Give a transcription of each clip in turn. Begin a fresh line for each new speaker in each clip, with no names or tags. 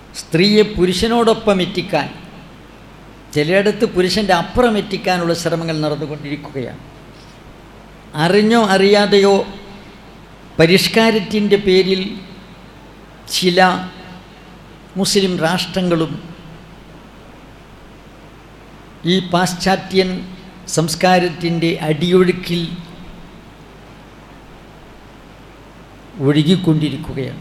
സ്ത്രീയെ പുരുഷനോടൊപ്പം എത്തിക്കാൻ ചിലയിടത്ത് പുരുഷൻ്റെ അപ്പുറം എത്തിക്കാനുള്ള ശ്രമങ്ങൾ നടന്നുകൊണ്ടിരിക്കുകയാണ് അറിഞ്ഞോ അറിയാതെയോ പരിഷ്കാരത്തിൻ്റെ പേരിൽ ചില മുസ്ലിം രാഷ്ട്രങ്ങളും ഈ പാശ്ചാത്യൻ സംസ്കാരത്തിൻ്റെ അടിയൊഴുക്കിൽ ഒഴുകിക്കൊണ്ടിരിക്കുകയാണ്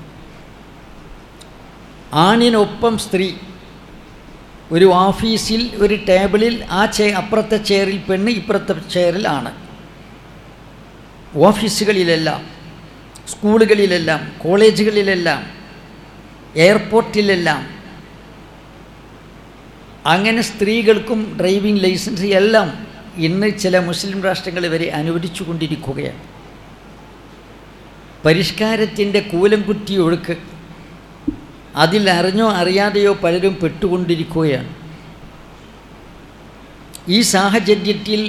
ആണിനൊപ്പം സ്ത്രീ ഒരു ഓഫീസിൽ ഒരു ടേബിളിൽ ആ ചെ അപ്പുറത്തെ ചെയറിൽ പെണ്ണ് ഇപ്പുറത്തെ ചെയറിൽ ആണ് ഓഫീസുകളിലെല്ലാം സ്കൂളുകളിലെല്ലാം കോളേജുകളിലെല്ലാം എയർപോർട്ടിലെല്ലാം അങ്ങനെ സ്ത്രീകൾക്കും ഡ്രൈവിംഗ് ലൈസൻസ് എല്ലാം ഇന്ന് ചില മുസ്ലിം രാഷ്ട്രങ്ങൾ വരെ അനുവദിച്ചു കൊണ്ടിരിക്കുകയാണ് പരിഷ്കാരത്തിൻ്റെ കൂലംകുത്തി ഒഴുക്ക് അതിൽ അറിഞ്ഞോ അറിയാതെയോ പലരും പെട്ടുകൊണ്ടിരിക്കുകയാണ് ഈ സാഹചര്യത്തിൽ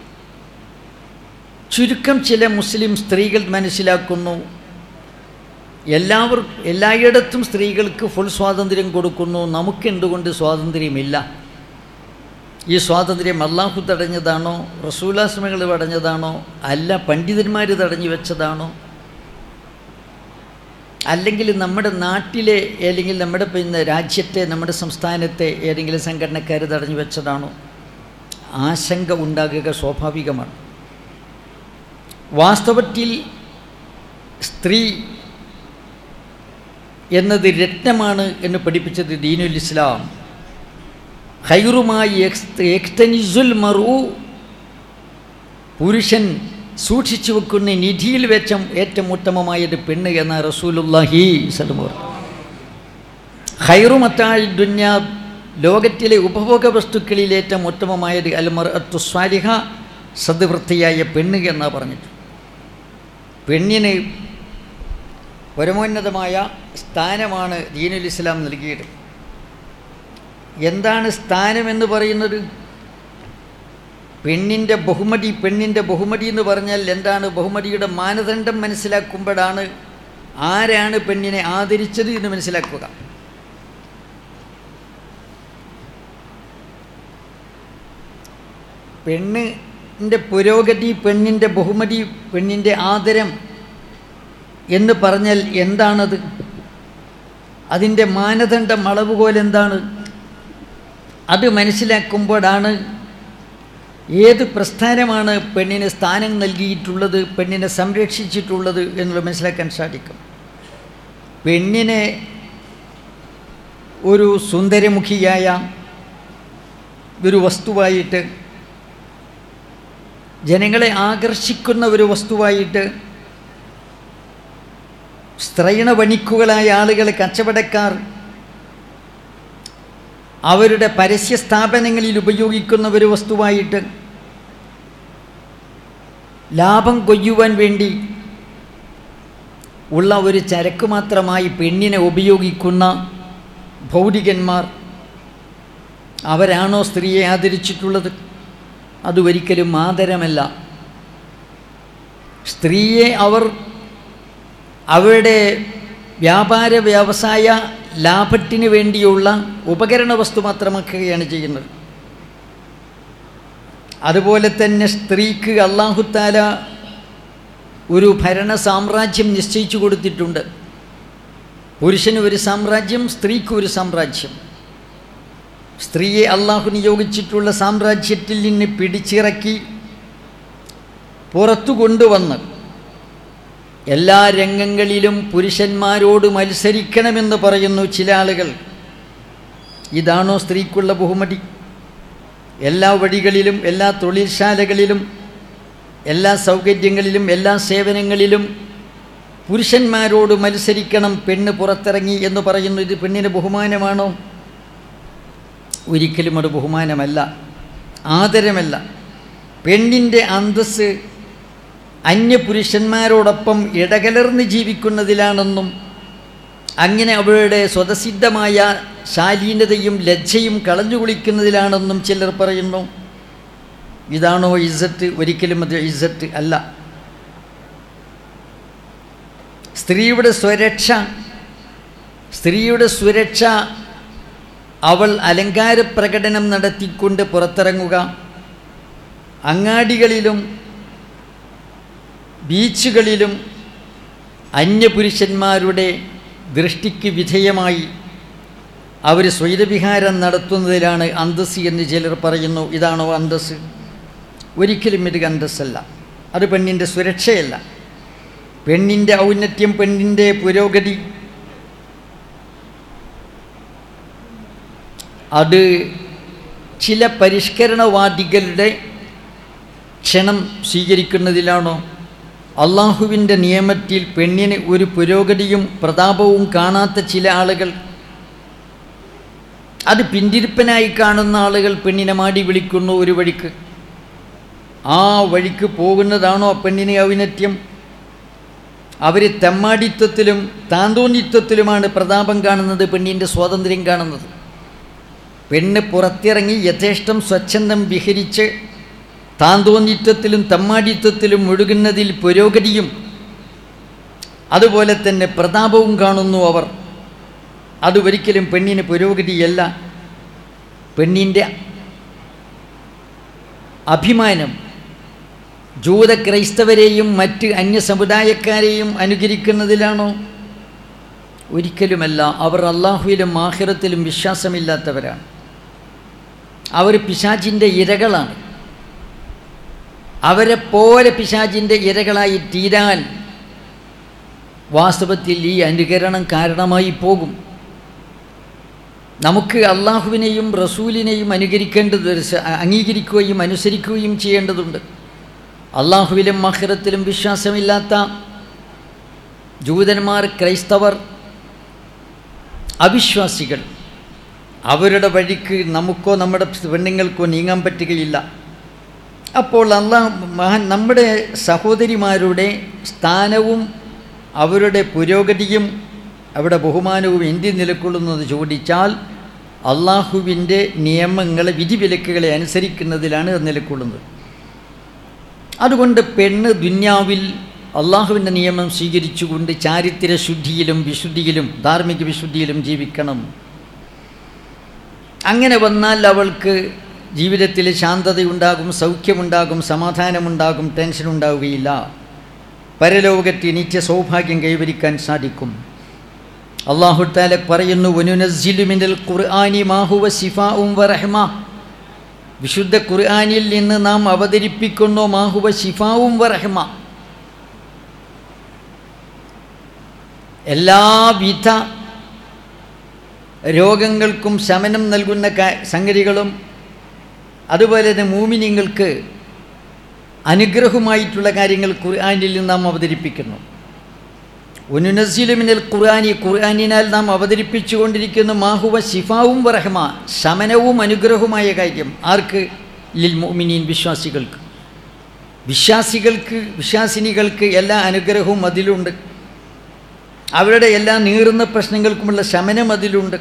ചുരുക്കം ചില മുസ്ലിം സ്ത്രീകൾ മനസ്സിലാക്കുന്നു എല്ലാവർ എല്ലായിടത്തും സ്ത്രീകൾക്ക് ഫുൾ സ്വാതന്ത്ര്യം കൊടുക്കുന്നു നമുക്ക് എന്തുകൊണ്ട് സ്വാതന്ത്ര്യമില്ല ഈ സ്വാതന്ത്ര്യം അള്ളാഹു തടഞ്ഞതാണോ റസൂലാസ്മകൾ തടഞ്ഞതാണോ അല്ല പണ്ഡിതന്മാർ തടഞ്ഞു വെച്ചതാണോ അല്ലെങ്കിൽ നമ്മുടെ നാട്ടിലെ അല്ലെങ്കിൽ നമ്മുടെ പിന്നെ രാജ്യത്തെ നമ്മുടെ സംസ്ഥാനത്തെ ഏതെങ്കിലും സംഘടനക്കാർ തടഞ്ഞു വെച്ചതാണോ ആശങ്ക ഉണ്ടാകുക സ്വാഭാവികമാണ് വാസ്തവത്തിൽ സ്ത്രീ എന്നത് രത്നമാണ് എന്ന് പഠിപ്പിച്ചത് ദീനുൽ ഇസ്ലാം ഹൈറുമായി എക്തനിസുൽ മറു പുരുഷൻ സൂക്ഷിച്ചു വെക്കുന്ന നിധിയിൽ വെച്ച ഏറ്റവും ഉത്തമമായത് പെണ്ണ് എന്ന റസൂലുല്ലാഹി സലമൂർ ഹൈറുമത്തായി ദുന്യ ലോകത്തിലെ ഉപഭോഗ വസ്തുക്കളിൽ ഏറ്റവും ഉത്തമമായത് അൽമർ അത്തുസ്വാലിഹ സദ്വൃത്തിയായ പെണ്ണ് എന്നാണ് പറഞ്ഞിട്ട് പെണ്ണിന് പരമോന്നതമായ സ്ഥാനമാണ് ദീനുൽ ഇസ്ലാം നൽകിയത് എന്താണ് സ്ഥാനമെന്ന് പറയുന്നത് പെണ്ണിൻ്റെ ബഹുമതി പെണ്ണിൻ്റെ ബഹുമതി എന്ന് പറഞ്ഞാൽ എന്താണ് ബഹുമതിയുടെ മാനദണ്ഡം മനസ്സിലാക്കുമ്പോഴാണ് ആരാണ് പെണ്ണിനെ ആദരിച്ചത് എന്ന് മനസ്സിലാക്കുക പെണ്ണിൻ്റെ പുരോഗതി പെണ്ണിൻ്റെ ബഹുമതി പെണ്ണിൻ്റെ ആദരം എന്ന് പറഞ്ഞാൽ എന്താണത് അതിൻ്റെ മാനദണ്ഡം അളവുകോൽ എന്താണ് അത് മനസ്സിലാക്കുമ്പോഴാണ് ഏത് പ്രസ്ഥാനമാണ് പെണ്ണിന് സ്ഥാനം നൽകിയിട്ടുള്ളത് പെണ്ണിനെ സംരക്ഷിച്ചിട്ടുള്ളത് എന്നുള്ളത് മനസ്സിലാക്കാൻ സാധിക്കും പെണ്ണിനെ ഒരു സുന്ദരമുഖിയായ ഒരു വസ്തുവായിട്ട് ജനങ്ങളെ ആകർഷിക്കുന്ന ഒരു വസ്തുവായിട്ട് സ്ത്രൈണ വണിക്കുകളായ ആളുകൾ കച്ചവടക്കാർ അവരുടെ പരസ്യ സ്ഥാപനങ്ങളിൽ ഉപയോഗിക്കുന്ന ഒരു വസ്തുവായിട്ട് ലാഭം കൊയ്യുവാൻ വേണ്ടി ഉള്ള ഒരു ചരക്ക് മാത്രമായി പെണ്ണിനെ ഉപയോഗിക്കുന്ന ഭൗതികന്മാർ അവരാണോ സ്ത്രീയെ ആദരിച്ചിട്ടുള്ളത് അത് ഒരിക്കലും ആദരമല്ല സ്ത്രീയെ അവർ അവരുടെ വ്യാപാര വ്യവസായ ലാഭത്തിന് വേണ്ടിയുള്ള ഉപകരണ വസ്തു മാത്രമാക്കുകയാണ് ചെയ്യുന്നത് അതുപോലെ തന്നെ സ്ത്രീക്ക് അള്ളാഹുത്താല ഒരു ഭരണ സാമ്രാജ്യം നിശ്ചയിച്ചു കൊടുത്തിട്ടുണ്ട് പുരുഷന് ഒരു സാമ്രാജ്യം സ്ത്രീക്ക് ഒരു സാമ്രാജ്യം സ്ത്രീയെ അള്ളാഹു നിയോഗിച്ചിട്ടുള്ള സാമ്രാജ്യത്തിൽ നിന്ന് പിടിച്ചിറക്കി പുറത്തു കൊണ്ടുവന്ന് എല്ലാ രംഗങ്ങളിലും പുരുഷന്മാരോട് മത്സരിക്കണമെന്ന് പറയുന്നു ചില ആളുകൾ ഇതാണോ സ്ത്രീക്കുള്ള ബഹുമതി എല്ലാ വഴികളിലും എല്ലാ തൊഴിൽശാലകളിലും എല്ലാ സൗകര്യങ്ങളിലും എല്ലാ സേവനങ്ങളിലും പുരുഷന്മാരോട് മത്സരിക്കണം പെണ്ണ് പുറത്തിറങ്ങി എന്ന് പറയുന്നു ഇത് പെണ്ണിന് ബഹുമാനമാണോ ഒരിക്കലും അത് ബഹുമാനമല്ല ആദരമല്ല പെണ്ണിൻ്റെ അന്തസ് അന്യപുരുഷന്മാരോടൊപ്പം ഇടകലർന്ന് ജീവിക്കുന്നതിലാണെന്നും അങ്ങനെ അവരുടെ സ്വതസിദ്ധമായ ശാലീനതയും ലജ്ജയും കളഞ്ഞു കുളിക്കുന്നതിലാണെന്നും ചിലർ പറയുന്നു ഇതാണോ ഇസ്സത്ത് ഒരിക്കലും അത് ഇസ്സത്ത് അല്ല സ്ത്രീയുടെ സ്വരക്ഷ സ്ത്രീയുടെ സുരക്ഷ അവൾ അലങ്കാര പ്രകടനം നടത്തിക്കൊണ്ട് പുറത്തിറങ്ങുക അങ്ങാടികളിലും ബീച്ചുകളിലും അന്യപുരുഷന്മാരുടെ ദൃഷ്ടിക്ക് വിധേയമായി അവർ സ്വൈരവിഹാരം നടത്തുന്നതിലാണ് അന്തസ് എന്ന് ചിലർ പറയുന്നു ഇതാണോ അന്തസ് ഒരിക്കലും ഇത് അന്തസ്സല്ല അത് പെണ്ണിൻ്റെ സുരക്ഷയല്ല പെണ്ണിൻ്റെ ഔന്നത്യം പെണ്ണിൻ്റെ പുരോഗതി അത് ചില പരിഷ്കരണവാദികളുടെ ക്ഷണം സ്വീകരിക്കുന്നതിലാണോ അള്ളാഹുവിൻ്റെ നിയമത്തിൽ പെണ്ണിന് ഒരു പുരോഗതിയും പ്രതാപവും കാണാത്ത ചില ആളുകൾ അത് പിന്തിരിപ്പനായി കാണുന്ന ആളുകൾ പെണ്ണിനെ മാടി വിളിക്കുന്നു ഒരു വഴിക്ക് ആ വഴിക്ക് പോകുന്നതാണോ പെണ്ണിന് ഔന്നത്യം അവർ തെമ്മാടിത്വത്തിലും താന്തോന്നിത്വത്തിലുമാണ് പ്രതാപം കാണുന്നത് പെണ്ണിൻ്റെ സ്വാതന്ത്ര്യം കാണുന്നത് പെണ്ണ് പുറത്തിറങ്ങി യഥേഷ്ടം സ്വച്ഛന്തം വിഹരിച്ച് താന്തോന്നിത്വത്തിലും തമ്മാടിത്വത്തിലും ഒഴുകുന്നതിൽ പുരോഗതിയും അതുപോലെ തന്നെ പ്രതാപവും കാണുന്നു അവർ അത് ഒരിക്കലും പെണ്ണിന് പുരോഗതിയല്ല പെണ്ണിൻ്റെ അഭിമാനം ജൂത ക്രൈസ്തവരെയും മറ്റ് അന്യസമുദായക്കാരെയും അനുകരിക്കുന്നതിലാണോ ഒരിക്കലുമല്ല അവർ അള്ളാഹുവിലും ആഹിറത്തിലും വിശ്വാസമില്ലാത്തവരാണ് അവർ പിശാചിൻ്റെ ഇരകളാണ് അവരെ പോലെ പിശാചിൻ്റെ ഇരകളായി തീരാൻ വാസ്തവത്തിൽ ഈ അനുകരണം കാരണമായി പോകും നമുക്ക് അള്ളാഹുവിനെയും റസൂലിനെയും അനുകരിക്കേണ്ടത് അംഗീകരിക്കുകയും അനുസരിക്കുകയും ചെയ്യേണ്ടതുണ്ട് അള്ളാഹുവിലും മഹിറത്തിലും വിശ്വാസമില്ലാത്ത ജൂതന്മാർ ക്രൈസ്തവർ അവിശ്വാസികൾ അവരുടെ വഴിക്ക് നമുക്കോ നമ്മുടെ പെണ്ണുങ്ങൾക്കോ നീങ്ങാൻ പറ്റുകയില്ല അപ്പോൾ അള്ളാഹ് മഹാൻ നമ്മുടെ സഹോദരിമാരുടെ സ്ഥാനവും അവരുടെ പുരോഗതിയും അവിടെ ബഹുമാനവും എന്തി നിലക്കൊള്ളുന്നത് ചോദിച്ചാൽ അള്ളാഹുവിൻ്റെ നിയമങ്ങളെ വിധിവിലക്കുകളെ അനുസരിക്കുന്നതിലാണ് അത് നിലക്കൊള്ളുന്നത് അതുകൊണ്ട് പെണ്ണ് ദുന്യാവിൽ അള്ളാഹുവിൻ്റെ നിയമം സ്വീകരിച്ചുകൊണ്ട് ചാരിത്ര ശുദ്ധിയിലും വിശുദ്ധിയിലും ധാർമ്മിക വിശുദ്ധിയിലും ജീവിക്കണം അങ്ങനെ വന്നാൽ അവൾക്ക് ജീവിതത്തിൽ ശാന്തതയുണ്ടാകും സൗഖ്യമുണ്ടാകും സമാധാനമുണ്ടാകും ടെൻഷൻ ഉണ്ടാവുകയില്ല പരലോകത്ത് നിത്യ സൗഭാഗ്യം കൈവരിക്കാൻ സാധിക്കും അള്ളാഹുത്താല പറയുന്നു വനുനസിലുമിനൽ ഖുർആാനി മാഹുവ ശിഫാവും വറഹ്മ വിശുദ്ധ ഖുർആാനിൽ നിന്ന് നാം അവതരിപ്പിക്കുന്നു മാഹുവ ശിഫാവും വറഹ്മ എല്ലാവിധ രോഗങ്ങൾക്കും ശമനം നൽകുന്ന സംഗതികളും അതുപോലെ തന്നെ മൂമിനിങ്ങൾക്ക് അനുഗ്രഹമായിട്ടുള്ള കാര്യങ്ങൾ ഖുർആാനിൽ നിന്ന് നാം അവതരിപ്പിക്കുന്നു ഉനുനസിലുമിനൽ ഖുർആാനി ഖുർആാനിനാൽ നാം അവതരിപ്പിച്ചുകൊണ്ടിരിക്കുന്ന മാഹുവ ശിഫാവും വറഹമ ശമനവും അനുഗ്രഹവുമായ കാര്യം ആർക്ക് ലിൽ മോമിനീൻ വിശ്വാസികൾക്ക് വിശ്വാസികൾക്ക് വിശ്വാസിനികൾക്ക് എല്ലാ അനുഗ്രഹവും അതിലുണ്ട് അവരുടെ എല്ലാ നീറുന്ന പ്രശ്നങ്ങൾക്കുമുള്ള ശമനം അതിലുണ്ട്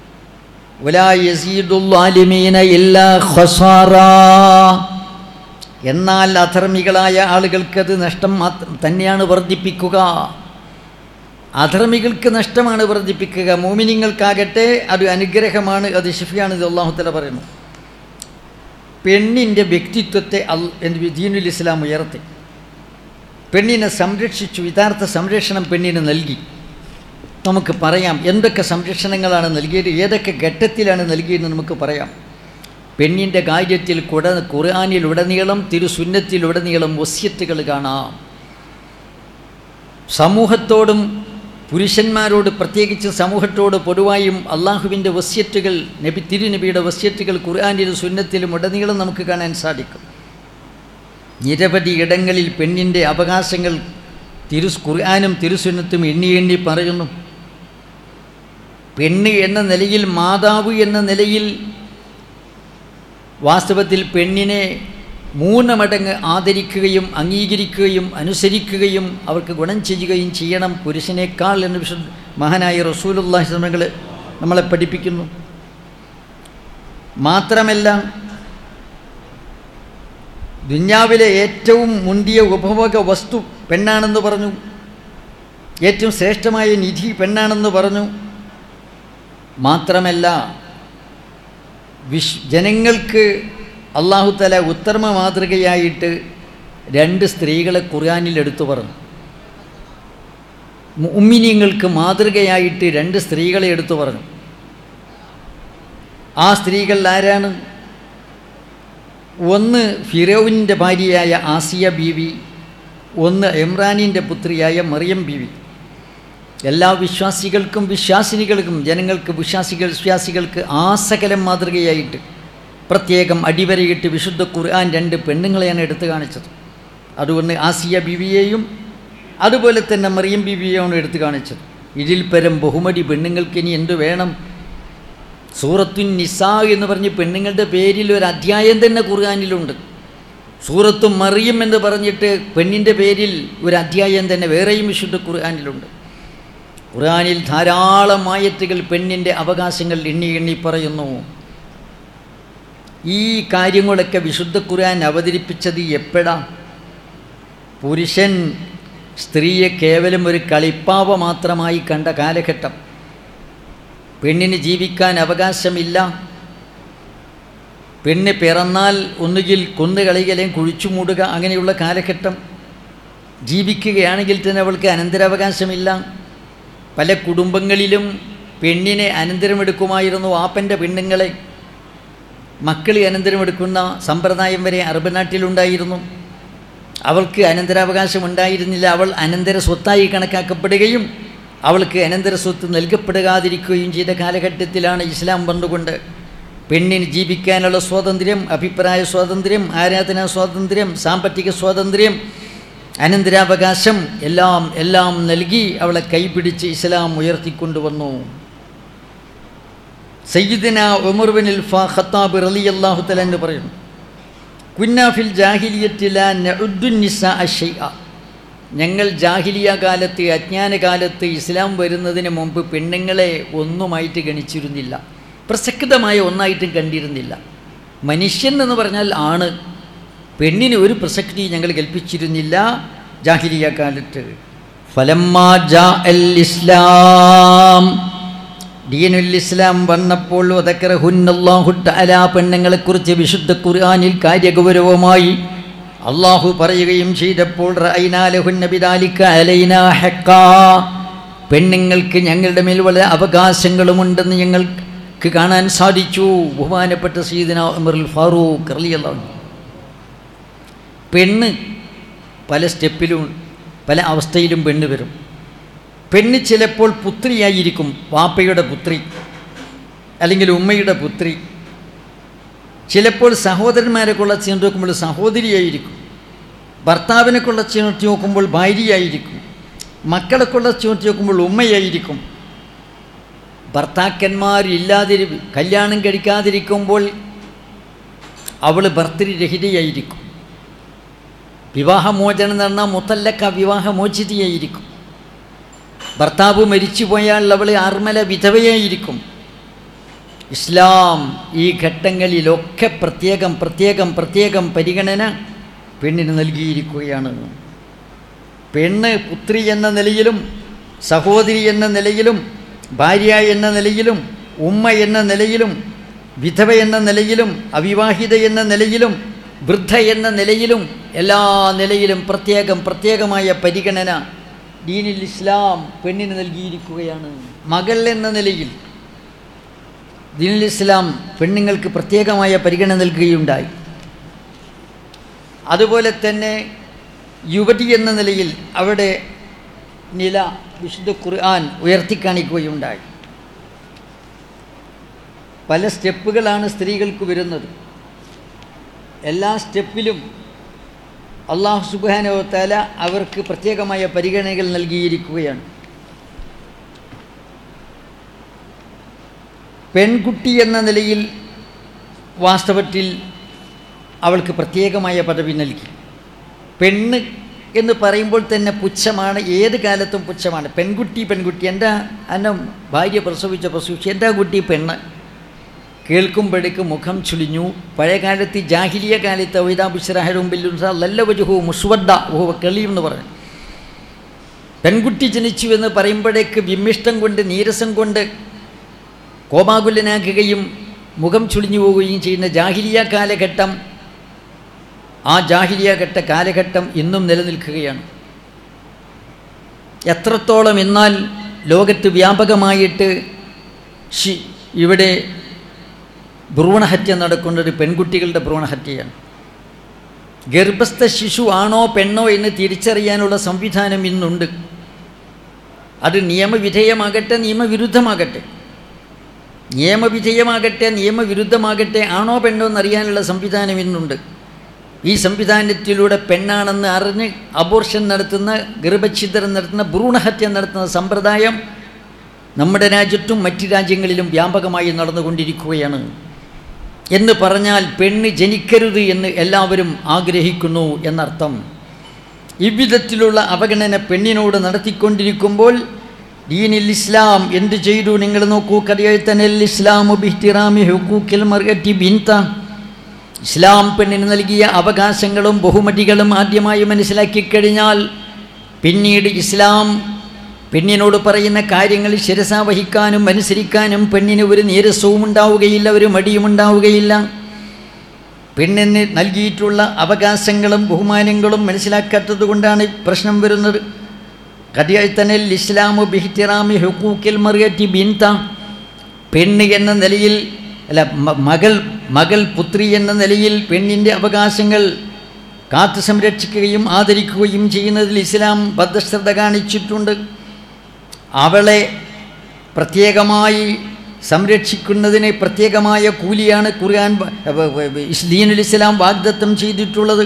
എന്നാൽ അധർമ്മികളായ ആളുകൾക്കത് നഷ്ടം മാത്രം തന്നെയാണ് വർദ്ധിപ്പിക്കുക അധർമ്മികൾക്ക് നഷ്ടമാണ് വർദ്ധിപ്പിക്കുക മോമിനിങ്ങൾക്കാകട്ടെ അത് അനുഗ്രഹമാണ് അത് ഷിഫിയാണ് ഇത് അള്ളാഹുത്തല പറയുന്നു പെണ്ണിൻ്റെ വ്യക്തിത്വത്തെ അൽ എന്ന് ദീനുൽ ഇസ്ലാം ഉയർത്തി പെണ്ണിനെ സംരക്ഷിച്ചു യഥാർത്ഥ സംരക്ഷണം പെണ്ണിന് നൽകി നമുക്ക് പറയാം എന്തൊക്കെ സംരക്ഷണങ്ങളാണ് നൽകിയത് ഏതൊക്കെ ഘട്ടത്തിലാണ് നൽകിയതെന്ന് നമുക്ക് പറയാം പെണ്ണിൻ്റെ കാര്യത്തിൽ കുട ഖുർആാനിലുടനീളം തിരുസുന്നത്തിലുടനീളം വസ്യത്തുകൾ കാണാം സമൂഹത്തോടും പുരുഷന്മാരോട് പ്രത്യേകിച്ച് സമൂഹത്തോട് പൊതുവായും അള്ളാഹുവിൻ്റെ വസ്യത്തുകൾ നബി തിരുനബിയുടെ വസ്യത്തുകൾ ഖുർആാനിലും സുന്നത്തിലും ഉടനീളം നമുക്ക് കാണാൻ സാധിക്കും നിരവധി ഇടങ്ങളിൽ പെണ്ണിൻ്റെ അവകാശങ്ങൾ തിരു ഖുർആാനും തിരുസുന്നത്തും എണ്ണി എണ്ണി പറയുന്നു പെണ്ണ് എന്ന നിലയിൽ മാതാവ് എന്ന നിലയിൽ വാസ്തവത്തിൽ പെണ്ണിനെ മൂന്ന് മടങ്ങ് ആദരിക്കുകയും അംഗീകരിക്കുകയും അനുസരിക്കുകയും അവർക്ക് ഗുണം ചെയ്യുകയും ചെയ്യണം പുരുഷനേക്കാൾ എന്ന് വിശുദ്ധ മഹാനായ റസൂലുള്ളാഹി ശ്രമങ്ങൾ നമ്മളെ പഠിപ്പിക്കുന്നു മാത്രമല്ല ദുന്യാവിലെ ഏറ്റവും മുന്തിയ ഉപഭോഗ വസ്തു പെണ്ണാണെന്ന് പറഞ്ഞു ഏറ്റവും ശ്രേഷ്ഠമായ നിധി പെണ്ണാണെന്ന് പറഞ്ഞു മാത്രമല്ല വിശ് ജനങ്ങൾക്ക് അള്ളാഹുത്തല ഉത്തമ മാതൃകയായിട്ട് രണ്ട് സ്ത്രീകളെ ഖുർആാനിൽ എടുത്തു പറഞ്ഞു ഉമ്മിനിയങ്ങൾക്ക് മാതൃകയായിട്ട് രണ്ട് സ്ത്രീകളെ എടുത്തു പറഞ്ഞു ആ സ്ത്രീകൾ ആരാണ് ഒന്ന് ഫിറോവിൻ്റെ ഭാര്യയായ ആസിയ ബീവി ഒന്ന് ഇമ്രാനിൻ്റെ പുത്രിയായ മറിയം ബീവി എല്ലാ വിശ്വാസികൾക്കും വിശ്വാസിനികൾക്കും ജനങ്ങൾക്ക് വിശ്വാസികൾ വിശ്വാസികൾക്ക് ആസകലം മാതൃകയായിട്ട് പ്രത്യേകം അടിവരയിട്ട് വിശുദ്ധ ഖുർആൻ രണ്ട് പെണ്ണുങ്ങളെയാണ് എടുത്തു കാണിച്ചത് അതുകൊണ്ട് ആസിയ ബീവിയെയും അതുപോലെ തന്നെ മറിയം ബീവിയെയാണ് എടുത്തു കാണിച്ചത് ഇതിൽ പരം ബഹുമതി പെണ്ണുങ്ങൾക്ക് ഇനി എന്ത് വേണം സൂറത്തുൻ നിസാ എന്ന് പറഞ്ഞ് പെണ്ണുങ്ങളുടെ പേരിൽ ഒരു അധ്യായം തന്നെ ഖുർആാനിലുണ്ട് സൂറത്തു മറിയം എന്ന് പറഞ്ഞിട്ട് പെണ്ണിൻ്റെ പേരിൽ ഒരു അധ്യായം തന്നെ വേറെയും വിശുദ്ധ ഖുർആാനിലുണ്ട് ഖുർആാനിൽ ധാരാളം ആയത്തുകൾ പെണ്ണിൻ്റെ അവകാശങ്ങൾ എണ്ണി എണ്ണി പറയുന്നു ഈ കാര്യങ്ങളൊക്കെ വിശുദ്ധ ഖുർആൻ അവതരിപ്പിച്ചത് എപ്പോഴാ പുരുഷൻ സ്ത്രീയെ കേവലം ഒരു കളിപ്പാവ മാത്രമായി കണ്ട കാലഘട്ടം പെണ്ണിന് ജീവിക്കാൻ അവകാശമില്ല പെണ്ണ് പിറന്നാൽ ഒന്നുകിൽ കൊന്നുകളയുകയും കുഴിച്ചു മൂടുക അങ്ങനെയുള്ള കാലഘട്ടം ജീവിക്കുകയാണെങ്കിൽ തന്നെ അവൾക്ക് അനന്തരാവകാശമില്ല പല കുടുംബങ്ങളിലും പെണ്ണിനെ അനന്തരമെടുക്കുമായിരുന്നു ആപ്പൻ്റെ പെണ്ണുങ്ങളെ മക്കളെ അനന്തരമെടുക്കുന്ന സമ്പ്രദായം വരെ അറബ് നാട്ടിലുണ്ടായിരുന്നു അവൾക്ക് അനന്തരാവകാശം ഉണ്ടായിരുന്നില്ല അവൾ അനന്തര സ്വത്തായി കണക്കാക്കപ്പെടുകയും അവൾക്ക് അനന്തര സ്വത്ത് നൽകപ്പെടുകാതിരിക്കുകയും ചെയ്ത കാലഘട്ടത്തിലാണ് ഇസ്ലാം വന്നുകൊണ്ട് പെണ്ണിന് ജീവിക്കാനുള്ള സ്വാതന്ത്ര്യം അഭിപ്രായ സ്വാതന്ത്ര്യം ആരാധനാ സ്വാതന്ത്ര്യം സാമ്പത്തിക സ്വാതന്ത്ര്യം അനന്തരാവകാശം എല്ലാം എല്ലാം നൽകി അവളെ കൈപിടിച്ച് ഇസ്ലാം ഉയർത്തിക്കൊണ്ടുവന്നു സയ്യിദിന ഉമർ ബിൻ ഫ ഖത്താബ് റലി അള്ളാഹു തല എന്ന് പറയുന്നു കുന്നാഫിൽ ജാഹിലിയത്തില നഉദ്ദുന്നിസ അഷയ്യ ഞങ്ങൾ ജാഹിലിയ കാലത്ത് അജ്ഞാന കാലത്ത് ഇസ്ലാം വരുന്നതിന് മുമ്പ് പെണ്ണുങ്ങളെ ഒന്നുമായിട്ട് ഗണിച്ചിരുന്നില്ല പ്രസക്തമായ ഒന്നായിട്ടും കണ്ടിരുന്നില്ല മനുഷ്യൻ എന്ന് പറഞ്ഞാൽ ആണ് പെണ്ണിന് ഒരു പ്രസക്തി ഞങ്ങൾ കൽപ്പിച്ചിരുന്നില്ല ജാഹിലിയ കാലത്ത് ഫലമ്മാ ജാ അൽ ഇസ്ലാം ദീനുൽ ഇസ്ലാം വന്നപ്പോൾ അല പെണ്ണുങ്ങളെക്കുറിച്ച് വിശുദ്ധ ഖുർആാനിൽ കാര്യഗൗരവമായി അള്ളാഹു പറയുകയും ചെയ്തപ്പോൾ പെണ്ണുങ്ങൾക്ക് ഞങ്ങളുടെ മേൽ വളരെ അവകാശങ്ങളുമുണ്ടെന്ന് ഞങ്ങൾക്ക് കാണാൻ സാധിച്ചു ബഹുമാനപ്പെട്ട സീദന ഉമറുൽ ഫാറൂഖ് അലിയല്ലാഹു പെണ്ണ് പല സ്റ്റെപ്പിലും പല അവസ്ഥയിലും പെണ്ണ് വരും പെണ്ണ് ചിലപ്പോൾ പുത്രിയായിരിക്കും വാപ്പയുടെ പുത്രി അല്ലെങ്കിൽ ഉമ്മയുടെ പുത്രി ചിലപ്പോൾ സഹോദരന്മാരെക്കുള്ള ചേർത്ത് നോക്കുമ്പോൾ സഹോദരിയായിരിക്കും ഭർത്താവിനെക്കുള്ള ചേർത്ത് നോക്കുമ്പോൾ ഭാര്യയായിരിക്കും മക്കളെക്കുള്ള ചേർത്ത് നോക്കുമ്പോൾ ഉമ്മയായിരിക്കും ഭർത്താക്കന്മാരില്ലാതിരി കല്യാണം കഴിക്കാതിരിക്കുമ്പോൾ അവൾ ഭർത്തൃരഹിതയായിരിക്കും വിവാഹമോചനം എന്ന് പറഞ്ഞാൽ മുത്തല്ലക്ക വിവാഹമോചിതയായിരിക്കും ഭർത്താവ് മരിച്ചു പോയാൽ അവൾ ആർമല വിധവയായിരിക്കും ഇസ്ലാം ഈ ഘട്ടങ്ങളിലൊക്കെ പ്രത്യേകം പ്രത്യേകം പ്രത്യേകം പരിഗണന പെണ്ണിന് നൽകിയിരിക്കുകയാണ് പെണ്ണ് പുത്രി എന്ന നിലയിലും സഹോദരി എന്ന നിലയിലും ഭാര്യ എന്ന നിലയിലും ഉമ്മ എന്ന നിലയിലും വിധവ എന്ന നിലയിലും അവിവാഹിത എന്ന നിലയിലും വൃദ്ധ എന്ന നിലയിലും എല്ലാ നിലയിലും പ്രത്യേകം പ്രത്യേകമായ പരിഗണന ദീനിൽ ഇസ്ലാം പെണ്ണിന് നൽകിയിരിക്കുകയാണ് മകൾ എന്ന നിലയിൽ ദീനിൽ ഇസ്ലാം പെണ്ണുങ്ങൾക്ക് പ്രത്യേകമായ പരിഗണന നൽകുകയുണ്ടായി അതുപോലെ തന്നെ യുവതി എന്ന നിലയിൽ അവിടെ നില വിശുദ്ധ ഖുർആൻ ഉയർത്തിക്കാണിക്കുകയുണ്ടായി പല സ്റ്റെപ്പുകളാണ് സ്ത്രീകൾക്ക് വരുന്നത് എല്ലാ സ്റ്റെപ്പിലും അള്ളാഹു സുബാനോ തല അവർക്ക് പ്രത്യേകമായ പരിഗണനകൾ നൽകിയിരിക്കുകയാണ് പെൺകുട്ടി എന്ന നിലയിൽ വാസ്തവത്തിൽ അവൾക്ക് പ്രത്യേകമായ പദവി നൽകി പെണ്ണ് എന്ന് പറയുമ്പോൾ തന്നെ പുച്ഛമാണ് ഏത് കാലത്തും പുച്ഛമാണ് പെൺകുട്ടി പെൺകുട്ടി എൻ്റെ അന്നം ഭാര്യ പ്രസവിച്ച പ്രസവിച്ചു എൻ്റെ കുട്ടി പെണ്ണ് കേൾക്കുമ്പോഴേക്ക് മുഖം ചുളിഞ്ഞു പഴയകാലത്ത് ജാഹിലിയ കാലത്ത് വൈദാബുഷറഹരും നല്ല വജുഹു മുസ്വദ്ദ ഓഹോ കളി എന്ന് പറഞ്ഞു പെൺകുട്ടി ജനിച്ചു എന്ന് പറയുമ്പോഴേക്ക് വിമ്മിഷ്ടം കൊണ്ട് നീരസം കൊണ്ട് കോപാകുലനാക്കുകയും മുഖം ചുളിഞ്ഞു പോവുകയും ചെയ്യുന്ന ജാഹിലിയ കാലഘട്ടം ആ ജാഹിലിയ ഘട്ട കാലഘട്ടം ഇന്നും നിലനിൽക്കുകയാണ് എത്രത്തോളം എന്നാൽ ലോകത്ത് വ്യാപകമായിട്ട് ശി ഇവിടെ ഭ്രൂണഹത്യ നടക്കുന്നത് പെൺകുട്ടികളുടെ ഭ്രൂണഹത്യയാണ് ഗർഭസ്ഥ ശിശു ആണോ പെണ്ണോ എന്ന് തിരിച്ചറിയാനുള്ള സംവിധാനം ഇന്നുണ്ട് അത് നിയമവിധേയമാകട്ടെ നിയമവിരുദ്ധമാകട്ടെ നിയമവിധേയമാകട്ടെ നിയമവിരുദ്ധമാകട്ടെ ആണോ പെണ്ണോ എന്നറിയാനുള്ള സംവിധാനം ഇന്നുണ്ട് ഈ സംവിധാനത്തിലൂടെ പെണ്ണാണെന്ന് അറിഞ്ഞ് അബോർഷൻ നടത്തുന്ന ഗർഭഛിദ്രം നടത്തുന്ന ഭ്രൂണഹത്യ നടത്തുന്ന സമ്പ്രദായം നമ്മുടെ രാജ്യത്തും മറ്റ് രാജ്യങ്ങളിലും വ്യാപകമായി നടന്നുകൊണ്ടിരിക്കുകയാണ് എന്ന് പറഞ്ഞാൽ പെണ്ണ് ജനിക്കരുത് എന്ന് എല്ലാവരും ആഗ്രഹിക്കുന്നു എന്നർത്ഥം ഇவ்விധത്തിലുള്ള അവഗണന പെണ്ണിനോട് നടത്തിക്കൊണ്ടിരിക്കുമ്പോൾ ദീനിൽ ഇസ്ലാം എന്ത് ചെയ്തു നിങ്ങൾ നോക്കൂ കറിയത്തനൽ ഇസ്ലാമു ബിഹ്തിറാമി ഹുക്കൂക്കിൽ മർഗറ്റി ബിൻത ഇസ്ലാം പെണ്ണിന് നൽകിയ അവകാശങ്ങളും ബഹുമതികളും ആദ്യമായി മനസ്സിലാക്കി കഴിഞ്ഞാൽ പിന്നീട് ഇസ്ലാം പെണ്ണിനോട് പറയുന്ന കാര്യങ്ങൾ ശിരസ വഹിക്കാനും അനുസരിക്കാനും പെണ്ണിന് ഒരു നീരസവും ഉണ്ടാവുകയില്ല ഒരു മടിയും ഉണ്ടാവുകയില്ല പെണ്ണിന് നൽകിയിട്ടുള്ള അവകാശങ്ങളും ബഹുമാനങ്ങളും മനസ്സിലാക്കാത്തത് കൊണ്ടാണ് പ്രശ്നം വരുന്നത് കതിയത്തനൽ ഇസ്ലാമു ബിഹിത്തിറാമി ഹുക്കൂക്കിൽ മറിയറ്റി ബിൻത പെണ്ണ് എന്ന നിലയിൽ അല്ല മ- മകൾ മകൾ പുത്രി എന്ന നിലയിൽ പെണ്ണിൻ്റെ അവകാശങ്ങൾ കാത്തു സംരക്ഷിക്കുകയും ആദരിക്കുകയും ചെയ്യുന്നതിൽ ഇസ്ലാം ബദ്ധശ്രദ്ധ കാണിച്ചിട്ടുണ്ട് അവളെ പ്രത്യേകമായി സംരക്ഷിക്കുന്നതിന് പ്രത്യേകമായ കൂലിയാണ് ഖുർആൻ വ- വ- വ- ഇസ് ദീനുൽ ഇസ്ലാം വാഗ്ദത്തം ചെയ്തിട്ടുള്ളത്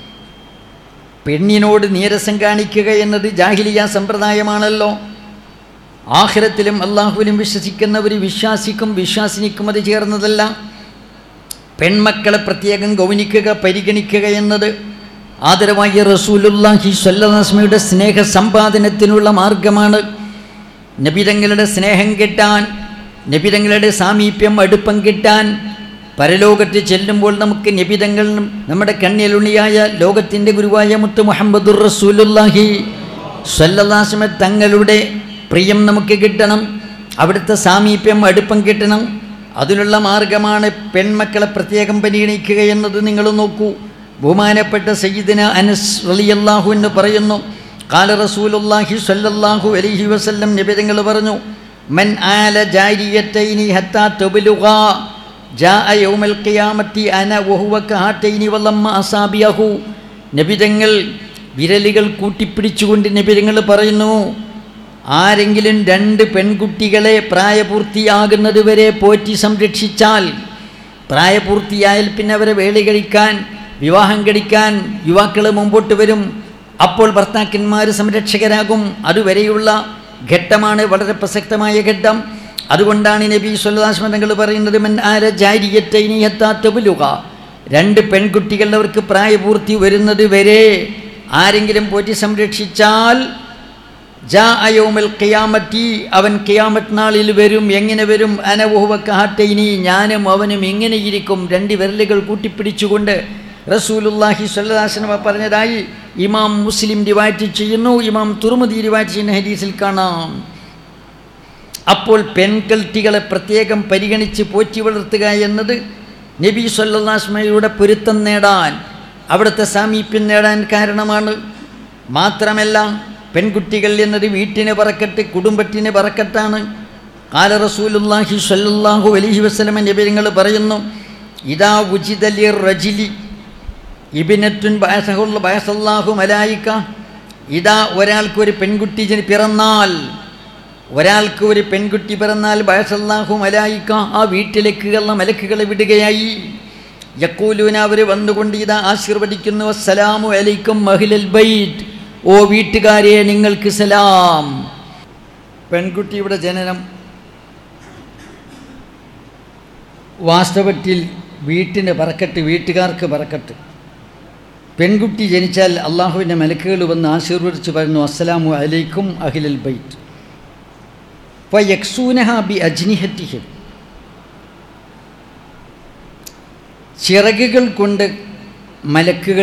പെണ്ണിനോട് നീരസം കാണിക്കുക എന്നത് ജാഹിലിയ സമ്പ്രദായമാണല്ലോ ആഖിരത്തിലും അള്ളാഹുവിലും വിശ്വസിക്കുന്നവർ വിശ്വാസിക്കും വിശ്വാസിനിക്കും അത് ചേർന്നതല്ല പെൺമക്കളെ പ്രത്യേകം ഗൗനിക്കുക പരിഗണിക്കുക എന്നത് ആദരവായ റസൂലുല്ലാഹി സ്വല്ലസ്മയുടെ സ്നേഹ സമ്പാദനത്തിനുള്ള മാർഗമാണ് നബിതങ്ങളുടെ സ്നേഹം കിട്ടാൻ നബിതങ്ങളുടെ സാമീപ്യം അടുപ്പം കിട്ടാൻ പരലോകത്ത് ചെല്ലുമ്പോൾ നമുക്ക് നബിതങ്ങൾ നമ്മുടെ കണ്ണിലുണ്ണിയായ ലോകത്തിൻ്റെ ഗുരുവായ മുത്ത് മുഹമ്മദുർ റസൂലുല്ലാഹി സ്വല്ലല്ലാസ്മ തങ്ങളുടെ പ്രിയം നമുക്ക് കിട്ടണം അവിടുത്തെ സാമീപ്യം അടുപ്പം കിട്ടണം അതിനുള്ള മാർഗമാണ് പെൺമക്കളെ പ്രത്യേകം പരിഗണിക്കുക എന്നത് നിങ്ങൾ നോക്കൂ ബഹുമാനപ്പെട്ട സയ്യിദിന അനസ് റളിയല്ലാഹു എന്ന് പറയുന്നു കാല റസൂലുല്ലാഹി സ്വല്ലല്ലാഹു അലൈഹി വസല്ലം നബിതങ്ങൾ പറഞ്ഞു മൻ ആല ജാരിയത്തൈനി ഹത്താ തബ്ലുഗാ ജാഅ യൗമൽ ഖിയാമത്തി അന വഹുവ കഹാത്തൈനി വല്ലമ്മ അസാബിയഹു നബിതങ്ങൾ വിരലുകൾ കൂട്ടിപ്പിടിച്ചുകൊണ്ട് നബിതങ്ങൾ പറയുന്നു ആരെങ്കിലും രണ്ട് പെൺകുട്ടികളെ പ്രായപൂർത്തിയാകുന്നത് വരെ പോറ്റി സംരക്ഷിച്ചാൽ പ്രായപൂർത്തിയായാൽ പിന്നെ അവരെ വേളി കഴിക്കാൻ വിവാഹം കഴിക്കാൻ യുവാക്കൾ മുമ്പോട്ട് വരും അപ്പോൾ ഭർത്താക്കന്മാർ സംരക്ഷകരാകും അതുവരെയുള്ള ഘട്ടമാണ് വളരെ പ്രസക്തമായ ഘട്ടം അതുകൊണ്ടാണ് നബി സ്വല്ലാസ്മതങ്ങൾ പറയുന്നത് മൻ ആര ജാരിയത്തൈനിയത്താത്തബുലുക രണ്ട് പെൺകുട്ടികൾ അവർക്ക് പ്രായപൂർത്തി വരുന്നത് വരെ ആരെങ്കിലും പോറ്റി സംരക്ഷിച്ചാൽ ജാ അയോമൽ ഖിയാമത്തി അവൻ ഖിയാമത്ത് നാളിൽ വരും എങ്ങനെ വരും അനവുഹുവക്കാട്ടയിനി ഞാനും അവനും എങ്ങനെ ഇരിക്കും രണ്ട് വിരലുകൾ കൂട്ടിപ്പിടിച്ചുകൊണ്ട് റസൂലുല്ലാഹി സ്വല്ലാസനമ പറഞ്ഞതായി ഇമാം മുസ്ലിം റിവാറ്റ് ചെയ്യുന്നു ഇമാം തുറമുദി റിവാറ്റ് ചെയ്യുന്ന ഹദീസിൽ കാണാം അപ്പോൾ പെൺകുട്ടികളെ പ്രത്യേകം പരിഗണിച്ച് പോറ്റി വളർത്തുക എന്നത് നബി സല്ലാസ്മയുടെ പൊരുത്തം നേടാൻ അവിടുത്തെ സാമീപ്യം നേടാൻ കാരണമാണ് മാത്രമല്ല പെൺകുട്ടികൾ എന്നത് വീട്ടിന് പറക്കട്ട് കുടുംബത്തിന് പറക്കട്ടാണ് കാല റസൂലുല്ലാഹി സ്വല്ലല്ലാഹു അലൈഹി വസല്ലമ നബിങ്ങൾ പറയുന്നു ഇതാ ഉചിതലി റജിലി ഇബിനത്തുൻ ബയസഹുള്ള ബയസല്ലാഹു മലായിക്ക ഇതാ ഒരാൾക്കൊരു പെൺകുട്ടി ജനി പിറന്നാൽ ഒരാൾക്ക് ഒരു പെൺകുട്ടി പിറന്നാൽ ബയസല്ലാഹു മലായിക്ക ആ വീട്ടിലേക്ക് ഉള്ള മലക്കുകളെ വിടുകയായി യക്കൂലൂന അവർ വന്നുകൊണ്ട് ഇതാ ആശീർവദിക്കുന്നു അസ്സലാമു അലൈക്കും മഹിലൽ ബൈറ്റ് ഓ വീട്ടുകാരെ നിങ്ങൾക്ക് സലാം പെൺകുട്ടിയുടെ ജനനം വാസ്തവത്തിൽ വീട്ടിന് പറക്കട്ട് വീട്ടുകാർക്ക് പറക്കട്ട് പെൺകുട്ടി ജനിച്ചാൽ അള്ളാഹുവിൻ്റെ മലക്കുകൾ വന്ന് ആശീർവദിച്ച് പറയുന്നു അസ്സലാമു അലൈക്കും അഹിലൽ ബൈറ്റ് ഫയക്സൂനഹ ബി അജ്നിഹത്തിഹിം ചിറകുകൾ കൊണ്ട് മലക്കുകൾ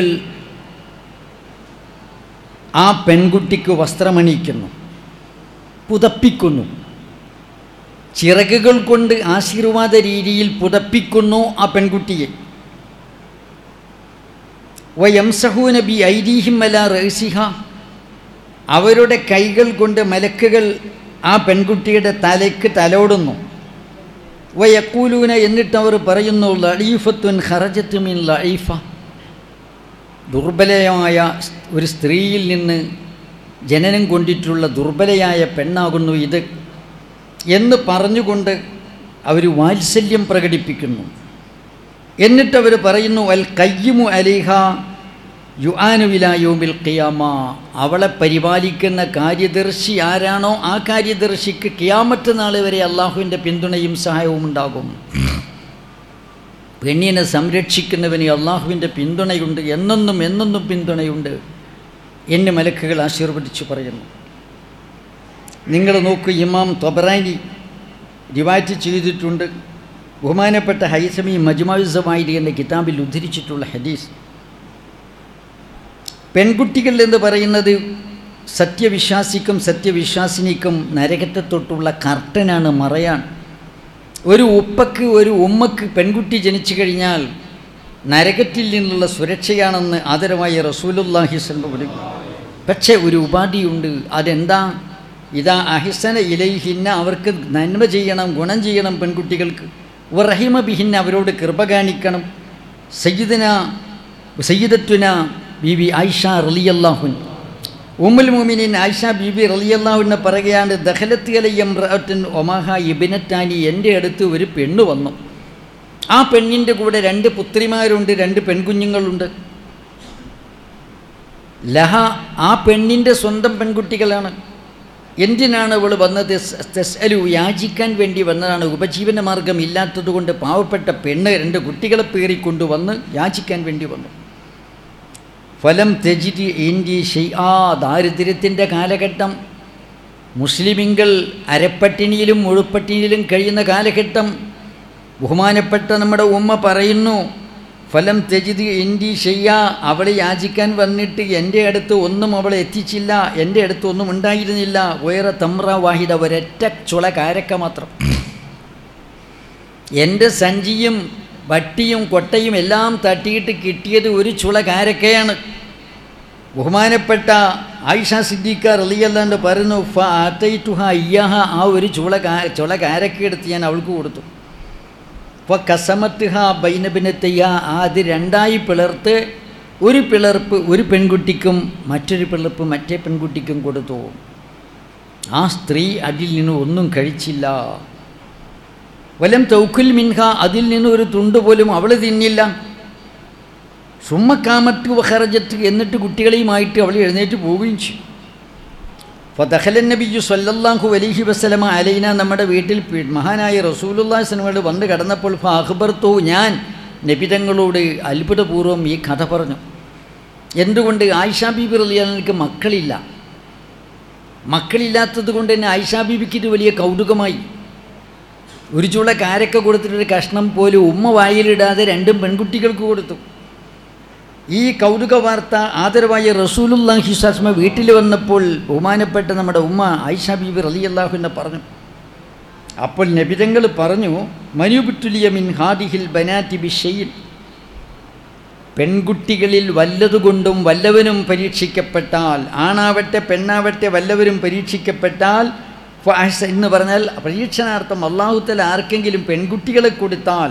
ആ പെൺകുട്ടിക്ക് വസ്ത്രമണിയിക്കുന്നു പുതപ്പിക്കുന്നു ചിറകുകൾ കൊണ്ട് ആശീർവാദ രീതിയിൽ പുതപ്പിക്കുന്നു ആ പെൺകുട്ടിയെ വയംസഹൂന ബി ഐരീഹിം അല റഹസിഹ അവരുടെ കൈകൾ കൊണ്ട് മലക്കുകൾ ആ പെൺകുട്ടിയുടെ തലയ്ക്ക് തലോടുന്നു വയക്കൂലൂന എന്നിട്ട് അവർ പറയുന്നു ലഈഫത്തുൻ ഖറജത്ത് മിൻ ലഈഫ ദുർബലയായ ഒരു സ്ത്രീയിൽ നിന്ന് ജനനം കൊണ്ടിട്ടുള്ള ദുർബലയായ പെണ്ണാകുന്നു ഇത് എന്ന് പറഞ്ഞുകൊണ്ട് അവർ വാത്സല്യം പ്രകടിപ്പിക്കുന്നു എന്നിട്ട് അവർ പറയുന്നു അൽ കയ്യമു അലിഹ യുആനുവിലായോമിൽ ഖിയാമ അവളെ പരിപാലിക്കുന്ന കാര്യദർശി ആരാണോ ആ കാര്യദർശിക്ക് കിയാമത്ത് നാൾ വരെ അള്ളാഹുവിൻ്റെ പിന്തുണയും സഹായവും ഉണ്ടാകും പെണ്ണിനെ സംരക്ഷിക്കുന്നവന് അള്ളാഹുവിൻ്റെ പിന്തുണയുണ്ട് എന്നെന്നും എന്നെന്നും പിന്തുണയുണ്ട് എന്നെ മലക്കുകൾ ആശീർവദിച്ചു പറയുന്നു നിങ്ങൾ നോക്കൂ ഇമാം തൊബറാനി റിവാറ്റ് ചെയ്തിട്ടുണ്ട് ബഹുമാനപ്പെട്ട ഹൈസമി മജ്മായുസമായിരി എന്ന കിതാബിൽ ഉദ്ധരിച്ചിട്ടുള്ള ഹദീസ് പെൺകുട്ടികൾ എന്ന് പറയുന്നത് സത്യവിശ്വാസിക്കും സത്യവിശ്വാസിനിക്കും നരകത്തെ തൊട്ടുള്ള കർട്ടനാണ് മറയാണ് ഒരു ഉപ്പക്ക് ഒരു ഉമ്മക്ക് പെൺകുട്ടി ജനിച്ചു കഴിഞ്ഞാൽ നരകത്തിൽ നിന്നുള്ള സുരക്ഷയാണെന്ന് ആദരവായ റസൂലുല്ലാഹി സ്വലം പക്ഷേ ഒരു ഉപാധിയുണ്ട് അതെന്താ ഇതാ അഹിസന ഇലൈഹിന്ന അവർക്ക് നന്മ ചെയ്യണം ഗുണം ചെയ്യണം പെൺകുട്ടികൾക്ക് റഹിമ ബിഹിന്ന അവരോട് കൃപ കാണിക്കണം സയ്യിദന സയ്യിദത്തുന ബീബി ആയിഷ റലിയല്ലാഹുൻ ഉമ്മുൽ മുമിനിൻ ആയിഷ ബീബി റലിയല്ലാഹുവിനെ പറയുകയാണ് ദഹലത്ത് അലയ്യം റഅത്തുൻ ഒമാഹ ഇബിനറ്റാനി എൻ്റെ അടുത്ത് ഒരു പെണ്ണ് വന്നു ആ പെണ്ണിൻ്റെ കൂടെ രണ്ട് പുത്രിമാരുണ്ട് രണ്ട് പെൺകുഞ്ഞുങ്ങളുണ്ട് ലഹ ആ പെണ്ണിൻ്റെ സ്വന്തം പെൺകുട്ടികളാണ് എന്തിനാണ് അവൾ വന്നത് തെസ്അലു യാചിക്കാൻ വേണ്ടി വന്നതാണ് ഉപജീവന മാർഗം ഇല്ലാത്തതുകൊണ്ട് പാവപ്പെട്ട പെണ്ണ് രണ്ട് കുട്ടികളെ പേറിക്കൊണ്ടുവന്ന് യാചിക്കാൻ വേണ്ടി വന്നു ഫലം തെജിരി ഇന്ത്യ ഷെയ്ആ ദാരിദ്ര്യത്തിൻ്റെ കാലഘട്ടം മുസ്ലിമിങ്ങൾ അരപ്പട്ടിണിയിലും മുഴുപ്പട്ടിണിയിലും കഴിയുന്ന കാലഘട്ടം ബഹുമാനപ്പെട്ട നമ്മുടെ ഉമ്മ പറയുന്നു ഫലം തെജിത് എൻ്റെ ഷെയ്യ അവളെ യാചിക്കാൻ വന്നിട്ട് എൻ്റെ അടുത്ത് ഒന്നും അവളെ എത്തിച്ചില്ല എൻ്റെ അടുത്ത് ഒന്നും ഉണ്ടായിരുന്നില്ല വേറെ തമ്ര വാഹിദ ഒരൊറ്റ ചുള കാരക്ക മാത്രം എൻ്റെ സഞ്ചിയും വട്ടിയും കൊട്ടയും എല്ലാം തട്ടിയിട്ട് കിട്ടിയത് ഒരു ചുള കാരക്കയാണ് ബഹുമാനപ്പെട്ട ആയിഷ സിദ്ദീഖ റലിയല്ലാണ്ട് പറയുന്നു ഫ അത്തൈറ്റുഹ അയ്യഹ ആ ഒരു ചുള കാ ചുള കാരക്ക എടുത്ത് ഞാൻ അവൾക്ക് കൊടുത്തു അപ്പോൾ കസമത്ത് ഹ ബൈനബിനത്തയ്യ ആ അത് രണ്ടായി പിളർത്ത് ഒരു പിളർപ്പ് ഒരു പെൺകുട്ടിക്കും മറ്റൊരു പിളർപ്പ് മറ്റേ പെൺകുട്ടിക്കും കൊടുത്തു ആ സ്ത്രീ അതിൽ നിന്ന് ഒന്നും കഴിച്ചില്ല വലം തൗക്കുൽ മിൻഹ അതിൽ നിന്ന് ഒരു തുണ്ട് പോലും അവൾ തിന്നില്ല സുമ്മക്കാമത്ത് വഹറജത്ത് എന്നിട്ട് കുട്ടികളെയുമായിട്ട് അവൾ എഴുന്നേറ്റ് പോവുകയും ചെയ്യും ഫതഹലൻ നബിയു സല്ലല്ലാഹു അലൈഹി വസ്ലമ അലൈന നമ്മുടെ വീട്ടിൽ പി- മഹാനായ റസൂലുല്ലാ സ്വലമോട് വന്ന് കടന്നപ്പോൾ ഫാഹ്ബർത്തു ഞാൻ നബിതങ്ങളോട് അത്ഭുതപൂർവ്വം ഈ കഥ പറഞ്ഞു എന്തുകൊണ്ട് ആയിഷാ ബീബി റലിയാൾക്ക് മക്കളില്ല മക്കളില്ലാത്തത് കൊണ്ട് തന്നെ ആയിഷാ ബീബിക്ക് ഇത് വലിയ കൗതുകമായി ഒരു ചുള കാരക്ക കൊടുത്തിട്ടൊരു കഷ്ണം പോലും ഉമ്മ വായിലിടാതെ രണ്ടും പെൺകുട്ടികൾക്ക് കൊടുത്തു ഈ കൗതുക വാർത്ത ആദരവായ റസൂലുല്ലാഹി സ്വസ്മ വീട്ടിൽ വന്നപ്പോൾ ബഹുമാനപ്പെട്ട നമ്മുടെ ഉമ്മ ആയിഷ ബീബി റലി അള്ളാഹുവിനെ പറഞ്ഞു അപ്പോൾ നബിതങ്ങൾ പറഞ്ഞു മനുബുറ്റുലിയ മിൻ ഹാദിഹിൽ ബനാറ്റി ബിഷയിൽ പെൺകുട്ടികളിൽ വല്ലതുകൊണ്ടും വല്ലവനും പരീക്ഷിക്കപ്പെട്ടാൽ ആണാവട്ടെ പെണ്ണാവട്ടെ വല്ലവരും പരീക്ഷിക്കപ്പെട്ടാൽ ഫഅഹ്സ എന്ന് പറഞ്ഞാൽ പരീക്ഷണാർത്ഥം അള്ളാഹുത്തല ആർക്കെങ്കിലും പെൺകുട്ടികളെ കൊടുത്താൽ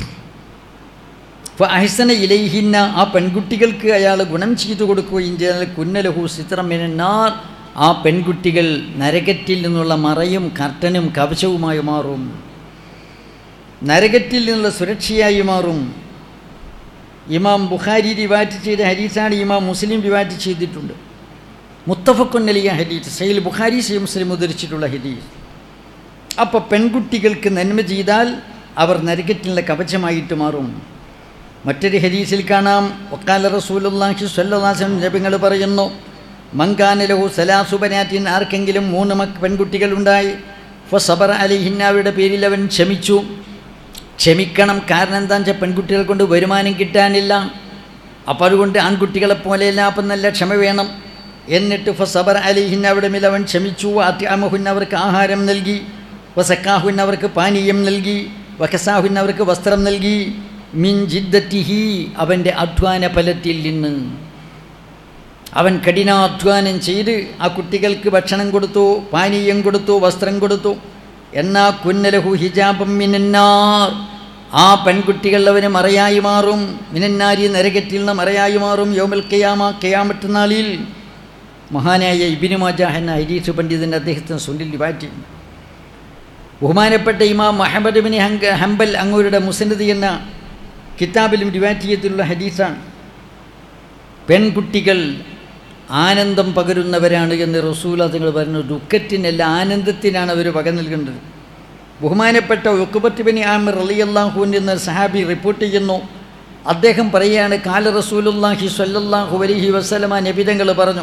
അഹസന ഇലൈഹിന്ന ആ പെൺകുട്ടികൾക്ക് അയാൾ ഗുണം ചെയ്തു കൊടുക്കുകയും ചെയ്താൽ കുന്നലഹു സിത്രമിനാർ ആ പെൺകുട്ടികൾ നരകത്തിൽ നിന്നുള്ള മറയും കർട്ടനും കവചവുമായി മാറും നരകത്തിൽ നിന്നുള്ള സുരക്ഷയായി മാറും ഇമാം ബുഖാരി റിവാറ്റ് ചെയ്ത ഹരീസാണ് ഇമാം മുസ്ലിം റിവാറ്റ് ചെയ്തിട്ടുണ്ട് മുത്തഫക്കുന്നലിയ ഹദീസ് സൈൽ ബുഖാരി സൈ മുസ്ലിം ഉദ്ധരിച്ചിട്ടുള്ള ഹദീസ് അപ്പോൾ പെൺകുട്ടികൾക്ക് നന്മ ചെയ്താൽ അവർ നരകത്തിനുള്ള കവചമായിട്ട് മാറും മറ്റൊരു ഹദീസിൽ കാണാം ഒക്കാല റസൂലുള്ളാഹി സ്വല്ലല്ലാഹു നബിങ്ങൾ പറയുന്നു മങ്കാനലഹു സലാസുബനാറ്റിൻ ആർക്കെങ്കിലും മൂന്ന് മക് പെൺകുട്ടികളുണ്ടായി ഫസബർ അലിഹിന്ന അവരുടെ പേരിൽ അവൻ ക്ഷമിച്ചു ക്ഷമിക്കണം കാരണം എന്താണെന്ന് വെച്ചാൽ പെൺകുട്ടികളെ കൊണ്ട് വരുമാനം കിട്ടാനില്ല അപ്പോൾ അതുകൊണ്ട് ആൺകുട്ടികളെ പോലെയല്ല അപ്പം നല്ല ക്ഷമ വേണം എന്നിട്ട് ഫസബർ അലിഹിന്ന അവിടെ മേൽ അവൻ ക്ഷമിച്ചു അത്യാമഹുന്ന അവർക്ക് ആഹാരം നൽകി വസക്കാഹുൻ അവർക്ക് പാനീയം നൽകി വഖസാഹുൻ അവർക്ക് വസ്ത്രം നൽകി മിൻ ജിദ്ദറ്റിഹി അവൻ്റെ അധ്വാന ഫലത്തിൽ നിന്ന് അവൻ കഠിനാധ്വാനം ചെയ്ത് ആ കുട്ടികൾക്ക് ഭക്ഷണം കൊടുത്തു പാനീയം കൊടുത്തു വസ്ത്രം കൊടുത്തു എന്നാ കുന്നലഹു ഹിജാബം മിനന്നാർ ആ പെൺകുട്ടികൾ അവന് മറയായി മാറും മിനന്നാരി നരകത്തിൽ നിന്ന് മറയായി മാറും യോമൽ കയാമ കയാമറ്റ് നാളിൽ മഹാനായ ഇബിനു മാജാഹ് എന്ന ഹരീഷ് പണ്ഡിതൻ്റെ അദ്ദേഹത്തിന് സുനിൽ വാറ്റി ബഹുമാനപ്പെട്ട ഇമാം മുഹമ്മദ് ബിൻ ഹങ്ക ഹംബൽ അങ്ങോരുടെ മുസനദി എന്ന കിതാബിലും റിവാറ്റിയത്തിലുള്ള ഹദീസാണ് പെൺകുട്ടികൾ ആനന്ദം പകരുന്നവരാണ് എന്ന് റസൂല നിങ്ങൾ പറഞ്ഞു ദുഃഖത്തിനല്ല ആനന്ദത്തിനാണ് അവർ പക നൽകേണ്ടത് ബഹുമാനപ്പെട്ട ഉക്കുബത്ത് ബിൻ ആമിർ അലിയല്ലാഹുവിൻ എന്ന സഹാബി റിപ്പോർട്ട് ചെയ്യുന്നു അദ്ദേഹം പറയുകയാണ് കാല റസൂലുല്ലാഹി സ്വല്ലല്ലാഹു അലൈഹി വസല്ലമ നബിതങ്ങൾ പറഞ്ഞു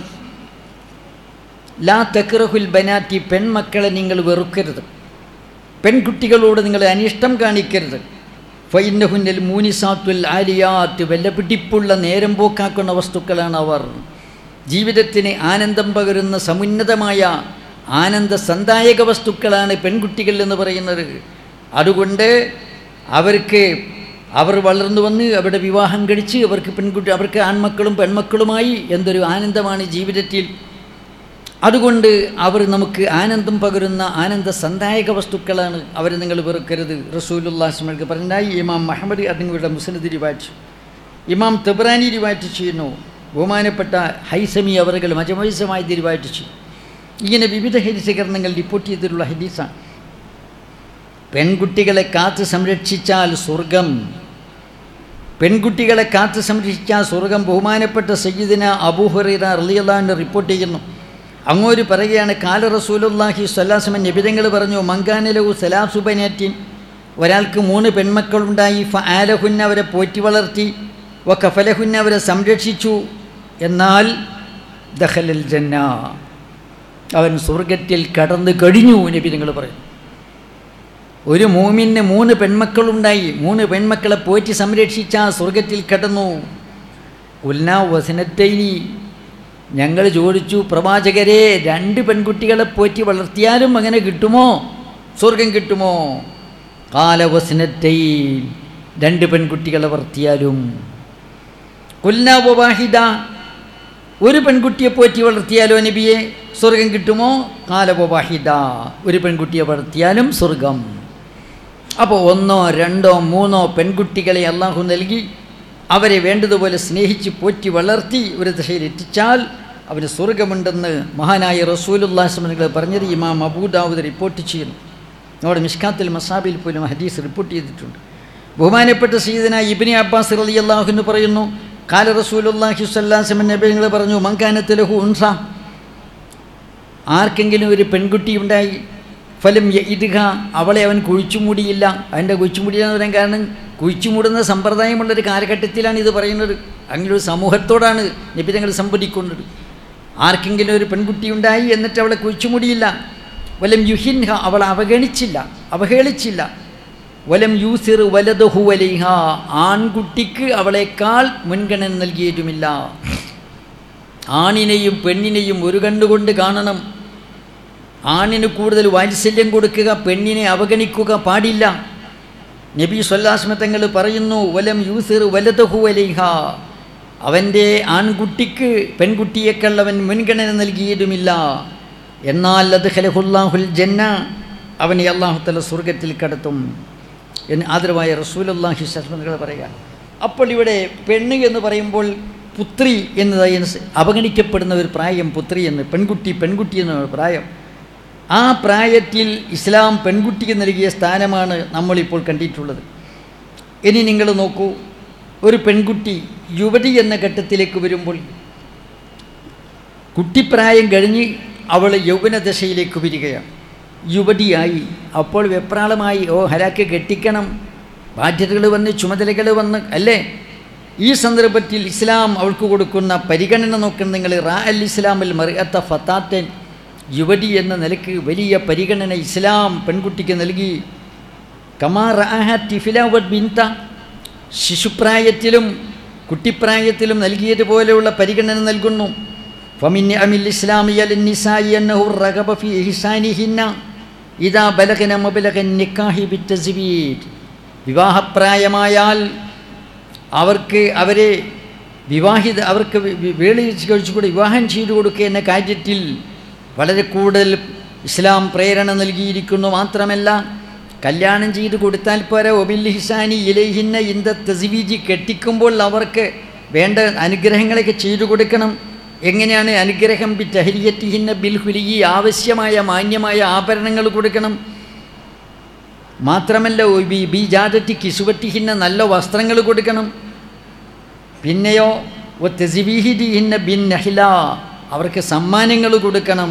ലാ തക്രഹുൽ ബനാറ്റി പെൺമക്കളെ നിങ്ങൾ വെറുക്കരുത് പെൺകുട്ടികളോട് നിങ്ങൾ അനിഷ്ടം കാണിക്കരുത് ഫൈനഹുന്നൽ മൂനിസാത്തുൽ ആലിയാത്ത് വല്ല പിടിപ്പുള്ള നേരം പോക്കാക്കുന്ന വസ്തുക്കളാണ് അവർ ജീവിതത്തിന് ആനന്ദം പകരുന്ന സമുന്നതമായ ആനന്ദ സന്ദായക വസ്തുക്കളാണ് പെൺകുട്ടികൾ എന്ന് പറയുന്നത് അതുകൊണ്ട് അവർക്ക് അവർ വളർന്നു വന്ന് അവരുടെ വിവാഹം കഴിച്ച് അവർക്ക് പെൺകുട്ടി അവർക്ക് ആൺമക്കളും പെൺമക്കളുമായി എന്തൊരു ആനന്ദമാണ് ജീവിതത്തിൽ അതുകൊണ്ട് അവർ നമുക്ക് ആനന്ദം പകരുന്ന ആനന്ദ സന്ദായക വസ്തുക്കളാണ് അവരെ നിങ്ങൾ വെറുക്കരുത് റസൂലുല്ലാസ്മൾക്ക് പറഞ്ഞായി ഇമാം മുഹമ്മദ് അതിങ്ങളുടെ മുസ്ലിദ് റിവാറ്റ് ഇമാം തെബ്രാനി റിവാറ്റ് ചെയ്യുന്നു ബഹുമാനപ്പെട്ട ഹൈസമി അവറുകൾ മജമൈസമായി റിവാറ്റ് ചെയ്യും ഇങ്ങനെ വിവിധ ഹരിസകരണങ്ങൾ റിപ്പോർട്ട് ചെയ്തിട്ടുള്ള ഹദീസാണ് പെൺകുട്ടികളെ കാത്ത് സംരക്ഷിച്ചാൽ സ്വർഗം പെൺകുട്ടികളെ കാത്ത് സംരക്ഷിച്ചാൽ സ്വർഗം ബഹുമാനപ്പെട്ട സയ്യിദിന അബൂഹുറൈറ റളിയല്ലാഹു റിപ്പോർട്ട് ചെയ്യുന്നു അങ്ങോര് പറയുകയാണ് കാല റസൂലുല്ലാഹി സ്വല്ലാസ്മൻ നിബിതങ്ങൾ പറഞ്ഞു മങ്കാനലഹു സലാസുബനറ്റിൻ ഒരാൾക്ക് മൂന്ന് പെൺമക്കളുണ്ടായി ഫ ആലഹുന്ന അവരെ പോറ്റി വളർത്തി വ കഫലഹുന്ന അവരെ സംരക്ഷിച്ചു എന്നാൽ ദഹലൽ ജന്ന അവൻ സ്വർഗത്തിൽ കടന്നു കഴിഞ്ഞു നബിതങ്ങൾ പറയും ഒരു മൂമിന് മൂന്ന് പെൺമക്കളുണ്ടായി മൂന്ന് പെൺമക്കളെ പോറ്റി സംരക്ഷിച്ച സ്വർഗത്തിൽ കടന്നു ഉൽന വസനത്തൈനി ഞങ്ങൾ ചോദിച്ചു പ്രവാചകരെ രണ്ട് പെൺകുട്ടികളെ പോറ്റി വളർത്തിയാലും അങ്ങനെ കിട്ടുമോ സ്വർഗം കിട്ടുമോ കാലവസനത്തൈ രണ്ട് പെൺകുട്ടികളെ വളർത്തിയാലും കുൽനാവാഹിദ ഒരു പെൺകുട്ടിയെ പോറ്റി വളർത്തിയാലോ നബിയെ സ്വർഗം കിട്ടുമോ കാലവാഹിദ ഒരു പെൺകുട്ടിയെ വളർത്തിയാലും സ്വർഗം അപ്പോൾ ഒന്നോ രണ്ടോ മൂന്നോ പെൺകുട്ടികളെ അള്ളാഹു നൽകി അവരെ വേണ്ടതുപോലെ സ്നേഹിച്ച് പോറ്റി വളർത്തി ഒരു ദശയിൽ എത്തിച്ചാൽ അവന് സ്വർഗമുണ്ടെന്ന് മഹാനായ റസൂലുല്ലാസ്മനുകൾ പറഞ്ഞത് ഇമാം അബൂദാവൂദ് റിപ്പോർട്ട് ചെയ്യുന്നു നമ്മുടെ മിഷ്കാത്തിൽ മസാബിൽ പോലും ഹദീസ് റിപ്പോർട്ട് ചെയ്തിട്ടുണ്ട് ബഹുമാനപ്പെട്ട സീദന ഇബിനി അബ്ബാസ് റലി അള്ളാഹു എന്ന് പറയുന്നു കാല റസൂലുല്ലാഹി സ്വല്ലാസ്മൻ നബിങ്ങൾ പറഞ്ഞു മങ്കാനത്തിലഹു ഉൻസ ആർക്കെങ്കിലും ഒരു പെൺകുട്ടി ഉണ്ടായി ഫലം ഇതുക അവളെ അവൻ കുഴിച്ചുമൂടിയില്ല അവൻ്റെ കുഴിച്ചുമൂടിയെന്ന് പറയാൻ കാരണം കുഴിച്ചുമൂടുന്ന സമ്പ്രദായമുള്ളൊരു കാലഘട്ടത്തിലാണ് ഇത് പറയുന്നത് അങ്ങനെ ഒരു സമൂഹത്തോടാണ് നിബിതങ്ങൾ സംവദിക്കുന്നത് ആർക്കെങ്കിലും ഒരു പെൺകുട്ടി ഉണ്ടായി എന്നിട്ട് അവളെ കുഴിച്ചുമൂടിയില്ല വലം യുഹിൻഹ അവളെ അവഗണിച്ചില്ല അവഹേളിച്ചില്ല വലം യൂസിർ വലതുഹു വലൈഹ ആൺകുട്ടിക്ക് അവളെക്കാൾ മുൻഗണന നൽകിയതുമില്ല ആണിനെയും പെണ്ണിനെയും ഒരു കണ്ടുകൊണ്ട് കാണണം ആണിന് കൂടുതൽ വാത്സല്യം കൊടുക്കുക പെണ്ണിനെ അവഗണിക്കുക പാടില്ല നബി സ്വല്ലാസ്മത്തങ്ങൾ പറയുന്നു വലം യൂസിർ വലതഹു വലൈഹ അവൻ്റെ ആൺകുട്ടിക്ക് പെൺകുട്ടിയേക്കാൾ അവൻ മുൻഗണന നൽകിയതുമില്ല എന്നാൽ അത് ഹലഹുല്ലാഹുൽ ജന്ന അവനെ അള്ളാഹുത്തല സ്വർഗത്തിൽ കടത്തും എന്ന് ആദരവായ റസൂലുല്ലാഹി സസ്മതകൾ പറയുക അപ്പോൾ ഇവിടെ പെണ്ണ് എന്ന് പറയുമ്പോൾ പുത്രി എന്നതായി അവഗണിക്കപ്പെടുന്ന ഒരു പ്രായം പുത്രി എന്ന് പെൺകുട്ടി പെൺകുട്ടി എന്ന പ്രായം ആ പ്രായത്തിൽ ഇസ്ലാം പെൺകുട്ടിക്ക് നൽകിയ സ്ഥാനമാണ് നമ്മളിപ്പോൾ കണ്ടിട്ടുള്ളത് ഇനി നിങ്ങൾ നോക്കൂ ഒരു പെൺകുട്ടി യുവതി എന്ന ഘട്ടത്തിലേക്ക് വരുമ്പോൾ കുട്ടിപ്രായം കഴിഞ്ഞ് അവൾ യൗവനദശയിലേക്ക് വരികയാണ് യുവതിയായി അപ്പോൾ വെപ്രാളമായി ഓ ഹലാക്ക് കെട്ടിക്കണം ബാധ്യതകൾ വന്ന് ചുമതലകൾ വന്ന് അല്ലേ ഈ സന്ദർഭത്തിൽ ഇസ്ലാം അവൾക്ക് കൊടുക്കുന്ന പരിഗണന നോക്കുന്ന നിങ്ങൾ റാ അൽ ഇസ്ലാമിൽ മറിയത്ത ഫത്താത്തൻ യുവതി എന്ന നിലയ്ക്ക് വലിയ പരിഗണന ഇസ്ലാം പെൺകുട്ടിക്ക് നൽകി കമാ റാഹ ടിഫിലാവത് ബിൻത ശിശുപ്രായത്തിലും കുട്ടിപ്രായത്തിലും നൽകിയതുപോലെയുള്ള പരിഗണന നൽകുന്നു ഫമിൻ അമിൽ ഇസ്ലാമിയ നിസായി എന്നഹു റഗബ ഫി ഇഹ്സാനിഹിന്ന ഇതാ ബലകന മബലകൻ നിക്കാഹി ബിത്തസ്വീറ്റ് വിവാഹപ്രായമായാൽ അവർക്ക് അവരെ വിവാഹിത അവർക്ക് വി- വി- വേളി കഴിച്ചുകൂടി വിവാഹം ചെയ്തു കൊടുക്കുക എന്ന കാര്യത്തിൽ വളരെ കൂടുതൽ ഇസ്ലാം പ്രേരണ നൽകിയിരിക്കുന്നു മാത്രമല്ല കല്യാണം ചെയ്തു കൊടുത്താൽ പോരാ ഒബിൽ ഹിസാനി ഇലഹിന്ന ഇന്ത തസ്വീജി കെട്ടിക്കുമ്പോൾ അവർക്ക് വേണ്ട അനുഗ്രഹങ്ങളൊക്കെ ചെയ്തു കൊടുക്കണം എങ്ങനെയാണ് അനുഗ്രഹം ബി തഹരിയത്തിഹിന്ന ബിൽ ഹുലിയി ആവശ്യമായ മാന്യമായ ആഭരണങ്ങൾ കൊടുക്കണം മാത്രമല്ല ബി ബി ജാതത്തി കിസുവറ്റിഹിന്ന നല്ല വസ്ത്രങ്ങൾ കൊടുക്കണം പിന്നെയോ ഒ തെസിബീഹിദിഹിന്ന ബിൻ നഹില അവർക്ക് സമ്മാനങ്ങൾ കൊടുക്കണം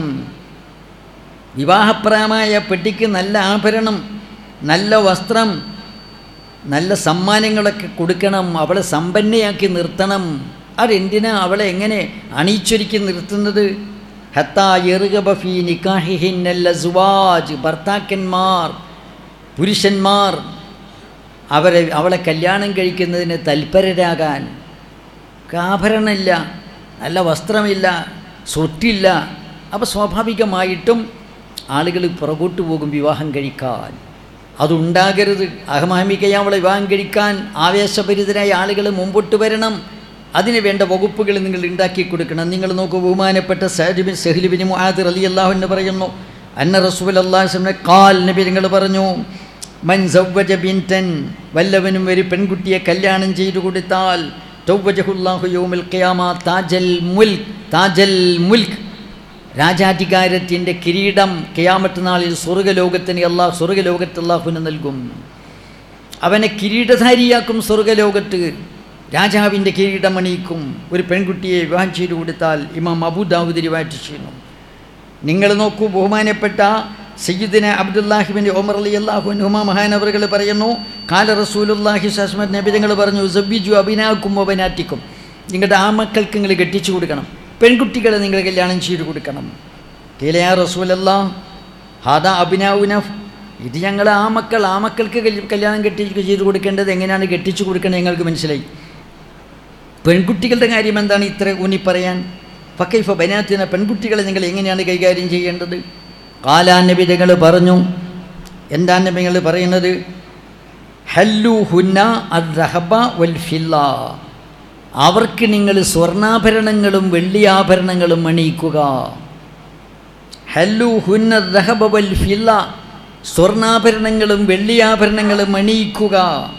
വിവാഹപ്രായമായ പെട്ടിക്ക് നല്ല ആഭരണം നല്ല വസ്ത്രം നല്ല സമ്മാനങ്ങളൊക്കെ കൊടുക്കണം അവളെ സമ്പന്നയാക്കി നിർത്തണം അതെന്തിനാ അവളെ എങ്ങനെ അണിയിച്ചൊരുക്കി നിർത്തുന്നത് ഹത്താ എറുകബഫി നിക്കാഹിഹിന്നല്ല സുവാജ് ഭർത്താക്കന്മാർ പുരുഷന്മാർ അവരെ അവളെ കല്യാണം കഴിക്കുന്നതിന് തൽപരരാകാൻ ആഭരണമില്ല നല്ല വസ്ത്രമില്ല സ്വത്തില്ല അപ്പോൾ സ്വാഭാവികമായിട്ടും ആളുകൾ പുറകോട്ട് പോകും വിവാഹം കഴിക്കാൻ അതുണ്ടാകരുത് അഹമാമിക്കയെ അവളെ വിവാഹം കഴിക്കാൻ ആവേശഭരിതരായ ആളുകൾ മുമ്പോട്ട് വരണം അതിന് വേണ്ട വകുപ്പുകൾ നിങ്ങൾ ഉണ്ടാക്കി കൊടുക്കണം നിങ്ങൾ നോക്കൂ ബഹുമാനപ്പെട്ട സഹദിബിൻ സഹ്ലിബിന് മുഹാദിർ അലി അള്ളാഹുവിന് പറയുന്നു അന്ന റസൂൽ അള്ളാഹുസ്ലമിനെ കാൽ നബി നിങ്ങൾ പറഞ്ഞു മൻ സവ്വജ ബിൻതൻ വല്ലവനും ഒരു പെൺകുട്ടിയെ കല്യാണം ചെയ്തു കൊടുത്താൽ തൗവജഹുല്ലാഹു യൗമിൽ ഖിയാമ താജൽ മുൽക്ക് താജൽ മുൽക്ക് രാജാധികാരത്തിൻ്റെ കിരീടം കിയാമത്ത് നാളിൽ സ്വർഗലോകത്തിന് അള്ളാഹ് സ്വർഗലോകത്ത് അള്ളാഹുവിന് നൽകും അവനെ കിരീടധാരിയാക്കും സ്വർഗലോകത്ത് രാജാവിൻ്റെ കിരീടം അണിയിക്കും ഒരു പെൺകുട്ടിയെ വിവാഹം ചെയ്തു കൊടുത്താൽ ഇമാം അബുദാവുദ് റിവാറ്റ് ചെയ്യുന്നു നിങ്ങൾ നോക്കൂ ബഹുമാനപ്പെട്ട സയ്യിദിന അബ്ദുല്ലാഹിബിൻ ഒമർ അലി അള്ളാഹു ഹുമാ മഹാനവറുകൾ പറയുന്നു കാല റസൂലുല്ലാഹി സസ്മത് നബിതങ്ങൾ പറഞ്ഞു സബ്ബിജു അബിനാക്കും അബനാറ്റിക്കും നിങ്ങളുടെ ആ മക്കൾക്ക് നിങ്ങൾ കെട്ടിച്ചു കൊടുക്കണം പെൺകുട്ടികളെ നിങ്ങൾ കല്യാണം ചെയ്തു കൊടുക്കണം കേലയാ റസൂലല്ല ഹാദാ അബിനാവുനഫ് ഇത് ഞങ്ങൾ ആ മക്കൾ ആ മക്കൾക്ക് കല്യ- കല്യാണം കെട്ടി ചെയ്തു കൊടുക്കേണ്ടത് എങ്ങനെയാണ് കെട്ടിച്ചു കൊടുക്കേണ്ടത് ഞങ്ങൾക്ക് മനസ്സിലായി പെൺകുട്ടികളുടെ കാര്യം എന്താണ് ഇത്ര ഊന്നി പറയാൻ ഫക്കൈഫ ബനാത്തിന പെൺകുട്ടികളെ നിങ്ങൾ എങ്ങനെയാണ് കൈകാര്യം ചെയ്യേണ്ടത് കാലാനബിതകൾ പറഞ്ഞു എന്താ നബികൾ പറയുന്നത് ഹല്ലു ഹുന്ന അദ്ഹബ വൽ ഫില്ല അവർക്ക് നിങ്ങൾ സ്വർണ്ണാഭരണങ്ങളും വെള്ളിയാഭരണങ്ങളും അണിയിക്കുക ഹല്ലു ഹുന്ന ദഹബ വൽ ഫില്ല സ്വർണ്ണാഭരണങ്ങളും വെള്ളിയാഭരണങ്ങളും അണിയിക്കുക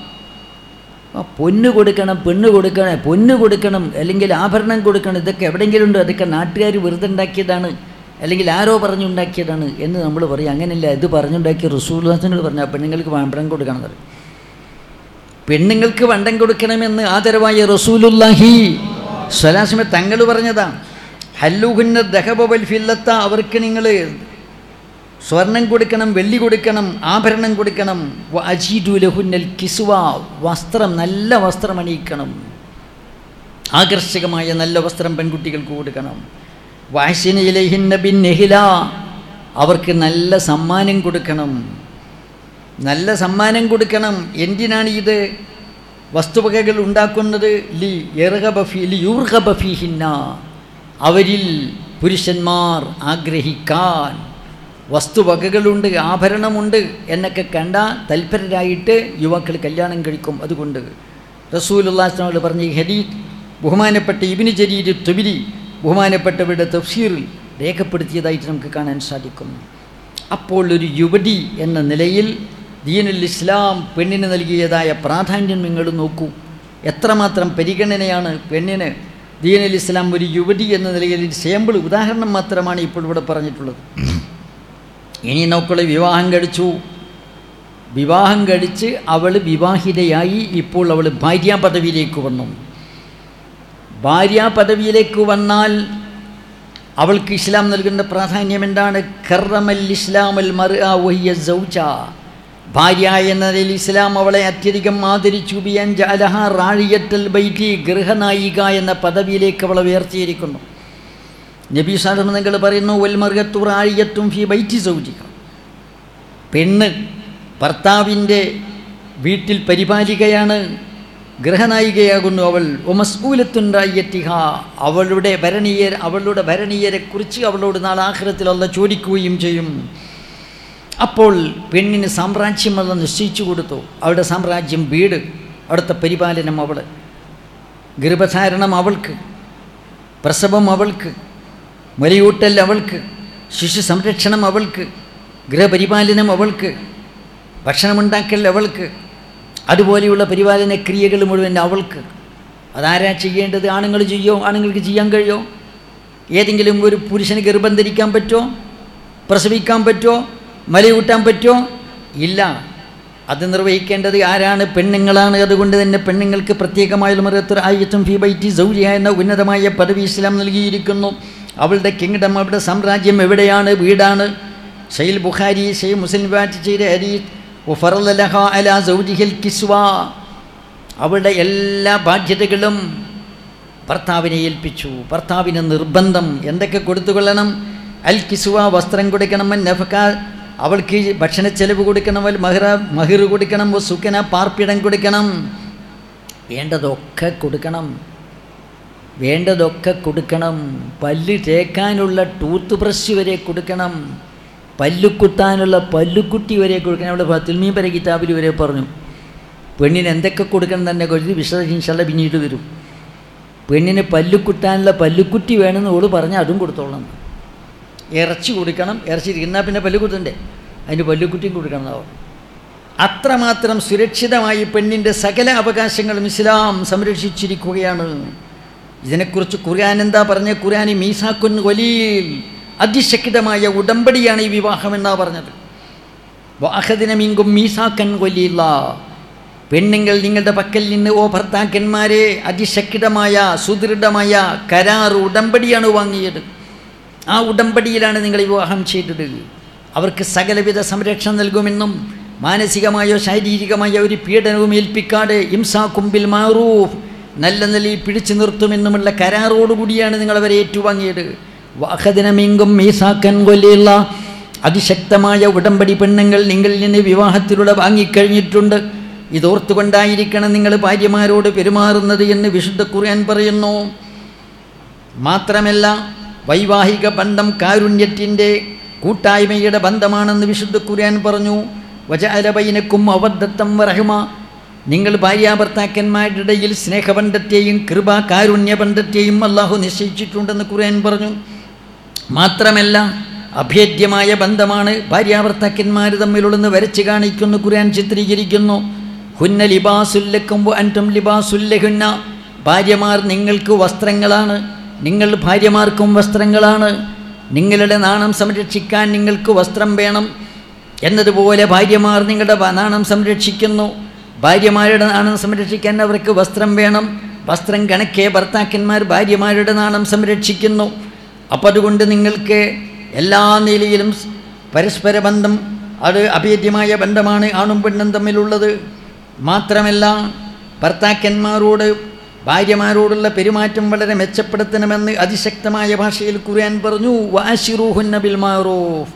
ആ പൊന്ന് കൊടുക്കണം പെണ്ണ് കൊടുക്കണം പൊന്ന് കൊടുക്കണം അല്ലെങ്കിൽ ആഭരണം കൊടുക്കണം ഇതൊക്കെ എവിടെയെങ്കിലും ഉണ്ടോ അതൊക്കെ നാട്ടുകാർ വെറുതെ ഉണ്ടാക്കിയതാണ് അല്ലെങ്കിൽ ആരോ പറഞ്ഞുണ്ടാക്കിയതാണ് എന്ന് നമ്മൾ പറയും അങ്ങനെയല്ല ഇത് പറഞ്ഞുണ്ടാക്കിയ റസൂൽഹാസനോട് പറഞ്ഞാൽ പെണ്ണുങ്ങൾക്ക് വണ്ടം കൊടുക്കണം എന്ന് പറയും പെണ്ണുങ്ങൾക്ക് വണ്ടം കൊടുക്കണമെന്ന് ആദരവായ റസൂലുല്ലാഹി സ്വലാസിമ തങ്ങൾ പറഞ്ഞതാ ഹല്ലൂഹുന്ന ദഹബൽ ഫില്ലത്ത അവർക്ക് നിങ്ങൾ സ്വർണം കൊടുക്കണം വെള്ളി കൊടുക്കണം ആഭരണം കൊടുക്കണം വ അജീദു ലഹുന്നൽ കിസുവ വസ്ത്രം നല്ല വസ്ത്രം അണിയിക്കണം ആകർഷകമായ നല്ല വസ്ത്രം പെൺകുട്ടികൾക്ക് കൊടുക്കണം വാശിനയിലഹിന്ന ബിൻ നെഹില അവർക്ക് നല്ല സമ്മാനം കൊടുക്കണം നല്ല സമ്മാനം കൊടുക്കണം എന്തിനാണ് ഇത് വസ്തുവകകൾ ഉണ്ടാക്കുന്നത് ലി എർഹബഫി ലി യൂർഹബഫിഹിന്ന അവരിൽ പുരുഷന്മാർ ആഗ്രഹിക്കാൻ വസ്തുവകകളുണ്ട് ആഭരണമുണ്ട് എന്നൊക്കെ കണ്ട തൽപരരായിട്ട് യുവാക്കൾ കല്യാണം കഴിക്കും അതുകൊണ്ട് റസൂലുല്ലാസ്ലാമോട് പറഞ്ഞ ഈ ഹദീദ് ബഹുമാനപ്പെട്ട ഇബിന് ജരീര് തുബിരി ബഹുമാനപ്പെട്ടവരുടെ തഫ്സീറിൽ രേഖപ്പെടുത്തിയതായിട്ട് നമുക്ക് കാണാൻ സാധിക്കും അപ്പോൾ ഒരു യുവതി എന്ന നിലയിൽ ദീനുൽ ഇസ്ലാം പെണ്ണിന് നൽകിയതായ പ്രാധാന്യം നിങ്ങൾ നോക്കൂ എത്രമാത്രം പരിഗണനയാണ് പെണ്ണിന് ദീനുൽ ഇസ്ലാം ഒരു യുവതി എന്ന നിലയിൽ സാമ്പിൾ ഉദാഹരണം മാത്രമാണ് ഇപ്പോൾ ഇവിടെ പറഞ്ഞിട്ടുള്ളത് ഇനി നോക്കള് വിവാഹം കഴിച്ചു വിവാഹം കഴിച്ച് അവൾ വിവാഹിതയായി ഇപ്പോൾ അവൾ ഭാര്യാ പദവിയിലേക്ക് വന്നു ഭാര്യാ പദവിയിലേക്ക് വന്നാൽ അവൾക്ക് ഇസ്ലാം നൽകുന്ന പ്രാധാന്യം എന്താണ് കർറമൽ ഇസ്ലാമൽ മർ വഹിയ സൗജ ഭാര്യ എന്ന നിലയിൽ ഇസ്ലാം അവളെ അത്യധികം ആദരിച്ചു ബിയൻ ജാലഹ റാഴിയത്തൽ ബൈറ്റി ഗൃഹനായിക എന്ന പദവിയിലേക്ക് അവളെ ഉയർത്തിയിരിക്കുന്നു നബി സാദം നിങ്ങൾ പറയുന്നു വൽമർഗത്തു റാഴിയത്തും ഫി ബൈറ്റി സൗജിക പെണ്ണ് ഭർത്താവിൻ്റെ വീട്ടിൽ പരിപാലികയാണ് ഗൃഹനായികയാകുന്നു അവൾ ഒമസ്കൂലത്തുണ്ടായിയത്തിഹ അവളുടെ ഭരണീയർ അവളുടെ ഭരണീയരെക്കുറിച്ച് അവളോട് നാളെ ആഖിറത്തിൽ അല്ല ചോദിക്കുകയും ചെയ്യും അപ്പോൾ പെണ്ണിന് സാമ്രാജ്യം അത് നിശ്ചയിച്ചു കൊടുത്തു അവളുടെ സാമ്രാജ്യം വീട് അവിടുത്തെ പരിപാലനം അവൾ ഗർഭധാരണം അവൾക്ക് പ്രസവം അവൾക്ക് മുലയൂട്ടൽ അവൾക്ക് ശിശു സംരക്ഷണം അവൾക്ക് ഗൃഹപരിപാലനം അവൾക്ക് ഭക്ഷണമുണ്ടാക്കൽ അവൾക്ക് അതുപോലെയുള്ള പരിപാലന ക്രിയകൾ മുഴുവൻ അവൾക്ക് അതാരാ ചെയ്യേണ്ടത് ആണുങ്ങൾ ചെയ്യോ ആണുങ്ങൾക്ക് ചെയ്യാൻ കഴിയോ ഏതെങ്കിലും ഒരു പുരുഷന് ഗർഭം ധരിക്കാൻ പറ്റുമോ പ്രസവിക്കാൻ പറ്റുമോ മലയൂട്ടാൻ പറ്റുമോ ഇല്ല അത് നിർവഹിക്കേണ്ടത് ആരാണ് പെണ്ണുങ്ങളാണ് അതുകൊണ്ട് തന്നെ പെണ്ണുങ്ങൾക്ക് പ്രത്യേകമായ മൃഗത്തിൽ ആയത്തും ഫി ബൈറ്റി സൗര്യ എന്ന ഉന്നതമായ പദവി ഇസ്ലാം നൽകിയിരിക്കുന്നു അവളുടെ കിങ്ഡം അവളുടെ സാമ്രാജ്യം എവിടെയാണ് വീടാണ് ഷെയ്ൽ ബുഖാരി ഷെയ് മുസ്ലിം വാറ്റ് ചെയ്ത അരി ഫറലഹ അല സൗജിഹിൽ കിസ്വ അവളുടെ എല്ലാ ബാധ്യതകളും ഭർത്താവിനെ ഏൽപ്പിച്ചു ഭർത്താവിന് നിർബന്ധം എന്തൊക്കെ കൊടുത്തുകൊള്ളണം അൽ കിസുവ വസ്ത്രം കൊടുക്കണം നഫക്ക അവൾക്ക് ഭക്ഷണ ചെലവ് കൊടുക്കണം അൽ മഹ്റ മഹിർ കൊടുക്കണം സുഖന പാർപ്പിടം കൊടുക്കണം വേണ്ടതൊക്കെ കൊടുക്കണം വേണ്ടതൊക്കെ കൊടുക്കണം പല്ല് തേക്കാനുള്ള ടൂത്ത് ബ്രഷ് വരെ കൊടുക്കണം പല്ലു കുത്താനുള്ള പല്ലുക്കുട്ടി വരെ കൊടുക്കണം അവിടെ ഫത്തുൽമീൻ പര കിതാബിൽ വരെ പറഞ്ഞു പെണ്ണിന് എന്തൊക്കെ കൊടുക്കണം തന്നെ കരുതി വിശദ പിന്നീട് വരും പെണ്ണിന് പല്ലു കുത്താനുള്ള പല്ലുക്കുറ്റി വേണമെന്ന് ഓട് പറഞ്ഞാൽ അതും കൊടുത്തോളാം ഇറച്ചി കൊടുക്കണം ഇറച്ചി തിന്നാൽ പിന്നെ പല്ലു കുത്തണ്ടേ അതിന് പല്ലുക്കുറ്റിയും കൊടുക്കണം എന്നാവും അത്രമാത്രം സുരക്ഷിതമായി പെണ്ണിൻ്റെ സകല അവകാശങ്ങളും ഇസ്ലാം സംരക്ഷിച്ചിരിക്കുകയാണ് ഇതിനെക്കുറിച്ച് ഖുർആൻ എന്താ പറഞ്ഞ ഖുർആൻ മീസാക്കുൻ വലിയിൽ അതിശക്തമായ ഉടമ്പടിയാണ് ഈ വിവാഹം എന്നാ പറഞ്ഞത് വാഹദിനമിങ്കും മീസാക്കൻ കൊല്ലിയില്ല പെണ്ണുങ്ങൾ നിങ്ങളുടെ പക്കൽ നിന്ന് ഓ ഭർത്താക്കന്മാരെ അതിശക്തമായ സുദൃഢമായ കരാർ ഉടമ്പടിയാണ് വാങ്ങിയത് ആ ഉടമ്പടിയിലാണ് നിങ്ങൾ വിവാഹം ചെയ്തത് അവർക്ക് സകലവിധ സംരക്ഷണം നൽകുമെന്നും മാനസികമായോ ശാരീരികമായോ ഒരു പീഡനവും ഏൽപ്പിക്കാതെ ഇംസാ കുമ്പിൽ മാറൂഫ് നല്ല നിലയിൽ പിടിച്ചു നിർത്തുമെന്നുമുള്ള കരാറോടുകൂടിയാണ് നിങ്ങൾ അവരെ ഏറ്റുവാങ്ങിയത് വാഹദിനമെങ്കും മീസാക്കൻ കൊല്ലിയുള്ള അതിശക്തമായ ഉടമ്പടി പെണ്ണുങ്ങൾ നിങ്ങളിൽ നിന്ന് വിവാഹത്തിലൂടെ വാങ്ങിക്കഴിഞ്ഞിട്ടുണ്ട് ഇതോർത്തുകൊണ്ടായിരിക്കണം നിങ്ങൾ ഭാര്യമാരോട് പെരുമാറുന്നത് എന്ന് വിശുദ്ധ ഖുർആൻ പറയുന്നു മാത്രമല്ല വൈവാഹിക ബന്ധം കാരുണ്യത്തിൻ്റെ കൂട്ടായ്മയുടെ ബന്ധമാണെന്ന് വിശുദ്ധ ഖുർആൻ പറഞ്ഞു വജാലബൈനക്കും അവദ്ധത്തം വറഹുമ നിങ്ങൾ ഭാര്യാഭർത്താക്കന്മാരുടെ ഇടയിൽ സ്നേഹബന്ധത്തെയും കൃപ കാരുണ്യബന്ധത്തെയും അള്ളാഹു നിശ്ചയിച്ചിട്ടുണ്ടെന്ന് ഖുർആൻ പറഞ്ഞു മാത്രമല്ല അഭേദ്യമായ ബന്ധമാണ് ഭാര്യാഭർത്താക്കന്മാർ തമ്മിലുള്ളെന്ന് വരച്ച് കാണിക്കുന്നു ഖുർആൻ ചിത്രീകരിക്കുന്നു ഹുന്ന ലിബാസുല്ലക്കും അൻറ്റും ലിബാസുല്ലഹുന്ന ഭാര്യമാർ നിങ്ങൾക്ക് വസ്ത്രങ്ങളാണ് നിങ്ങൾ ഭാര്യമാർക്കും വസ്ത്രങ്ങളാണ് നിങ്ങളുടെ നാണം സംരക്ഷിക്കാൻ നിങ്ങൾക്ക് വസ്ത്രം വേണം എന്നതുപോലെ ഭാര്യമാർ നിങ്ങളുടെ വ- നാണം സംരക്ഷിക്കുന്നു ഭാര്യമാരുടെ നാണം സംരക്ഷിക്കാൻ അവർക്ക് വസ്ത്രം വേണം വസ്ത്രം കണക്കെ ഭർത്താക്കന്മാർ ഭാര്യമാരുടെ നാണം സംരക്ഷിക്കുന്നു അപ്പം അതുകൊണ്ട് നിങ്ങൾക്ക് എല്ലാ നിലയിലും സ് പരസ്പര ബന്ധം അത് അഭേദ്യമായ ബന്ധമാണ് ആണും പെണ്ണും തമ്മിലുള്ളത് മാത്രമല്ല ഭർത്താക്കന്മാരോട് ഭാര്യമാരോടുള്ള പെരുമാറ്റം വളരെ മെച്ചപ്പെടുത്തണമെന്ന് അതിശക്തമായ ഭാഷയിൽ ഖുർആൻ പറഞ്ഞു വാഷിറൂഹുന്ന ബിൽ മാറൂഫ്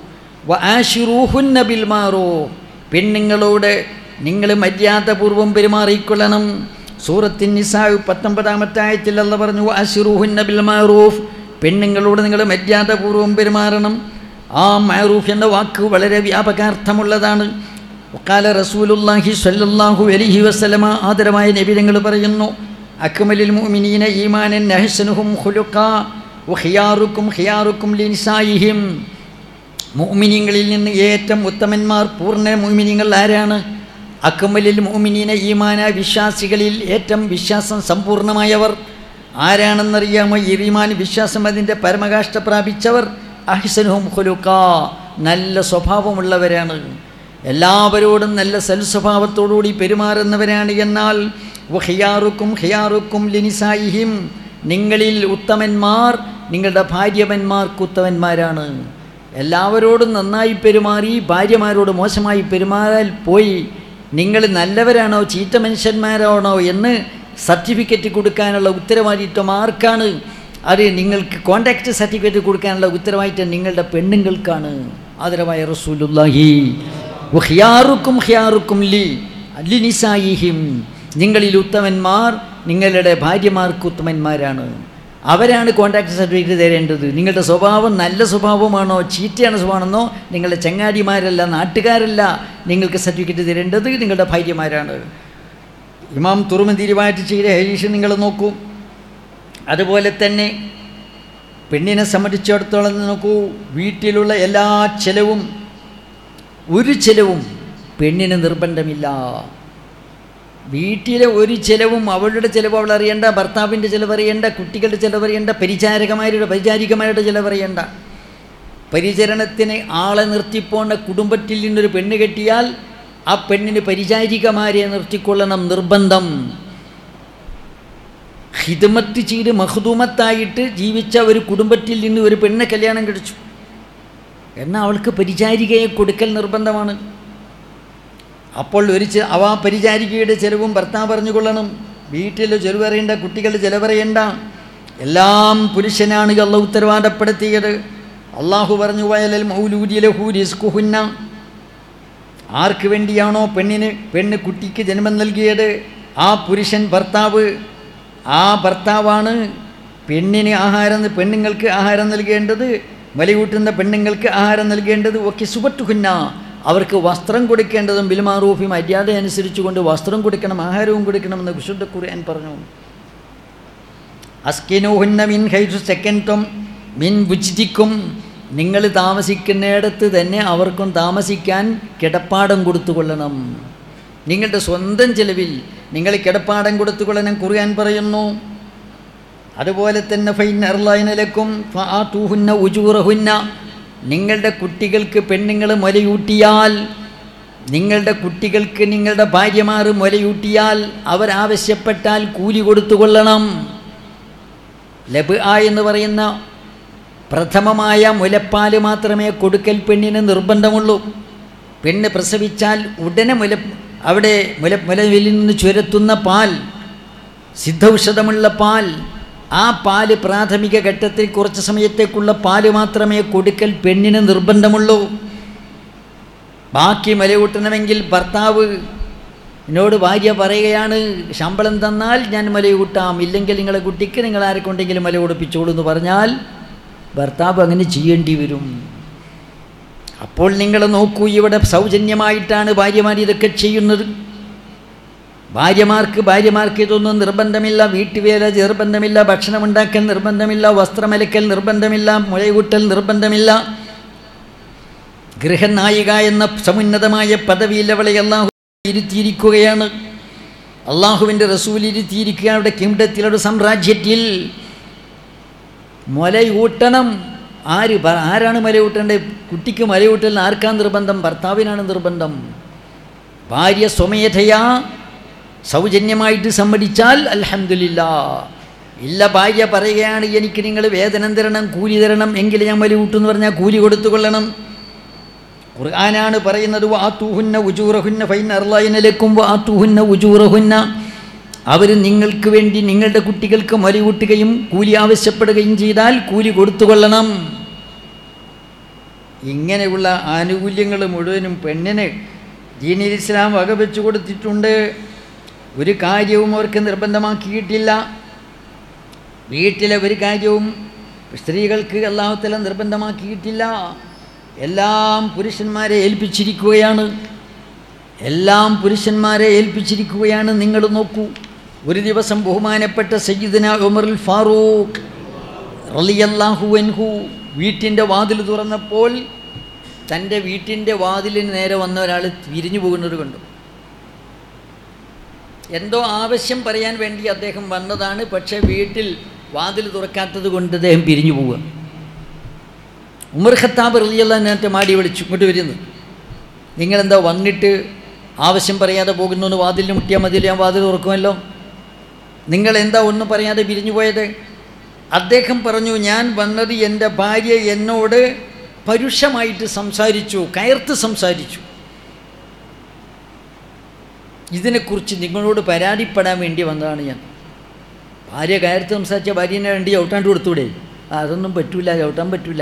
വാഷിറൂഹുന്ന ബിൽ മാറൂഫ് പെണ്ണുങ്ങളോട് നിങ്ങൾ മര്യാദപൂർവ്വം പെരുമാറിക്കൊള്ളണം സൂറത്തിൻ നിസാവ് പത്തൊമ്പതാമത്തെ ആയത്തിൽ അല്ല പറഞ്ഞു വാഷിറൂഹുന്ന ബിൽ മാറൂഫ് പെണ്ണുങ്ങളോട് നിങ്ങൾ മര്യാദപൂർവ്വം പെരുമാറണം ആ മാറൂഫ് എന്ന വാക്ക് വളരെ വ്യാപകാർത്ഥമുള്ളതാണ് വക്കാല റസൂലുല്ലാഹി സ്വല്ലല്ലാഹു അലൈഹി വസല്ലമ ആദരമായ നബിരങ്ങൾ പറയുന്നു അക്മലിൽ മുഅ്മിനീന ഈമാനൻ അഹ്സനുഹും ഖുലുഖാ വഖിയാറുക്കും ഖിയാറുക്കും ലിനിസായിഹിം മുഅ്മിനീങ്ങളിൽ നിന്ന് ഏറ്റവും ഉത്തമന്മാർ പൂർണ്ണ മുഅ്മിനീങ്ങൾ ആരാണ് അക്മലിൽ മുഅ്മിനീന ഈമാന വിശ്വാസികളിൽ ഏറ്റവും വിശ്വാസം സമ്പൂർണ്ണമായവർ ആരാണെന്നറിയാമോ ഈ ഈമാൻ വിശ്വാസം അതിൻ്റെ പരമകാഷ്ഠ പ്രാപിച്ചവർ അഹ്സനുഹും ഖുലുഖാ നല്ല സ്വഭാവമുള്ളവരാണ് എല്ലാവരോടും നല്ല സൽസ്വഭാവത്തോടുകൂടി പെരുമാറുന്നവരാണ് എന്നാൽ ഹിയാറുക്കും ഹിയാറുക്കും ലിനിസായിഹിം നിങ്ങളിൽ ഉത്തമന്മാർ നിങ്ങളുടെ ഭാര്യവന്മാർക്ക് ഉത്തമന്മാരാണ് എല്ലാവരോടും നന്നായി പെരുമാറി ഭാര്യമാരോട് മോശമായി പെരുമാറാൻ പോയി നിങ്ങൾ നല്ലവരാണോ ചീത്ത മനുഷ്യന്മാരാണോ എന്ന് സർട്ടിഫിക്കറ്റ് കൊടുക്കാനുള്ള ഉത്തരവാദിത്വം ആർക്കാണ് അത് നിങ്ങൾക്ക് കോണ്ടാക്ട് സർട്ടിഫിക്കറ്റ് കൊടുക്കാനുള്ള ഉത്തരവാദിത്വം നിങ്ങളുടെ പെണ്ണുങ്ങൾക്കാണ് ആദരവായ റസൂലുല്ലാഹി ഹിയാറുക്കും ഹിയാറുക്കും ലി ലിനിസായിഹിം നിങ്ങളിൽ ഉത്തമന്മാർ നിങ്ങളുടെ ഭാര്യമാർക്ക് ഉത്തമന്മാരാണ് അവരാണ് കോൺട്രാക്ട് സർട്ടിഫിക്കറ്റ് തരേണ്ടത് നിങ്ങളുടെ സ്വഭാവം നല്ല സ്വഭാവമാണോ ചീറ്റയാണ് സ്വഭാവമാണെന്നോ നിങ്ങളുടെ ചങ്ങാടിമാരല്ല നാട്ടുകാരല്ല നിങ്ങൾക്ക് സർട്ടിഫിക്കറ്റ് തരേണ്ടത് നിങ്ങളുടെ ഭാര്യമാരാണ് ഇമാം തുറുമന്തി റിവായത്ത് ചെയ്ത ഹരീഷ് നിങ്ങൾ നോക്കൂ അതുപോലെ തന്നെ പെണ്ണിനെ സംബന്ധിച്ചിടത്തോളം നോക്കൂ വീട്ടിലുള്ള എല്ലാ ചെലവും ഒരു ചെലവും പെണ്ണിന് നിർബന്ധമില്ല വീട്ടിലെ ഒരു ചിലവും അവളുടെ ചിലവ് അവൾ അറിയണ്ട ഭർത്താവിൻ്റെ ചിലവ് അറിയണ്ട കുട്ടികളുടെ ചിലവ് അറിയണ്ട പരിചാരകമാരുടെ പരിചാരികമാരുടെ ചിലവ് അറിയണ്ട പരിചരണത്തിന് ആളെ നിർത്തിപ്പോണ്ട കുടുംബത്തിൽ നിന്നൊരു പെണ്ണ് കെട്ടിയാൽ ആ പെണ്ണിന് പരിചാരികമാരെ നിർത്തിക്കൊള്ളണം നിർബന്ധം ഹിദമത്ത് ചെയ്ത് മഹദൂമത്തായിട്ട് ജീവിച്ച ഒരു കുടുംബത്തിൽ നിന്ന് ഒരു പെണ്ണെ കല്യാണം കഴിച്ചു എന്നാൽ അവൾക്ക് പരിചാരികയെ കൊടുക്കൽ നിർബന്ധമാണ് അപ്പോൾ ഒരു ചെ അവ ആ പരിചാരികയുടെ ചിലവും ഭർത്താവ് പറഞ്ഞുകൊള്ളണം വീട്ടിൽ ചെലവറിയണ്ട കുട്ടികളുടെ ചിലവറിയണ്ട എല്ലാം പുരുഷനാണ് അള്ള ഉത്തരവാദപ്പെടുത്തിയത് അള്ളാഹു പറഞ്ഞു വയലൽ മൗലൂദിലഹു റിസ്കുഹുന്ന ആർക്ക് വേണ്ടിയാണോ പെണ്ണിന് പെണ്ണ് കുട്ടിക്ക് ജന്മം നൽകിയത് ആ പുരുഷൻ ഭർത്താവ് ആ ഭർത്താവാണ് പെണ്ണിന് ആഹാരം പെണ്ണുങ്ങൾക്ക് ആഹാരം നൽകേണ്ടത് മലയൂട്ടുന്ന പെണ്ണുങ്ങൾക്ക് ആഹാരം നൽകേണ്ടത് ഒക്കെ സുപറ്റുകുന്ന അവർക്ക് വസ്ത്രം കൊടുക്കേണ്ടതും ബിൽമാറൂഫി മര്യാദ അനുസരിച്ചുകൊണ്ട് വസ്ത്രം കൊടുക്കണം ആഹാരവും കൊടുക്കണമെന്ന് വിശുദ്ധ ഖുർആൻ പറഞ്ഞു അസ്കിനോഹുന്ന മിൻ ഹൈസു സെക്കൻഡും മിൻ ബുജിറ്റിക്കും നിങ്ങൾ താമസിക്കുന്നിടത്ത് തന്നെ അവർക്കും താമസിക്കാൻ കിടപ്പാടം കൊടുത്തുകൊള്ളണം നിങ്ങളുടെ സ്വന്തം ചെലവിൽ നിങ്ങൾ കിടപ്പാടം കൊടുത്തുകൊള്ളണം ഖുർആൻ പറയുന്നു അതുപോലെ തന്നെ ഫൈൻ അർലൈനലക്കും ഫാത്തൂഹുന്ന ഉജൂറഹുന്ന നിങ്ങളുടെ കുട്ടികൾക്ക് പെണ്ണുങ്ങൾ മുലയൂട്ടിയാൽ നിങ്ങളുടെ കുട്ടികൾക്ക് നിങ്ങളുടെ ഭാര്യമാർ മുലയൂട്ടിയാൽ അവരാവശ്യപ്പെട്ടാൽ കൂലി കൊടുത്തുകൊള്ളണം ലബ് ആ എന്ന് പറയുന്ന പ്രഥമമായ മുലപ്പാൽ മാത്രമേ കൊടുക്കൽ പെണ്ണിന് നിർബന്ധമുള്ളൂ പെണ്ണ് പ്രസവിച്ചാൽ ഉടനെ മുല അവിടെ മുല മുലവിൽ നിന്ന് ചുരത്തുന്ന പാൽ സിദ്ധൌഷധമുള്ള പാൽ ആ പാല് പ്രാഥമിക ഘട്ടത്തിൽ കുറച്ച് സമയത്തേക്കുള്ള പാല് മാത്രമേ കൊടുക്കൽ പെണ്ണിന് നിർബന്ധമുള്ളൂ ബാക്കി മലയൂട്ടണമെങ്കിൽ ഭർത്താവ് എന്നോട് ഭാര്യ പറയുകയാണ് ശമ്പളം തന്നാൽ ഞാൻ മലയൂട്ടാം ഇല്ലെങ്കിൽ നിങ്ങളെ കുട്ടിക്ക് നിങ്ങൾ ആരെക്കൊണ്ടെങ്കിലും മല കൊടുപ്പിച്ചോളൂ എന്ന് പറഞ്ഞാൽ ഭർത്താവ് അങ്ങനെ ചെയ്യേണ്ടി വരും അപ്പോൾ നിങ്ങൾ നോക്കൂ ഇവിടെ സൗജന്യമായിട്ടാണ് ഭാര്യമാർ ഇതൊക്കെ ചെയ്യുന്നത് ഭാര്യമാർക്ക് ഭാര്യമാർക്ക് ഇതൊന്നും നിർബന്ധമില്ല വീട്ടുവേല നിർബന്ധമില്ല ഭക്ഷണമുണ്ടാക്കൽ നിർബന്ധമില്ല വസ്ത്രമലക്കൽ നിർബന്ധമില്ല മുഴകൂട്ടൽ നിർബന്ധമില്ല ഗൃഹനായിക എന്ന സമുന്നതമായ പദവിയിൽ അവളെ അള്ളാഹു ഇരുത്തിയിരിക്കുകയാണ് അള്ളാഹുവിൻ്റെ റസൂൽ ഇരുത്തിയിരിക്കുക അവിടെ കിംഡത്തിലൊരു സാമ്രാജ്യത്തിൽ മുലയൂട്ടണം ആര് ഭ- ആരാണ് മലയൂട്ടേണ്ടത് കുട്ടിക്ക് മലയൂട്ടൽ ആർക്കാണ് നിർബന്ധം ഭർത്താവിനാണ് നിർബന്ധം ഭാര്യ സ്വമേധയാ സൗജന്യമായിട്ട് സമ്മതിച്ചാൽ അൽഹംദുലില്ല ഇല്ല ഭാര്യ പറയുകയാണ് എനിക്ക് നിങ്ങൾ വേതനം തരണം കൂലി തരണം എങ്കിൽ ഞാൻ മലയൂട്ടെന്ന് പറഞ്ഞാൽ കൂലി കൊടുത്തു കൊള്ളണം ഖുർആനാണ് പറയുന്നത് വാത്തൂഹുന്ന ഉജൂറഹുന്ന ഫൈൻ അർലൈനലക്കും വാത്തൂഹുന്ന ഉജൂറഹുന്ന അവർ നിങ്ങൾക്ക് വേണ്ടി നിങ്ങളുടെ കുട്ടികൾക്ക് മലയൂട്ടുകയും കൂലി ആവശ്യപ്പെടുകയും ചെയ്താൽ കൂലി കൊടുത്തുകൊള്ളണം ഇങ്ങനെയുള്ള ആനുകൂല്യങ്ങൾ മുഴുവനും പെണ്ണിന് ദീനിൽ ഇസ്ലാം വകവെച്ചു കൊടുത്തിട്ടുണ്ട് ഒരു കാര്യവും അവർക്ക് നിർബന്ധമാക്കിയിട്ടില്ല വീട്ടിലെ ഒരു കാര്യവും സ്ത്രീകൾക്ക് അള്ളാഹുത്തല നിർബന്ധമാക്കിയിട്ടില്ല എല്ലാം പുരുഷന്മാരെ ഏൽപ്പിച്ചിരിക്കുകയാണ് എല്ലാം പുരുഷന്മാരെ ഏൽപ്പിച്ചിരിക്കുകയാണ് നിങ്ങൾ നോക്കൂ ഒരു ദിവസം ബഹുമാനപ്പെട്ട സയ്യിദന ഉമറുൽ ഫാറൂഖ് റളിയല്ലാഹു അൻഹു വീട്ടിൻ്റെ വാതിൽ തുറന്നപ്പോൾ തൻ്റെ വീട്ടിൻ്റെ വാതിലിന് നേരെ വന്ന ഒരാൾ തിരിഞ്ഞു പോകുന്നത് കണ്ടു എന്തോ ആവശ്യം പറയാൻ വേണ്ടി അദ്ദേഹം വന്നതാണ് പക്ഷേ വീട്ടിൽ വാതിൽ തുറക്കാത്തത് കൊണ്ട് അദ്ദേഹം പിരിഞ്ഞു പോവുക ഉമർ ഖത്താബ് റളിയല്ല നേരത്തെ മാടി വിളിച്ചു ഇങ്ങോട്ട് വരുന്നു നിങ്ങളെന്താ വന്നിട്ട് ആവശ്യം പറയാതെ പോകുന്നു എന്ന് വാതിലിന് മുട്ടിയാൽ മതിയില്ല ഞാൻ വാതിൽ തുറക്കുമല്ലോ നിങ്ങൾ എന്താ ഒന്നും പറയാതെ പിരിഞ്ഞു പോയത് അദ്ദേഹം പറഞ്ഞു ഞാൻ വന്നത് എൻ്റെ ഭാര്യ എന്നോട് പരുഷമായിട്ട് സംസാരിച്ചു കയർത്ത് സംസാരിച്ചു ഇതിനെക്കുറിച്ച് നിങ്ങളോട് പരാതിപ്പെടാൻ വേണ്ടി വന്നതാണ് ഞാൻ ഭാര്യ കയർത്ത് സംസാരിച്ച ഭാര്യനെ വേണ്ടി ചവിട്ടാണ്ട് കൊടുത്തൂടെ ആ, അതൊന്നും പറ്റൂല ചവിട്ടാൻ പറ്റൂല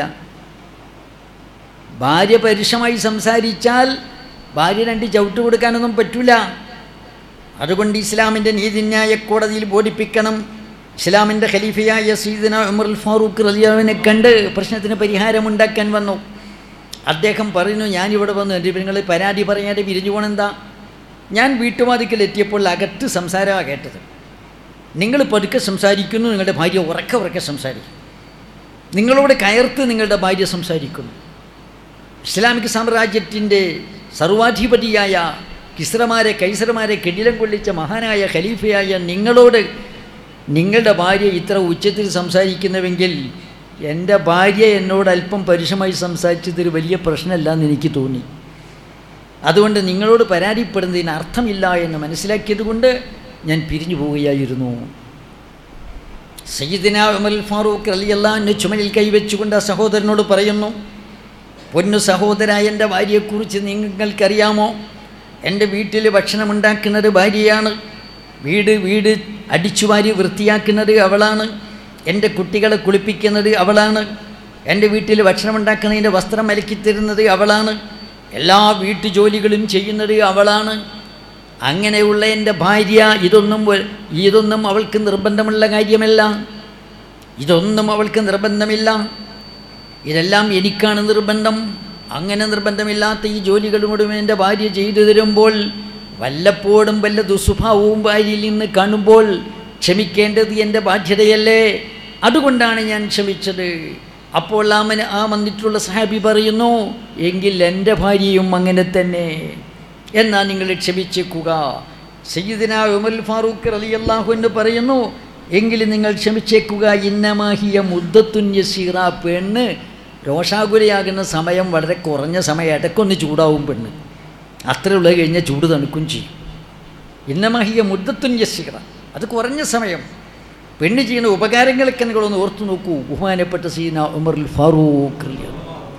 ഭാര്യ പരുഷമായി സംസാരിച്ചാൽ ഭാര്യ രണ്ട് ചവിട്ട് കൊടുക്കാനൊന്നും പറ്റൂല അതുകൊണ്ട് ഇസ്ലാമിൻ്റെ നീതിന്യായ കോടതിയിൽ ബോധിപ്പിക്കണം ഇസ്ലാമിൻ്റെ ഖലീഫയായ സീദന ഉമർ ഫാറൂഖ് റലിയാവിനെ കണ്ട് പ്രശ്നത്തിന് പരിഹാരമുണ്ടാക്കാൻ വന്നു അദ്ദേഹം പറയുന്നു ഞാനിവിടെ വന്നു എൻ്റെ നിങ്ങൾ പരാതി പറയാതെ പിരിഞ്ഞു പോണെന്താ ഞാൻ വീട്ടുവാതിക്കൽ എത്തിയപ്പോൾ അകത്ത് സംസാരമാണ് കേട്ടത് നിങ്ങൾ പതുക്കെ സംസാരിക്കുന്നു നിങ്ങളുടെ ഭാര്യ ഉറക്കെ ഉറക്കെ സംസാരിക്കും നിങ്ങളോട് കയർത്ത് നിങ്ങളുടെ ഭാര്യ സംസാരിക്കുന്നു ഇസ്ലാമിക് സാമ്രാജ്യത്തിൻ്റെ സർവാധിപതിയായ കിസ്രമാരെ കൈസരമാരെ കെടിലം കൊള്ളിച്ച മഹാനായ ഖലീഫയായ നിങ്ങളോട് നിങ്ങളുടെ ഭാര്യ ഇത്ര ഉച്ചത്തിൽ സംസാരിക്കുന്നുവെങ്കിൽ എൻ്റെ ഭാര്യ എന്നോട് അല്പം പരുഷമായി സംസാരിച്ചതൊരു വലിയ പ്രശ്നമല്ല എന്ന് എനിക്ക് തോന്നി അതുകൊണ്ട് നിങ്ങളോട് പരാതിപ്പെടുന്നതിന് അർത്ഥമില്ല എന്ന് മനസ്സിലാക്കിയത് കൊണ്ട് ഞാൻ പിരിഞ്ഞു പോവുകയായിരുന്നു സയ്യിദിന ഉമർ ഫാറൂഖ് അലിയല്ലാന്ന് ചുമലിൽ കൈവച്ചുകൊണ്ട് ആ സഹോദരനോട് പറയുന്നു പൊന്നു സഹോദര എൻ്റെ ഭാര്യയെക്കുറിച്ച് നിങ്ങൾക്കറിയാമോ എൻ്റെ വീട്ടിൽ ഭക്ഷണമുണ്ടാക്കുന്നത് ഭാര്യയാണ് വീട് വീട് അടിച്ചുവാരി വൃത്തിയാക്കുന്നത് അവളാണ് എൻ്റെ കുട്ടികളെ കുളിപ്പിക്കുന്നത് അവളാണ് എൻ്റെ വീട്ടിൽ ഭക്ഷണമുണ്ടാക്കുന്നതിൻ്റെ വസ്ത്രം അലക്കിത്തരുന്നത് അവളാണ് എല്ലാ വീട്ടുജോലികളും ചെയ്യുന്നത് അവളാണ് അങ്ങനെയുള്ള എൻ്റെ ഭാര്യ ഇതൊന്നും വ- ഇതൊന്നും അവൾക്ക് നിർബന്ധമുള്ള കാര്യമല്ല ഇതൊന്നും അവൾക്ക് നിർബന്ധമില്ല ഇതെല്ലാം എനിക്കാണ് നിർബന്ധം അങ്ങനെ നിർബന്ധമില്ലാത്ത ഈ ജോലികൾ മുഴുവൻ എൻ്റെ ഭാര്യ ചെയ്തു തരുമ്പോൾ വല്ലപ്പോഴും വല്ല ദുസ്വഭാവവും ഭാര്യയിൽ നിന്ന് കാണുമ്പോൾ ക്ഷമിക്കേണ്ടത് എൻ്റെ ബാധ്യതയല്ലേ അതുകൊണ്ടാണ് ഞാൻ ക്ഷമിച്ചത് അപ്പോൾ ആ മന ആ വന്നിട്ടുള്ള സഹാബി പറയുന്നു എങ്കിൽ എൻ്റെ ഭാര്യയും അങ്ങനെ തന്നെ എന്നാ നിങ്ങൾ ക്ഷമിച്ചേക്കുക സയ്യിദിന ഉമർ ഫാറൂഖ് റളിയല്ലാഹു എന്ന് പറയുന്നു എങ്കിലും നിങ്ങൾ ക്ഷമിച്ചേക്കുക ഇന്നമാഹിയ മുദ്ദത്തുന്യസീറ പെണ്ണ് രോഷാകുലയാകുന്ന സമയം വളരെ കുറഞ്ഞ സമയം ഇടയ്ക്കൊന്ന് ചൂടാവും പെണ്ണ് അത്രയുള്ളത് കഴിഞ്ഞാൽ ചൂട് തണുക്കും ചെയ്യും ഇന്നമാഹിയ മുദ്ദത്തുന്യസീറ അത് കുറഞ്ഞ സമയം പെണ്ണ് ചെയ്യുന്ന ഉപകാരങ്ങളൊക്കെ നിങ്ങളൊന്ന് ഓർത്തു നോക്കൂ ബഹുമാനപ്പെട്ട സീന ഉമറുൽ ഫാറൂഖ് റളിയല്ലാഹു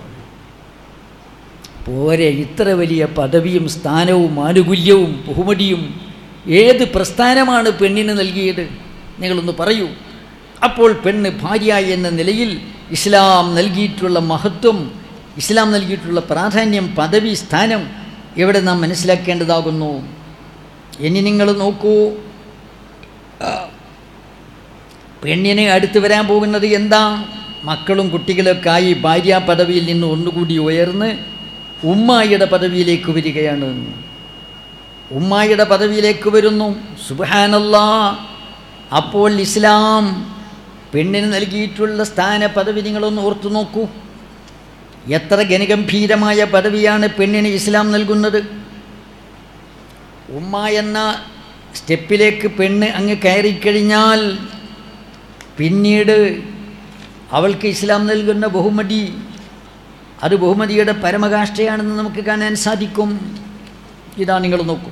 പോരെ ഇത്ര വലിയ പദവിയും സ്ഥാനവും ആനുകൂല്യവും ബഹുമതിയും ഏത് പ്രസ്ഥാനമാണ് പെണ്ണിന് നൽകിയത് നിങ്ങളൊന്ന് പറയൂ അപ്പോൾ പെണ്ണ് ഭാര്യ എന്ന നിലയിൽ ഇസ്ലാം നൽകിയിട്ടുള്ള മഹത്വം ഇസ്ലാം നൽകിയിട്ടുള്ള പ്രാധാന്യം പദവി സ്ഥാനം ഇവിടെ നാം മനസ്സിലാക്കേണ്ടതാകുന്നു ഇനി നിങ്ങൾ നോക്കൂ ആ, പെണ്ണിന് അടുത്ത് വരാൻ പോകുന്നത് എന്താ മക്കളും കുട്ടികളൊക്കെ ആയി ഭാര്യ പദവിയിൽ നിന്ന് ഒന്നുകൂടി ഉയർന്ന് ഉമ്മായിയുടെ പദവിയിലേക്ക് വരികയാണ് ഉമ്മായിയുടെ പദവിയിലേക്ക് വരുന്നു സുബാനല്ലാ അപ്പോൾ ഇസ്ലാം പെണ്ണിന് നൽകിയിട്ടുള്ള സ്ഥാന പദവി നിങ്ങളൊന്ന് ഓർത്തു നോക്കൂ എത്ര ഗനഗംഭീരമായ പദവിയാണ് പെണ്ണിന് ഇസ്ലാം നൽകുന്നത് ഉമ്മ എന്ന സ്റ്റെപ്പിലേക്ക് പെണ്ണ് അങ്ങ് കയറിക്കഴിഞ്ഞാൽ പിന്നീട് അവൾക്ക് ഇസ്ലാം നൽകുന്ന ബഹുമതി അത് ബഹുമതിയുടെ പരമകാഷ്ഠയാണെന്ന് നമുക്ക് കാണാൻ സാധിക്കും ഇതാ നിങ്ങൾ നോക്കൂ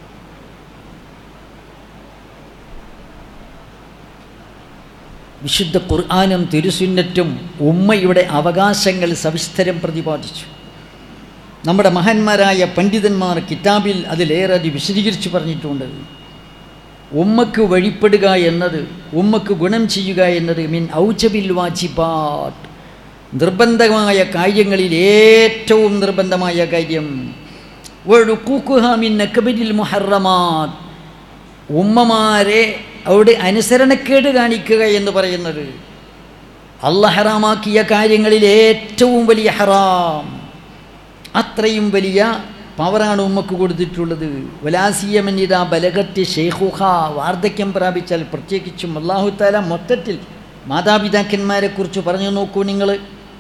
വിശുദ്ധ ഖുർആാനും തിരുസുന്നറ്റും ഉമ്മയുടെ അവകാശങ്ങൾ സവിസ്തരം പ്രതിപാദിച്ചു നമ്മുടെ മഹാന്മാരായ പണ്ഡിതന്മാർ കിതാബിൽ അതിലേറെ അത് വിശദീകരിച്ച് പറഞ്ഞിട്ടുണ്ട് ഉമ്മക്ക് വഴിപ്പെടുക എന്നത് ഉമ്മക്ക് ഗുണം ചെയ്യുക എന്നത് മിൻ ഔജബിൽ വാജിബാട്ട് നിർബന്ധമായ കാര്യങ്ങളിൽ ഏറ്റവും നിർബന്ധമായ കാര്യം വഴുക്കൂക്കുഹ മിൻ അക്ബരിൽ മുഹറമാത് ഉമ്മമാരെ അവിടെ അനുസരണക്കേട് കാണിക്കുക എന്ന് പറയുന്നത് അല്ല ഹറാമാക്കിയ കാര്യങ്ങളിൽ ഏറ്റവും വലിയ ഹറാം അത്രയും വലിയ പവറാണ് ഉമ്മക്ക് കൊടുത്തിട്ടുള്ളത് വലാസിയമനിത ബലഗത്ത് ഷെയ്ഖുഹ വാർദ്ധക്യം പ്രാപിച്ചാൽ പ്രത്യേകിച്ചും അള്ളാഹുത്താല മൊത്തത്തിൽ മാതാപിതാക്കന്മാരെക്കുറിച്ച് പറഞ്ഞു നോക്കൂ നിങ്ങൾ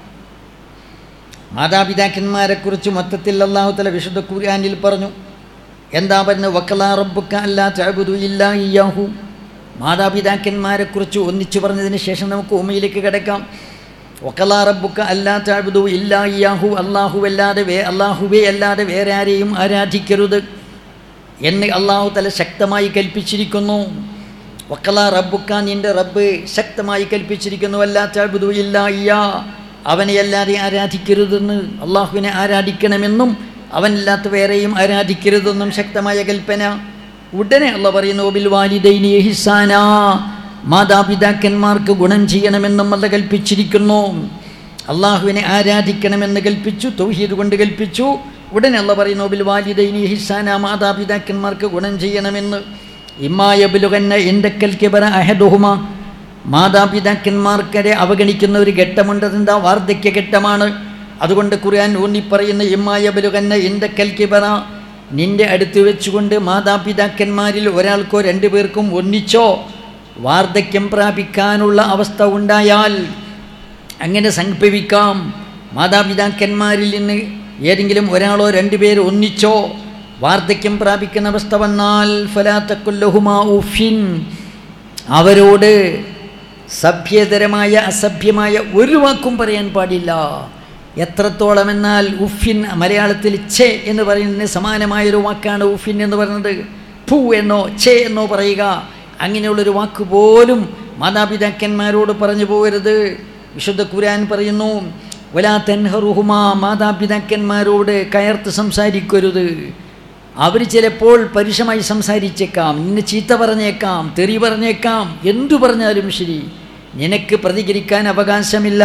മാതാപിതാക്കന്മാരെക്കുറിച്ച് മൊത്തത്തിൽ അള്ളാഹുത്തല വിശുദ്ധ ഖുർആനിൽ പറഞ്ഞു എന്താ പറഞ്ഞത് വക്കലാ റബ്ബുക്ക അല്ലാ ചാബുദു ഇല്ലാ ഇയാഹു മാതാപിതാക്കന്മാരെക്കുറിച്ച് ഒന്നിച്ചു പറഞ്ഞതിന് ശേഷം നമുക്ക് ഉമ്മയിലേക്ക് കിടക്കാം വക്കലാ റബ്ബുക്ക അല്ലാ ചാബുദു ഇല്ലാ ഇയാഹു അള്ളാഹു അല്ലാതെ വേ അള്ളാഹുവേ അല്ലാതെ വേറെ ആരെയും ആരാധിക്കരുത് എന്ന് അള്ളാഹു തല ശക്തമായി കൽപ്പിച്ചിരിക്കുന്നു വക്കലാ റബ്ബുക്ക നിൻ്റെ റബ്ബ് ശക്തമായി കൽപ്പിച്ചിരിക്കുന്നു അല്ലാ ചാബുദു ഇല്ലാ ഇയാ അവനെ അല്ലാതെ ആരാധിക്കരുതെന്ന് അള്ളാഹുവിനെ ആരാധിക്കണമെന്നും അവനല്ലാത്ത വേറെയും ആരാധിക്കരുതെന്നും ശക്തമായ കൽപ്പന ഉടനെ അള്ള പറയുന്നു ബിൽ വാലിദൈനി ഇഹ്സാന മാതാപിതാക്കന്മാർക്ക് ഗുണം ചെയ്യണമെന്നും അല്ല കൽപ്പിച്ചിരിക്കുന്നു അള്ളാഹുവിനെ ആരാധിക്കണമെന്ന് കൽപ്പിച്ചു തൗഹീദ് കൊണ്ട് കൽപ്പിച്ചു ഉടനെ അള്ള പറയുന്നു ബിൽ വാലിദൈനി ഇഹ്സാന മാതാപിതാക്കന്മാർക്ക് ഗുണം ചെയ്യണമെന്ന് ഇമ്മായ ബിലുകന്ന എന്തക്കൽ കിബറ അഹദുഹുമ മാതാപിതാക്കന്മാർക്കരെ അവഗണിക്കുന്ന ഒരു ഘട്ടമുണ്ട് അതെന്താ വാർദ്ധക്യ ഘട്ടമാണ് അതുകൊണ്ട് ഖുർആൻ ഊന്നിപ്പറയുന്ന ഇമ്മായ ബലുകന്ന എൻ്റെ കൽക്കിബറ നിന്റെ അടുത്ത് വെച്ചുകൊണ്ട് മാതാപിതാക്കന്മാരിൽ ഒരാൾക്കോ രണ്ടു പേർക്കും ഒന്നിച്ചോ വാർദ്ധക്യം പ്രാപിക്കാനുള്ള അവസ്ഥ ഉണ്ടായാൽ അങ്ങനെ സംഭവിക്കാം മാതാപിതാക്കന്മാരിൽ നിന്ന് ഏതെങ്കിലും ഒരാളോ രണ്ടുപേരോ ഒന്നിച്ചോ വാർദ്ധക്യം പ്രാപിക്കുന്ന അവസ്ഥ വന്നാൽ ഫലാത്തക്കുല്ലഹുമാ ഉഫിൻ അവരോട് സഭ്യതരമായ അസഭ്യമായ ഒരു വാക്കും പറയാൻ പാടില്ല എത്രത്തോളം എന്നാൽ ഉഫിൻ മലയാളത്തിൽ ഛെ എന്ന് പറയുന്നതിന് സമാനമായൊരു വാക്കാണ് ഉഫിൻ എന്ന് പറയുന്നത് ഫു എന്നോ ഛെ എന്നോ പറയുക അങ്ങനെയുള്ളൊരു വാക്ക് പോലും മാതാപിതാക്കന്മാരോട് പറഞ്ഞു പോകരുത് വിശുദ്ധ ഖുരാൻ പറയുന്നു വലാ തെൻഹറുഹുമ മാതാപിതാക്കന്മാരോട് കയർത്ത് സംസാരിക്കരുത് അവർ ചിലപ്പോൾ പരുഷമായി സംസാരിച്ചേക്കാം നിന്നെ ചീത്ത പറഞ്ഞേക്കാം തെറി പറഞ്ഞേക്കാം എന്തു പറഞ്ഞാലും ശരി നിനക്ക് പ്രതികരിക്കാൻ അവകാശമില്ല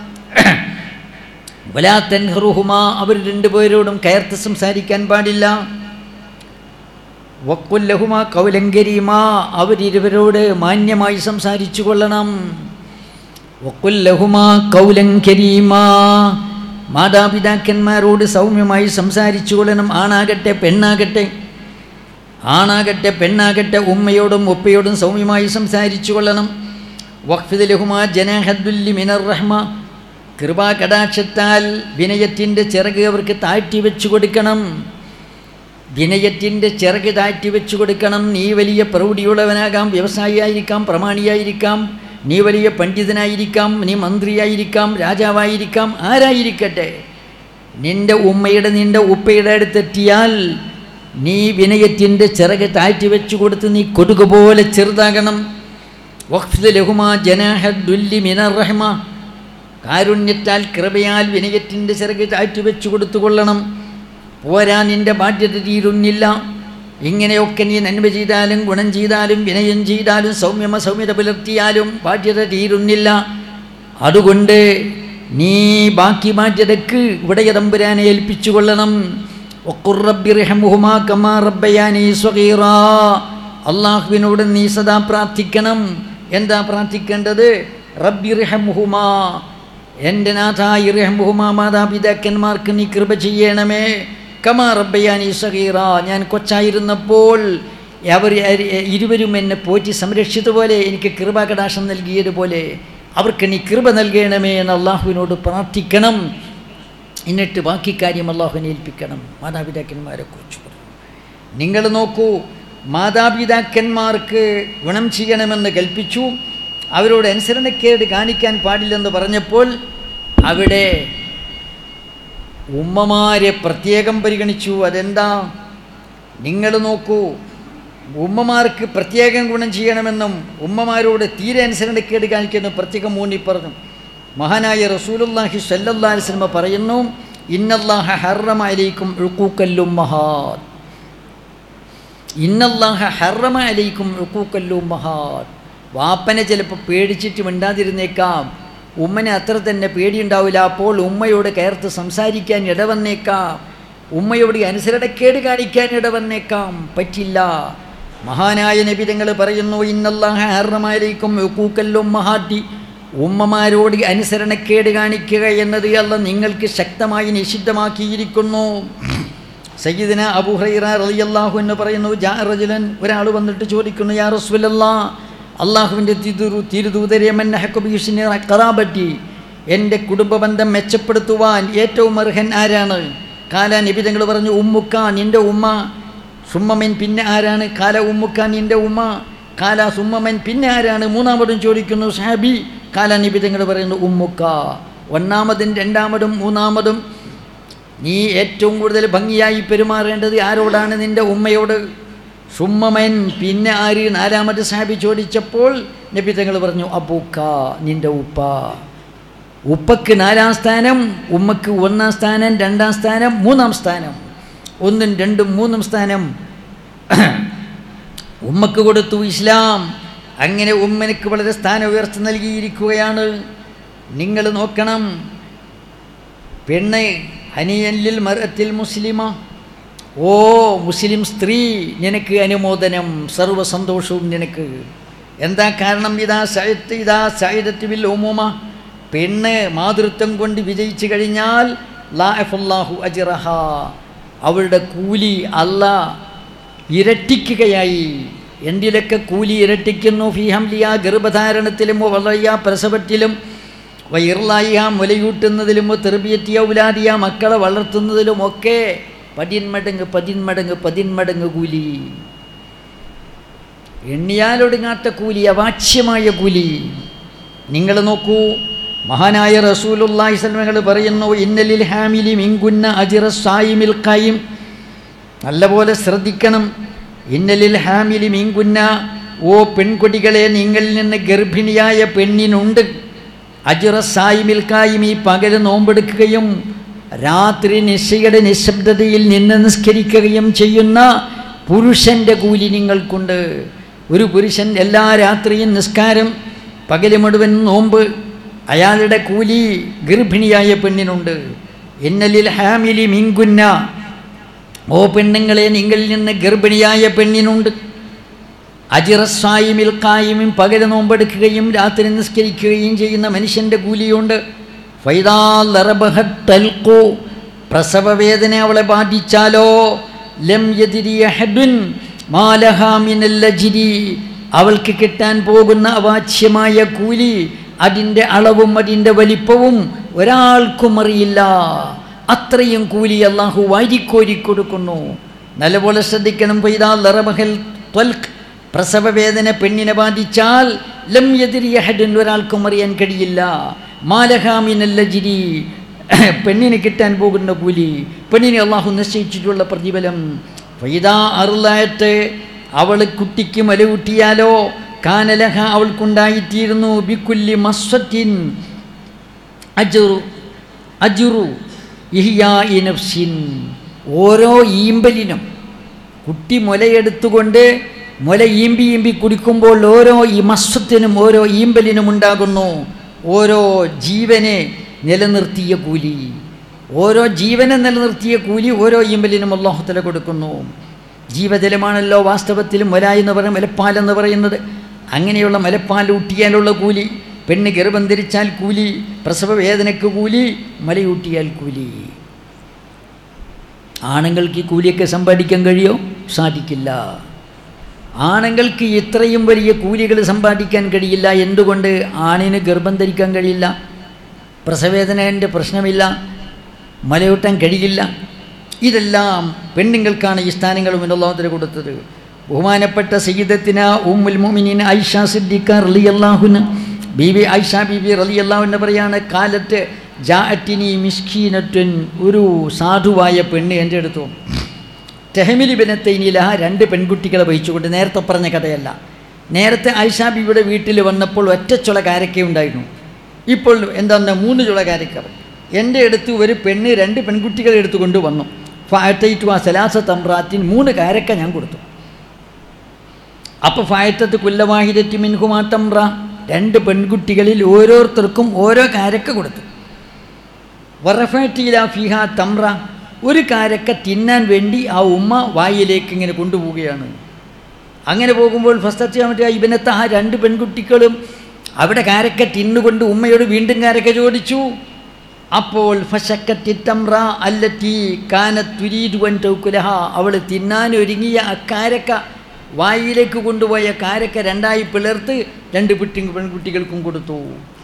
വലാ തെൻഹറുഹുമ അവർ രണ്ടുപേരോടും കയർത്ത് സംസാരിക്കാൻ പാടില്ല വക്കുല്ലഹുമ കൗലങ്കരിമാ അവരിരുവരോട് മാന്യമായി സംസാരിച്ചു കൊള്ളണം വക്കുല്ലഹുമ കൗലങ്കരിമാ മാതാപിതാക്കന്മാരോട് സൗമ്യമായി സംസാരിച്ചു കൊള്ളണം ആണാകട്ടെ പെണ്ണാകട്ടെ ആണാകട്ടെ പെണ്ണാകട്ടെ ഉമ്മയോടും ഉപ്പയോടും സൗമ്യമായി സംസാരിച്ചു കൊള്ളണം വഖ്ഫിദ് ലഹുമാ ജനാഹദ്ദുല്ലി മിനർ റഹ്മ കൃപാകടാക്ഷത്താൽ വിനയത്തിൻ്റെ ചിറക് അവർക്ക് താഴ്ത്തി വെച്ചു കൊടുക്കണം വിനയത്തിൻ്റെ ചിറക് താഴ്ത്തി വെച്ചു കൊടുക്കണം നീ വലിയ പ്രൗഢിയുള്ളവനാകാം വ്യവസായിയായിരിക്കാം പ്രമാണിയായിരിക്കാം നീ വലിയ പണ്ഡിതനായിരിക്കാം നീ മന്ത്രിയായിരിക്കാം രാജാവായിരിക്കാം ആരായിരിക്കട്ടെ നിൻ്റെ ഉമ്മയുടെ നിൻ്റെ ഉപ്പയുടെ അടുത്തെത്തിയാൽ നീ വിനയത്തിൻ്റെ ചിറക് താഴ്ത്തി വെച്ചു കൊടുത്ത് നീ കൊതുക് പോലെ ചെറുതാകണം വഖ്ഫിദ് ലഹുമാ ജനാഹദ്ദുല്ലി മിനർ റഹ്മ കാരുണ്യത്താൽ കൃപയാൽ വിനയത്തിൻ്റെ ചിറക് താഴ്ത്തി വെച്ചു കൊടുത്തുകൊള്ളണം പോരാ നിൻ്റെ ബാധ്യത തീരുന്നില്ല ഇങ്ങനെയൊക്കെ നീ നന്മ ചെയ്താലും ഗുണം ചെയ്താലും വിനയം ചെയ്താലും സൗമ്യമ സൗമ്യത പുലർത്തിയാലും ബാധ്യത തീരുന്നില്ല അതുകൊണ്ട് നീ ബാക്കി ബാധ്യതക്ക് ഇവിടെ തമ്പുരാനെ ഏൽപ്പിച്ചു കൊള്ളണം അള്ളാഹുവിനോട് നീ സദാ പ്രാർത്ഥിക്കണം എന്താ പ്രാർത്ഥിക്കേണ്ടത് റബ്ബി റഹമുഹുമാ എൻ്റെ നാഥ ഇറഹമുഹുമാ മാതാപിതാക്കന്മാർക്ക് നീ കൃപ ചെയ്യണമേ കമാ റബ്ബയാനി സഹീറ ഞാൻ കൊച്ചായിരുന്നപ്പോൾ അവർ ഇരുവരും എന്നെ പോറ്റി സംരക്ഷിച്ചതുപോലെ എനിക്ക് കൃപാകടാശം നൽകിയതുപോലെ അവർക്ക് നീ കൃപ നൽകണമേ എന്ന് അള്ളാഹുവിനോട് പ്രാർത്ഥിക്കണം എന്നിട്ട് ബാക്കി കാര്യം അള്ളാഹുവിനെ ഏൽപ്പിക്കണം മാതാപിതാക്കന്മാരെ കുറിച്ച് പറഞ്ഞു നിങ്ങൾ നോക്കൂ മാതാപിതാക്കന്മാർക്ക് ഗുണം ചെയ്യണമെന്ന് കൽപ്പിച്ചു അവരോട് അനുസരണക്കേട് കാണിക്കാൻ പാടില്ലെന്ന് പറഞ്ഞപ്പോൾ അവിടെ ഉമ്മമാരെ പ്രത്യേകം പരിഗണിച്ചു അതെന്താ നിങ്ങൾ നോക്കൂ ഉമ്മമാർക്ക് പ്രത്യേകം ഗുണം ചെയ്യണമെന്നും ഉമ്മമാരോട് തീരെ അനുസരണക്കേട് കാണിക്കുന്നു പ്രത്യേകം മൂന്നി പറഞ്ഞു മഹാനായ റസൂലുല്ലാഹി സല്ലല്ലാ അലിസ്ലമ പറയുന്നു ഇന്നല്ലാഹ ഹറമ അലൈക്കും ഉൾക്കൂക്കല്ലുമ്മഹാദ് ഇന്നല്ലാഹ ഹറമ അലൈക്കും ഉൾക്കൂക്കല്ലുമ്മഹാദ് വാപ്പനെ ചിലപ്പോൾ പേടിച്ചിട്ട് മിണ്ടാതിരുന്നേക്കാം ഉമ്മനെ അത്ര തന്നെ പേടിയുണ്ടാവില്ല അപ്പോൾ ഉമ്മയോട് കയർത്ത് സംസാരിക്കാൻ ഇടവന്നേക്കാം ഉമ്മയോട് അനുസരണക്കേട് കാണിക്കാൻ ഇടവന്നേക്കാം പറ്റില്ല മഹാനായ നബിതങ്ങൾ പറയുന്നു ഇന്നല്ലാഹ ഹർണമായിരിക്കും കൂക്കല്ലും മഹാട്ടി ഉമ്മമാരോട് അനുസരണക്കേട് കാണിക്കുക എന്നത് അല്ല നിങ്ങൾക്ക് ശക്തമായി നിഷിദ്ധമാക്കിയിരിക്കുന്നു സയ്യിദിന അബുഹൈറ റളിയല്ലാഹു എന്ന് പറയുന്നു ജാ റജുലൻ ഒരാൾ വന്നിട്ട് ചോദിക്കുന്നു യാ റസൂലല്ലാ അള്ളാഹുവിൻ്റെ തിരു തിരുദൂതരെ മന്നഹക്കുബീഷിനെ കറാബറ്റി എൻ്റെ കുടുംബബന്ധം മെച്ചപ്പെടുത്തുവാൻ ഏറ്റവും അർഹൻ ആരാണ് കാല നിബിതങ്ങൾ പറഞ്ഞു ഉമ്മുക്ക നിൻ്റെ ഉമ്മ സുമ്മമൻ പിന്നെ ആരാണ് കാല ഉമ്മുക്ക നിൻ്റെ ഉമ്മ കാല സുമ്മമൻ പിന്നെ ആരാണ് മൂന്നാമതും ചോദിക്കുന്നു ഷാബി കാല നിബിതങ്ങൾ പറയുന്നു ഉമ്മുക്ക ഒന്നാമതും രണ്ടാമതും മൂന്നാമതും നീ ഏറ്റവും കൂടുതൽ ഭംഗിയായി പെരുമാറേണ്ടത് ആരോടാണ് നിൻ്റെ ഉമ്മയോട് സുമ്മമൻ പിന്നെ ആര് നാലാമത് സാബി ചോദിച്ചപ്പോൾ നബി തങ്ങൾ പറഞ്ഞു അബൂക്ക നിൻ്റെ ഉപ്പ ഉപ്പക്ക് നാലാം സ്ഥാനം ഉമ്മക്ക് ഒന്നാം സ്ഥാനം രണ്ടാം സ്ഥാനം മൂന്നാം സ്ഥാനം ഒന്നും രണ്ടും മൂന്നും സ്ഥാനം ഉമ്മക്ക് കൊടുത്തു ഇസ്ലാം അങ്ങനെ ഉമ്മനക്ക് വളരെ സ്ഥാന ഉയർച്ച നൽകിയിരിക്കുകയാണ് നിങ്ങൾ നോക്കണം പെണ്ണ് ഹനിയല്ലിൽ മരത്തിൽ മുസ്ലിമ ഓ മുസ്ലിം സ്ത്രീ നിനക്ക് അനുമോദനം സർവ്വസന്തോഷവും നിനക്ക് എന്താ കാരണം ഇതാ സയത്ത് ഇതാ സൈദത്ത് ബിൽ ഉമുമ പെണ്ണ് മാതൃത്വം കൊണ്ട് വിജയിച്ചു കഴിഞ്ഞാൽ ലാഹു അജിറഹ അവളുടെ കൂലി അല്ല ഇരട്ടിക്കുകയായി എന്തിലൊക്കെ കൂലി ഇരട്ടിക്കുന്നു ഫിഹംലിയ ഗർഭധാരണത്തിലും വളയ പ്രസവത്തിലും വയറിലായ മുലയൂട്ടുന്നതിലും തെർബിയറ്റിയ ഉലാദിയ മക്കളെ വളർത്തുന്നതിലുമൊക്കെ പതിന്മടങ്ങ് പതിന്മടങ്ങ് പതിന്മടങ്ങ് കൂലി എണ്ണിയാലൊടുങ്ങാത്ത കൂലി അവാച്യമായ കൂലി നിങ്ങൾ നോക്കൂ മഹാനായ റസൂലുല്ലാഹി സ്വലമകൾ പറയുന്നു ഇന്നലിൽ ഹാമിലി മിങ്കുന്ന അജിറ സായിമിൽ കായും നല്ലപോലെ ശ്രദ്ധിക്കണം ഇന്നലിൽ ഹാമിലി മീങ്കുന്ന ഓ പെൺകുട്ടികളെ നിങ്ങളിൽ നിന്ന് ഗർഭിണിയായ പെണ്ണിനുണ്ട് അജിറ സായിമിൽ കായും ഈ പകല് നോമ്പെടുക്കുകയും രാത്രി നിശയുടെ നിശബ്ദതയിൽ നിന്ന് നിസ്കരിക്കുകയും ചെയ്യുന്ന പുരുഷൻ്റെ കൂലി നിങ്ങൾക്കുണ്ട് ഒരു പുരുഷൻ എല്ലാ രാത്രിയും നിസ്കാരം പകല് മുഴുവൻ നോമ്പ് അയാളുടെ കൂലി ഗർഭിണിയായ പെണ്ണിനുണ്ട് എന്നലിൽ ഹാമിലി മീങ്കുന്ന ഓ പെണ്ണുങ്ങളെ നിങ്ങളിൽ നിന്ന് ഗർഭിണിയായ പെണ്ണിനുണ്ട് അജിറസ്വായിമിൽ കായിമിൽ പകല് നോമ്പെടുക്കുകയും രാത്രി നിസ്കരിക്കുകയും ചെയ്യുന്ന മനുഷ്യൻ്റെ കൂലിയുണ്ട് ഫൈദാൽക്കോ പ്രസവവേദന അവളെ ബാധിച്ചാലോ ലം യതിരിയഹബിൻ മാലഹാമിനല്ലജിരി അവൾക്ക് കിട്ടാൻ പോകുന്ന അവാച്യമായ കൂലി അതിൻ്റെ അളവും അതിൻ്റെ വലിപ്പവും ഒരാൾക്കും അറിയില്ല അത്രയും കൂലി അള്ളാഹു വാരിക്കോരി കൊടുക്കുന്നു നല്ലപോലെ ശ്രദ്ധിക്കണം പെയ്താൽ ലറബഹൽ ത്വൽക്ക് പ്രസവവേദന പെണ്ണിനെ ബാധിച്ചാൽ ലം എതിരിയഹഡൻ ഒരാൾക്കും അറിയാൻ കഴിയില്ല മാലഹാമിനല്ല ജിരി പെണ്ണിന് കിട്ടാൻ പോകുന്ന കൂലി പെണ്ണിനെ അള്ളാഹു നിശ്ചയിച്ചിട്ടുള്ള പ്രതിഫലം ഫൈദാ അറുലായത്ത് അവൾ കുട്ടിക്ക് മലകൂട്ടിയാലോ കാനലഹ അവൾക്കുണ്ടായിത്തീരുന്നു ബിക്കുല്ലി മസ്വത്തിൻ അജുറു അജുറു ഇഹിയായി നഫ്സിൻ ഓരോ ഈമ്പലിനും കുട്ടി മുലയെടുത്തുകൊണ്ട് മുല ഈമ്പി ഈമ്പി കുടിക്കുമ്പോൾ ഓരോ ഈ മസ്വത്തിനും ഓരോ ഈമ്പലിനും ഉണ്ടാകുന്നു ഓരോ ജീവനെ നിലനിർത്തിയ കൂലി ഓരോ ജീവനെ നിലനിർത്തിയ കൂലി ഓരോ ഈമ്പലിനും അള്ളാഹുത്തല കൊടുക്കുന്നു ജീവജലമാണല്ലോ വാസ്തവത്തിൽ മുല എന്ന് പറയുന്നത് മുലപ്പാൽ എന്ന് പറയുന്നത് അങ്ങനെയുള്ള മുലപ്പാൽ ഊട്ടിയാലുള്ള കൂലി പെണ്ണ് ഗർഭം ധരിച്ചാൽ കൂലി പ്രസവ വേദനയ്ക്ക് കൂലി മലയൂട്ടിയാൽ കൂലി ആണുങ്ങൾക്ക് ഈ കൂലിയൊക്കെ സമ്പാദിക്കാൻ കഴിയോ സാധിക്കില്ല ആണുങ്ങൾക്ക് ഇത്രയും വലിയ കൂലികൾ സമ്പാദിക്കാൻ കഴിയില്ല എന്തുകൊണ്ട് ആണിന് ഗർഭം ധരിക്കാൻ കഴിയില്ല പ്രസവേദനേൻ്റെ പ്രശ്നമില്ല മലയൂട്ടാൻ കഴിയില്ല ഇതെല്ലാം പെണ്ണുങ്ങൾക്കാണ് ഈ സ്ഥാനങ്ങളും ലോകത്തിൽ കൊടുത്തത് ബഹുമാനപ്പെട്ട സയ്യിദത്തിന ഉമ്മുൽ മുമിനീൻ ഐഷ സിദ്ദിഖ റലി അള്ളാഹുന് ബീബി ഐഷ ബീബി റലി അള്ളാഹുന്ന് പറയാണ് കാലത്ത് ജാഅറ്റിനി മിസ്കീനറ്റുൻ ഒരു സാധുവായ പെണ്ണ് എൻ്റെ അടുത്തു തെഹമിലി ബിനത്തൈനില രണ്ട് പെൺകുട്ടികളെ വഹിച്ചുകൊണ്ട് നേരത്തെ പറഞ്ഞ കഥയല്ല നേരത്തെ ഐഷ ബീബിയുടെ വീട്ടിൽ വന്നപ്പോൾ ഒറ്റ ചുള കാരക്ക ഉണ്ടായിരുന്നു ഇപ്പോൾ എന്താ മൂന്ന് ചുള കാരക്ക എൻ്റെ അടുത്ത് ഒരു പെണ്ണ് രണ്ട് പെൺകുട്ടികളെ എടുത്തുകൊണ്ട് വന്നു ഫാറ്റൈറ്റു ആ സലാസ തമ്പ്രാറ്റിൻ മൂന്ന് കാരക്ക ഞാൻ കൊടുത്തു അപ്പോൾ ഫായത്തത്ത് കുല്ലവാഹിദറ്റി മിൻഹുമാ തമ്ര രണ്ട് പെൺകുട്ടികളിൽ ഓരോരുത്തർക്കും ഓരോ കാരക്ക കൊടുത്തു വറഫാറ്റിയില ഫിഹ തമ്ര ഒരു കാരക്ക തിന്നാൻ വേണ്ടി ആ ഉമ്മ വായിലേക്ക് ഇങ്ങനെ കൊണ്ടുപോവുകയാണ് അങ്ങനെ പോകുമ്പോൾ ഫസ്റ്റ് മറ്റേ ഇവനത്തെ ആ രണ്ട് പെൺകുട്ടികളും അവിടെ കാരക്ക തിന്നുകൊണ്ട് ഉമ്മയോട് വീണ്ടും കാരക്ക ചോദിച്ചു അപ്പോൾ ഫശക്കത്തിത്തമ്ര അല്ലത്തി കാനത്തുരീരുവൻ തൗക്കുലഹ അവൾ തിന്നാൻ ഒരുങ്ങിയ ആ കാരക്ക വായിലേക്ക് കൊണ്ടുപോയ കാരക്ക രണ്ടായി പിളർത്ത് രണ്ട് പിട്ടി പെൺകുട്ടികൾക്കും കൊടുത്തു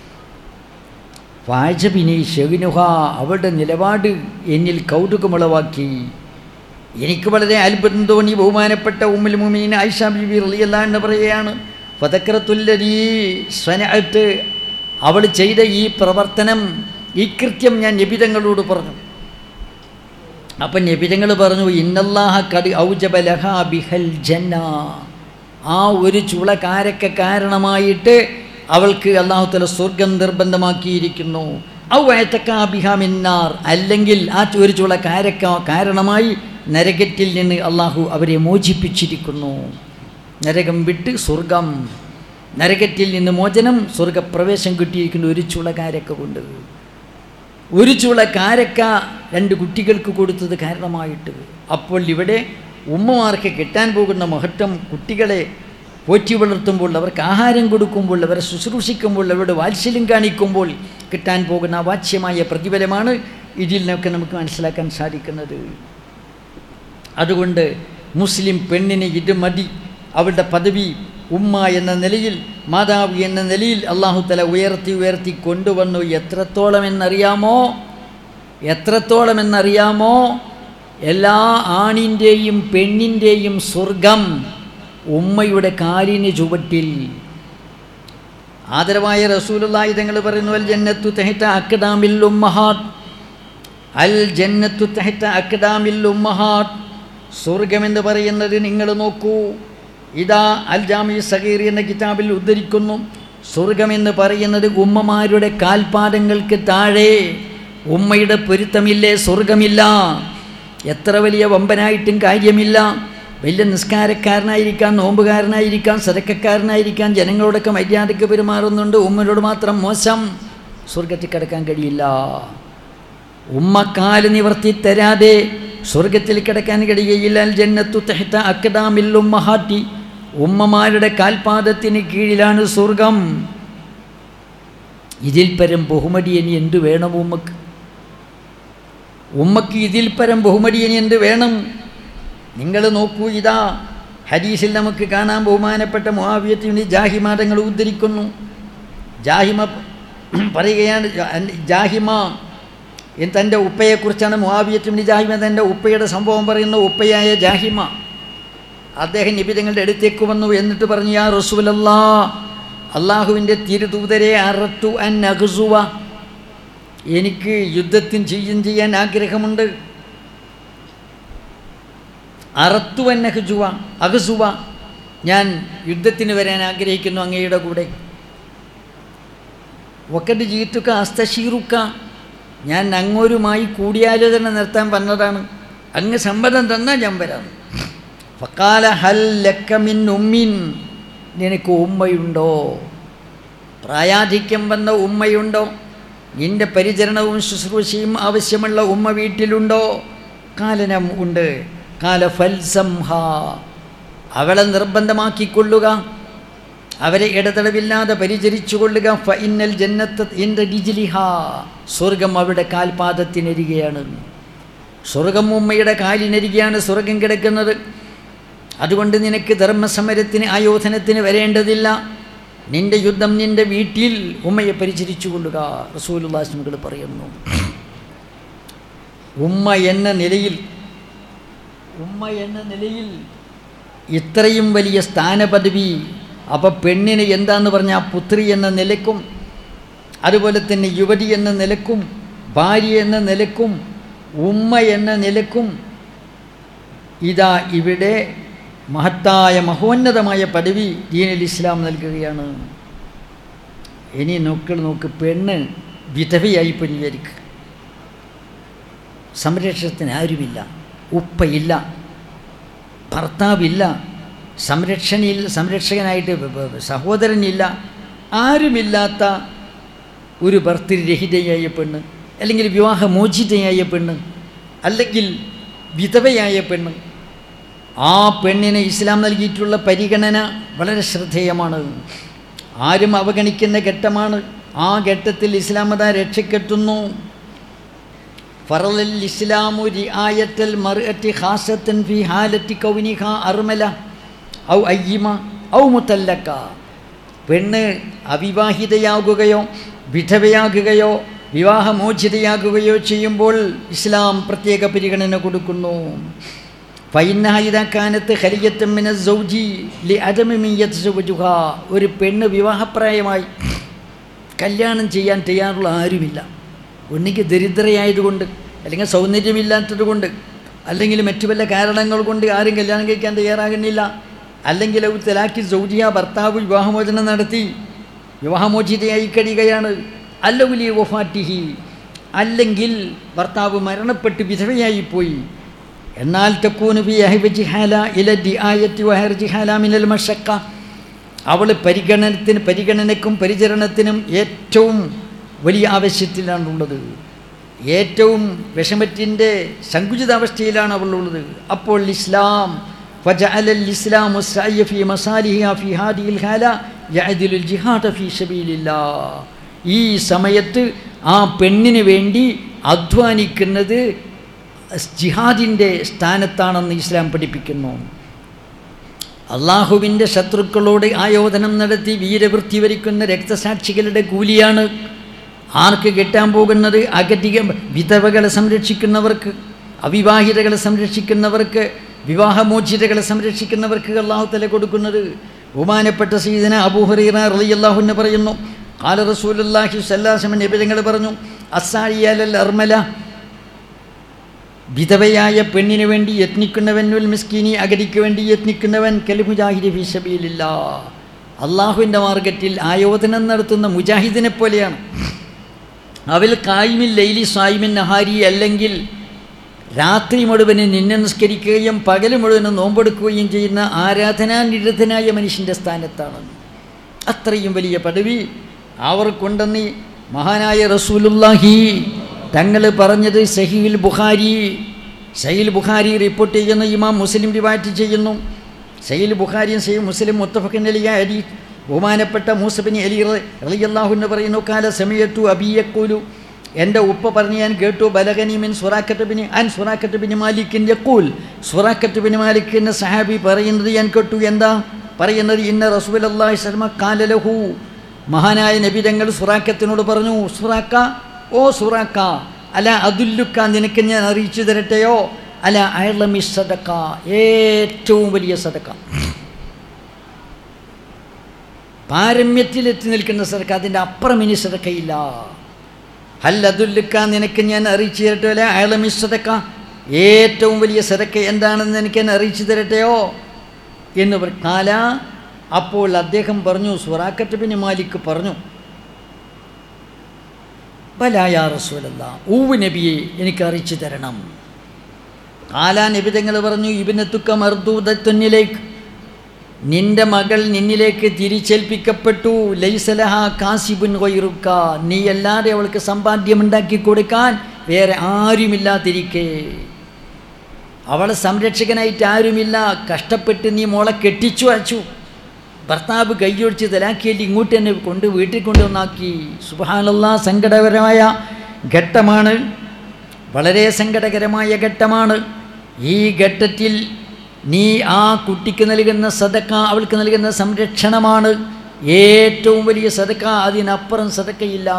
വാജബിനി ഷെഗിനുഹ അവളുടെ നിലപാട് എന്നിൽ കൗതുകമുളവാക്കി എനിക്ക് വളരെ അത്ഭുതം തോന്നി ബഹുമാനപ്പെട്ട ഉമ്മുൽ മുമീൻ ആയിഷ ബിബി റളിയല്ലാ എന്ന് പറയുകയാണ് ഫതക്രത്തുല്ലരീ സ്വനഅത്ത് അവൾ ചെയ്ത ഈ പ്രവർത്തനം ഈ കൃത്യം ഞാൻ നബിതങ്ങളോട് പറഞ്ഞു അപ്പം നബിതങ്ങൾ പറഞ്ഞു ഇന്നല്ലാഹ കടി ഔജബലഹ ബിഹൽ ജന്ന ആ ഒരു ചുള കാരക്ക കാരണമായിട്ട് അവൾക്ക് അള്ളാഹുത്തല സ്വർഗം നിർബന്ധമാക്കിയിരിക്കുന്നു ഔ വയത്തക്ക ബിഹാമിന്നാർ അല്ലെങ്കിൽ ആ ഒരു ചുള കാരക്ക കാരണമായി നരകത്തിൽ നിന്ന് അള്ളാഹു അവരെ മോചിപ്പിച്ചിരിക്കുന്നു നരകം വിട്ട് സ്വർഗം നരകത്തിൽ നിന്ന് മോചനം സ്വർഗപ്രവേശം കിട്ടിയിരിക്കുന്ന ഒരു ചുള കാരക്ക കൊണ്ട് ഒരു ചുള കാരക്ക രണ്ട് കുട്ടികൾക്ക് കൊടുത്തത് കാരണമായിട്ട് അപ്പോൾ ഇവിടെ ഉമ്മമാർക്ക് കിട്ടാൻ പോകുന്ന മഹത്വം കുട്ടികളെ പോറ്റി വളർത്തുമ്പോൾ അവർക്ക് ആഹാരം കൊടുക്കുമ്പോൾ അവരെ ശുശ്രൂഷിക്കുമ്പോൾ അവരുടെ വാത്സല്യം കാണിക്കുമ്പോൾ കിട്ടാൻ പോകുന്ന അവാച്യമായ പ്രതിഫലമാണ് ഇതിൽ നിന്നൊക്കെ നമുക്ക് മനസ്സിലാക്കാൻ സാധിക്കുന്നത് അതുകൊണ്ട് മുസ്ലിം പെണ്ണിന് ഇത് മതി അവളുടെ പദവി ഉമ്മ എന്ന നിലയിൽ മാതാവ് എന്ന നിലയിൽ അള്ളാഹു തല ഉയർത്തി ഉയർത്തി കൊണ്ടുവന്നു എത്രത്തോളം എന്നറിയാമോ എത്രത്തോളം എന്നറിയാമോ എല്ലാ ആണിൻ്റെയും പെണ്ണിൻ്റെയും സ്വർഗം ഉമ്മയുടെ കാലിന് ചുവട്ടിൽ ആദരവായ റസൂലുള്ളാഹി തങ്ങൾ പറയുന്നു അൽ ജന്നത്തു തഹത്ത അക്കദാമിൽ ഉമ്മഹാത്ത് അൽ ജന്നത്തു തഹത്ത അക്കദാമിൽ ഉമ്മഹാത്ത് സ്വർഗമെന്ന് പറയുന്നത് നിങ്ങൾ നോക്കൂ ഇതാ അൽ ജാമി സഗീർ എന്ന കിതാബിൽ ഉദ്ധരിക്കുന്നു സ്വർഗമെന്ന് പറയുന്നത് ഉമ്മമാരുടെ കാൽപാദങ്ങൾക്ക് താഴെ ഉമ്മയുടെ പൊരുത്തമില്ലേ സ്വർഗമില്ല എത്ര വലിയ വമ്പനായിട്ടും കാര്യമില്ല വലിയ നിസ്കാരക്കാരനായിരിക്കാം നോമ്പുകാരനായിരിക്കാം സരക്കക്കാരനായിരിക്കാം ജനങ്ങളോടൊക്കെ മര്യാദയ്ക്ക് പെരുമാറുന്നുണ്ട് ഉമ്മനോട് മാത്രം മോശം സ്വർഗത്തിൽ കിടക്കാൻ കഴിയില്ല ഉമ്മക്കാല് നിവർത്തി തരാതെ സ്വർഗത്തിൽ കിടക്കാൻ കഴിയുകയില്ല അൽ ജന്നത്തു തെഹത്ത അക്കദാമിൽ ഉമ്മഹാറ്റി ഉമ്മമാരുടെ കാൽപാദത്തിന് കീഴിലാണ് സ്വർഗം ഇതിൽ പരം ബഹുമതി ഇനി എന്ത് വേണം ഉമ്മക്ക് ഉമ്മക്ക് ഇതിൽ പരം ബഹുമതി ഇനി എന്ത് വേണം നിങ്ങൾ നോക്കൂ ഇതാ ഹദീസിൽ നമുക്ക് കാണാൻ ബഹുമാനപ്പെട്ട മുഹാവിയത്തിന് ജാഹിമാതങ്ങൾ ഉദ്ധരിക്കുന്നു ജാഹിമ പറയുകയാണ് ജാഹിമ തൻ്റെ ഉപ്പയെക്കുറിച്ചാണ് മുഹാവിയത്തിന് ജാഹിമ തൻ്റെ ഉപ്പയുടെ സംഭവം പറയുന്ന ഉപ്പയായ ജാഹിമ അദ്ദേഹം നിബിതങ്ങളുടെ അടുത്തേക്ക് വന്നു എന്നിട്ട് പറഞ്ഞു യാ റസൂലല്ലാ അള്ളാഹുവിൻ്റെ തിരുദൂതരെ അറത്തു അൻ അഹസുവ എനിക്ക് യുദ്ധത്തിന് ചെയ്യും ചെയ്യാൻ ആഗ്രഹമുണ്ട് അറത്തു അൻ അഹജുവ അഹസുവ ഞാൻ യുദ്ധത്തിന് വരാൻ ആഗ്രഹിക്കുന്നു അങ്ങയുടെ കൂടെ ഒക്കട്ട് ജീത്തുക്ക അസ്തഷീറുക്ക ഞാൻ അങ്ങോരുമായി കൂടിയാലോചന നടത്താൻ വന്നതാണ് അങ്ങ് സമ്മതം തന്നാൽ ഞാൻ വരാം ഫക്കാല ഹൽ ലക്കമിൻ ഉമ്മിൻ നിനക്ക് ഉമ്മയുണ്ടോ പ്രായാധിക്യം വന്ന ഉമ്മയുണ്ടോ നിന്റെ പരിചരണവും ശുശ്രൂഷയും ആവശ്യമുള്ള ഉമ്മ വീട്ടിലുണ്ടോ കാലനം ഉണ്ട് കാല ഫൽസംഹ അവളെ നിർബന്ധമാക്കിക്കൊള്ളുക അവരെ ഇടതടവില്ലാതെ പരിചരിച്ചു കൊള്ളുക ഫൈനൽ ജന്നത്ത് എൻ്റെ ഡിജിലിഹ സ്വർഗം അവിടെ കാൽപാദത്തിനരികയാണ് സ്വർഗം ഉമ്മയുടെ കാലിനരികയാണ് സ്വർഗം കിടക്കുന്നത് അതുകൊണ്ട് നിനക്ക് ധർമ്മസമരത്തിന് ആയോധനത്തിന് വരേണ്ടതില്ല നിന്റെ യുദ്ധം നിന്റെ വീട്ടിൽ ഉമ്മയെ പരിചരിച്ചു കൊള്ളുക റസൂലുല്ലാസ്മുകൾ പറയുന്നു ഉമ്മ എന്ന നിലയിൽ ഉമ്മ എന്ന നിലയിൽ ഇത്രയും വലിയ സ്ഥാനപദവി അപ്പോൾ പെണ്ണിന് എന്താന്ന് പറഞ്ഞാൽ പുത്രി എന്ന നിലക്കും അതുപോലെ തന്നെ യുവതി എന്ന നിലക്കും ഭാര്യ എന്ന നിലക്കും ഉമ്മ എന്ന നിലക്കും ഇതാ ഇവിടെ മഹത്തായ മഹോന്നതമായ പദവി ദീനൽ ഇസ്ലാം നൽകുകയാണ് ഇനി നോക്കൾ നോക്ക് പെണ്ണ് വിധവയായി വിചാരിക്കുക സംരക്ഷണത്തിന് ആരുമില്ല ഉപ്പയില്ല ഭർത്താവില്ല സംരക്ഷണയില്ല സംരക്ഷകനായിട്ട് സഹോദരനില്ല ആരുമില്ലാത്ത ഒരു ഭർത്തൃരഹിതയായ പെണ്ണ് അല്ലെങ്കിൽ വിവാഹമോചിതയായ പെണ്ണ് അല്ലെങ്കിൽ വിധവയായ പെണ്ണ് ആ പെണ്ണിന് ഇസ്ലാം നൽകിയിട്ടുള്ള പരിഗണന വളരെ ശ്രദ്ധേയമാണ് ആരും അവഗണിക്കുന്ന ഘട്ടമാണ് ആ ഘട്ടത്തിൽ ഇസ്ലാം മത രക്ഷക്കെട്ടുന്നു ഫറലൽ ഇസ്ലാമു റിആയത്തൽ മർഅത്തി ഖാസത്തൻ ഫി ഹാലത്തി കൗനിഹ അർമല ഔ അയ്യിമ ഔ മുത്തല്ലക്ക പെണ്ണ് അവിവാഹിതയാകുകയോ വിധവയാകുകയോ വിവാഹമോചിതയാകുകയോ ചെയ്യുമ്പോൾ ഇസ്ലാം പ്രത്യേക പരിഗണന കൊടുക്കുന്നു ഫൈനായിദാക്കാനത്ത് ഹരിയത്തമ്മിന സൗജി ലി അദമിമിയത്ത് ഒരു പെണ്ണ് വിവാഹപ്രായമായി കല്യാണം ചെയ്യാൻ തയ്യാറുള്ള ആരുമില്ല ഒന്നിക്ക് ദരിദ്രയായതുകൊണ്ട് അല്ലെങ്കിൽ സൗന്ദര്യമില്ലാത്തത് കൊണ്ട് അല്ലെങ്കിൽ മറ്റു വല്ല കാരണങ്ങൾ കൊണ്ട് ആരും കല്യാണം കഴിക്കാൻ തയ്യാറാകുന്നില്ല അല്ലെങ്കിൽ അവർ തലാക്കി സൗജിയ ഭർത്താവ് വിവാഹമോചനം നടത്തി വിവാഹമോചിതയായി കഴിയുകയാണ് അല്ലവുലി വഫാറ്റിഹി അല്ലെങ്കിൽ ഭർത്താവ് മരണപ്പെട്ട് വിധവയായി പോയി എന്നാൽ തക്കൂന് ബി അഹിബജിഹാല ഇല ഡി ആയത്തി വഹർ ജിഹാല മിനൽ മഷക്ക അവൾ പരിഗണനത്തിന് പരിഗണനയ്ക്കും പരിചരണത്തിനും ഏറ്റവും വലിയ ആവശ്യത്തിലാണുള്ളത് ഏറ്റവും വിഷമത്തിൻ്റെ സങ്കുചിതാവസ്ഥയിലാണ് അവളുള്ളത് അപ്പോൾ ഇസ്ലാം فجعل الإسلام السعي في مصالحها في هذه الحالة يعدل الجهاد في سبيل الله ഈ സമയത്ത് ആ പെണ്ണിന് വേണ്ടി അധ്വാനിക്കുന്നത് ജിഹാദിൻ്റെ സ്ഥാനത്താണെന്ന് ഇസ്ലാം പഠിപ്പിക്കുന്നു അള്ളാഹുവിൻ്റെ ശത്രുക്കളോട് ആയോധനം നടത്തി വീരവൃത്തി വരിക്കുന്ന രക്തസാക്ഷികളുടെ കൂലിയാണ് ആർക്ക് കിട്ടാൻ പോകുന്നത് അഗതിക വിധവകളെ സംരക്ഷിക്കുന്നവർക്ക് അവിവാഹിതകളെ സംരക്ഷിക്കുന്നവർക്ക് വിവാഹമോചിതകളെ സംരക്ഷിക്കുന്നവർക്ക് അള്ളാഹു തല കൊടുക്കുന്നത് ബഹുമാനപ്പെട്ട സീദന അബൂഹറീറ റളിയല്ലാഹുവിന് പറയുന്നു കാല റസൂലുള്ളാഹി സല്ലാസമൻ നബിതങ്ങൾ പറഞ്ഞു അസായിയാലൽ അർമല വിധവയായ പെണ്ണിന് വേണ്ടി യത്നിക്കുന്നവൻ ഉൽ മിസ്കീനി അഗതിക്ക് വേണ്ടി യത്നിക്കുന്നവൻ കലിമുജാഹിദ് ഫീസബിയിലില്ല അള്ളാഹുവിൻ്റെ മാർഗത്തിൽ ആയോധനം നടത്തുന്ന മുജാഹിദിനെ പോലെയാണ് അവൽ കായ്മിൽ ലൈലി സായിമിൻ നഹാരി അല്ലെങ്കിൽ രാത്രി മുഴുവന് നിന്നെ നിസ്കരിക്കുകയും പകൽ മുഴുവനും നോമ്പെടുക്കുകയും ചെയ്യുന്ന ആരാധനാനിരതനായ മനുഷ്യൻ്റെ സ്ഥാനത്താണ് അത്രയും വലിയ പദവി അവർക്കുണ്ടെന്ന് മഹാനായ റസൂലുല്ലാഹി തങ്ങൾ പറഞ്ഞത് സഹീൽ ബുഖാരി സഹീൽ ബുഖാരി റിപ്പോർട്ട് ചെയ്യുന്ന ഇമാം മുസ്ലിം റിവാറ്റ് ചെയ്യുന്നു സഹീൽ ബുഖാരിയും സഹീൽ മുസ്ലിം മുത്തഫഖൻ അലിയ അലി ബഹുമാനപ്പെട്ട മൂസബിനി അലി റളിയല്ലാഹു എന്ന് പറയുന്നു കാല സമയത്തു അബിയക്കൂലു എൻ്റെ ഉപ്പ പറഞ്ഞ് ഞാൻ കേട്ടു ബലഗനി മിൻ സുറാക്കത്ത് ബിന് അൻ സുറാക്കത്ത് ബിന് മാലിക്കിൻ യക്കൂൽ സുറാക്കത്ത് ബിന് മാലിക്കിൻ്റെ സഹാബി പറയുന്നത് ഞാൻ കേട്ടു എന്താ പറയുന്നത് ഇന്ന റസൂൽ അള്ളാഹി ശർമ്മ കാലലഹു മഹാനായ നബിതങ്ങൾ സുറാക്കത്തിനോട് പറഞ്ഞു സുറാക്ക ഓ സുറാക്ക അല്ല അതുല്ലുക്ക നിനക്ക് ഞാൻ അറിയിച്ചു തരട്ടെയോ അല്ല അയളമി സദക്ക ഏറ്റവും വലിയ സദക്ക പാരമ്യത്തിലെത്തി നിൽക്കുന്ന സദക്ക അതിൻ്റെ അപ്പുറം ഇനി സദക്കയില്ല ഹല്ലതുല്ലുക്ക നിനക്ക് ഞാൻ അറിയിച്ചു തരട്ടെ അല്ല അയളമി സദക്ക ഏറ്റവും വലിയ സദക്ക എന്താണെന്ന് എനിക്ക് ഞാൻ അറിയിച്ചു തരട്ടെയോ എന്ന് പറ- കാല അപ്പോൾ അദ്ദേഹം പറഞ്ഞു സുറാക്കത്ത് ബിൻ മാലിക് പറഞ്ഞു ബലായ റസൂലല്ല ഊവ് നബിയെ എനിക്ക് അറിയിച്ചു തരണം കാലാ നബിതങ്ങൾ പറഞ്ഞു ഇബിനത്തുക്ക മർദൂദത്തുന്നിലേക്ക് നിന്റെ മകൾ നിന്നിലേക്ക് തിരിച്ചേൽപ്പിക്കപ്പെട്ടു ലൈസലഹ കാസിബുൻ കൊയ്റുക്ക നീ അല്ലാതെ അവൾക്ക് സമ്പാദ്യമുണ്ടാക്കി കൊടുക്കാൻ വേറെ ആരുമില്ലാതിരിക്കേ അവളെ സംരക്ഷകനായിട്ട് ആരുമില്ല കഷ്ടപ്പെട്ട് നീ മോളെ കെട്ടിച്ചു അയച്ചു ഭർത്താവ് കൈയൊഴിച്ച് തലാക്കിയിട്ട് ഇങ്ങോട്ട് തന്നെ കൊണ്ട് വീട്ടിൽ കൊണ്ടുവന്നാക്കി സുബഹാനുള്ള സങ്കടകരമായ ഘട്ടമാണ് വളരെ സങ്കടകരമായ ഘട്ടമാണ് ഈ ഘട്ടത്തിൽ നീ ആ കുട്ടിക്ക് നൽകുന്ന സദക്ക അവൾക്ക് നൽകുന്ന സംരക്ഷണമാണ് ഏറ്റവും വലിയ സദക്ക അതിനപ്പുറം സദക്കയില്ല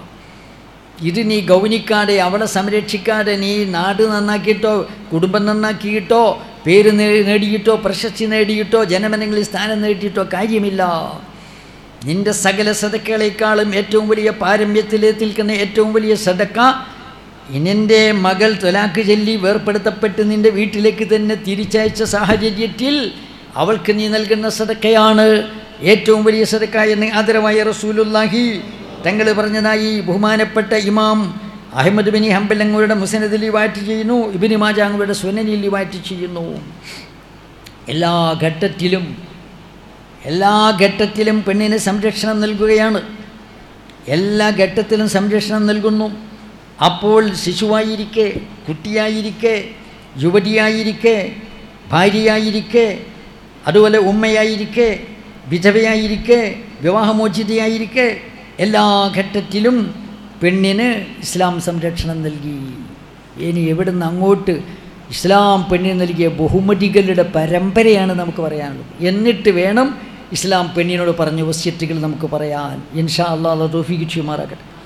ഇത് നീ ഗൗനിക്കാതെ അവളെ സംരക്ഷിക്കാതെ നീ നാട് നന്നാക്കിയിട്ടോ കുടുംബം നന്നാക്കിയിട്ടോ പേര് നേ- നേടിയിട്ടോ പ്രശസ്തി നേടിയിട്ടോ ജനമനങ്ങളിൽ സ്ഥാനം നേടിയിട്ടോ കാര്യമില്ല നിന്റെ സകല സദക്കകളെക്കാളും ഏറ്റവും വലിയ പാരമ്യത്തിലേക്ക് നിൽക്കുന്ന ഏറ്റവും വലിയ സദക്ക നിന്റെ മകൾ തൊലാക്ക് ചൊല്ലി വേർപ്പെടുത്തപ്പെട്ട് നിന്റെ വീട്ടിലേക്ക് തന്നെ തിരിച്ചയച്ച സാഹചര്യത്തിൽ അവൾക്ക് നീ നൽകുന്ന സദക്കയാണ് ഏറ്റവും വലിയ സദക്ക എന്ന് ആദരവായ റസൂലുല്ലാഹി തങ്ങൾ പറഞ്ഞതായി ബഹുമാനപ്പെട്ട ഇമാം അഹമ്മദ് ബിനി ഹംബലങ്ങളുടെ മുസനദിൽ വാറ്റ് ചെയ്യുന്നു ഇബിനി മാജാങ്ങളുടെ സുനനിൽ വാറ്റ് ചെയ്യുന്നു എല്ലാ ഘട്ടത്തിലും എല്ലാ ഘട്ടത്തിലും പെണ്ണിന് സംരക്ഷണം നൽകുകയാണ് എല്ലാ ഘട്ടത്തിലും സംരക്ഷണം നൽകുന്നു അപ്പോൾ ശിശുവായിരിക്കെ കുട്ടിയായിരിക്കെ യുവതിയായിരിക്കെ ഭാര്യയായിരിക്കെ അതുപോലെ ഉമ്മയായിരിക്കെ വിധവയായിരിക്കെ വിവാഹമോചിതയായിരിക്കെ എല്ലാ ഘട്ടത്തിലും പെണ്ണിന് ഇസ്ലാം സംരക്ഷണം നൽകി ഇനി എവിടുന്ന് അങ്ങോട്ട് ഇസ്ലാം പെണ്ണിന് നൽകിയ ബഹുമതികളുടെ പരമ്പരയാണ് നമുക്ക് പറയാനുള്ളത് എന്നിട്ട് വേണം ഇസ്ലാം പെണ്ണിനോട് പറഞ്ഞ വസ്യത്തുകൾ നമുക്ക് പറയാൻ ഇൻഷാ അള്ളാഹ് തോഫിക്ക് ചെയ്യുമാറാകട്ടെ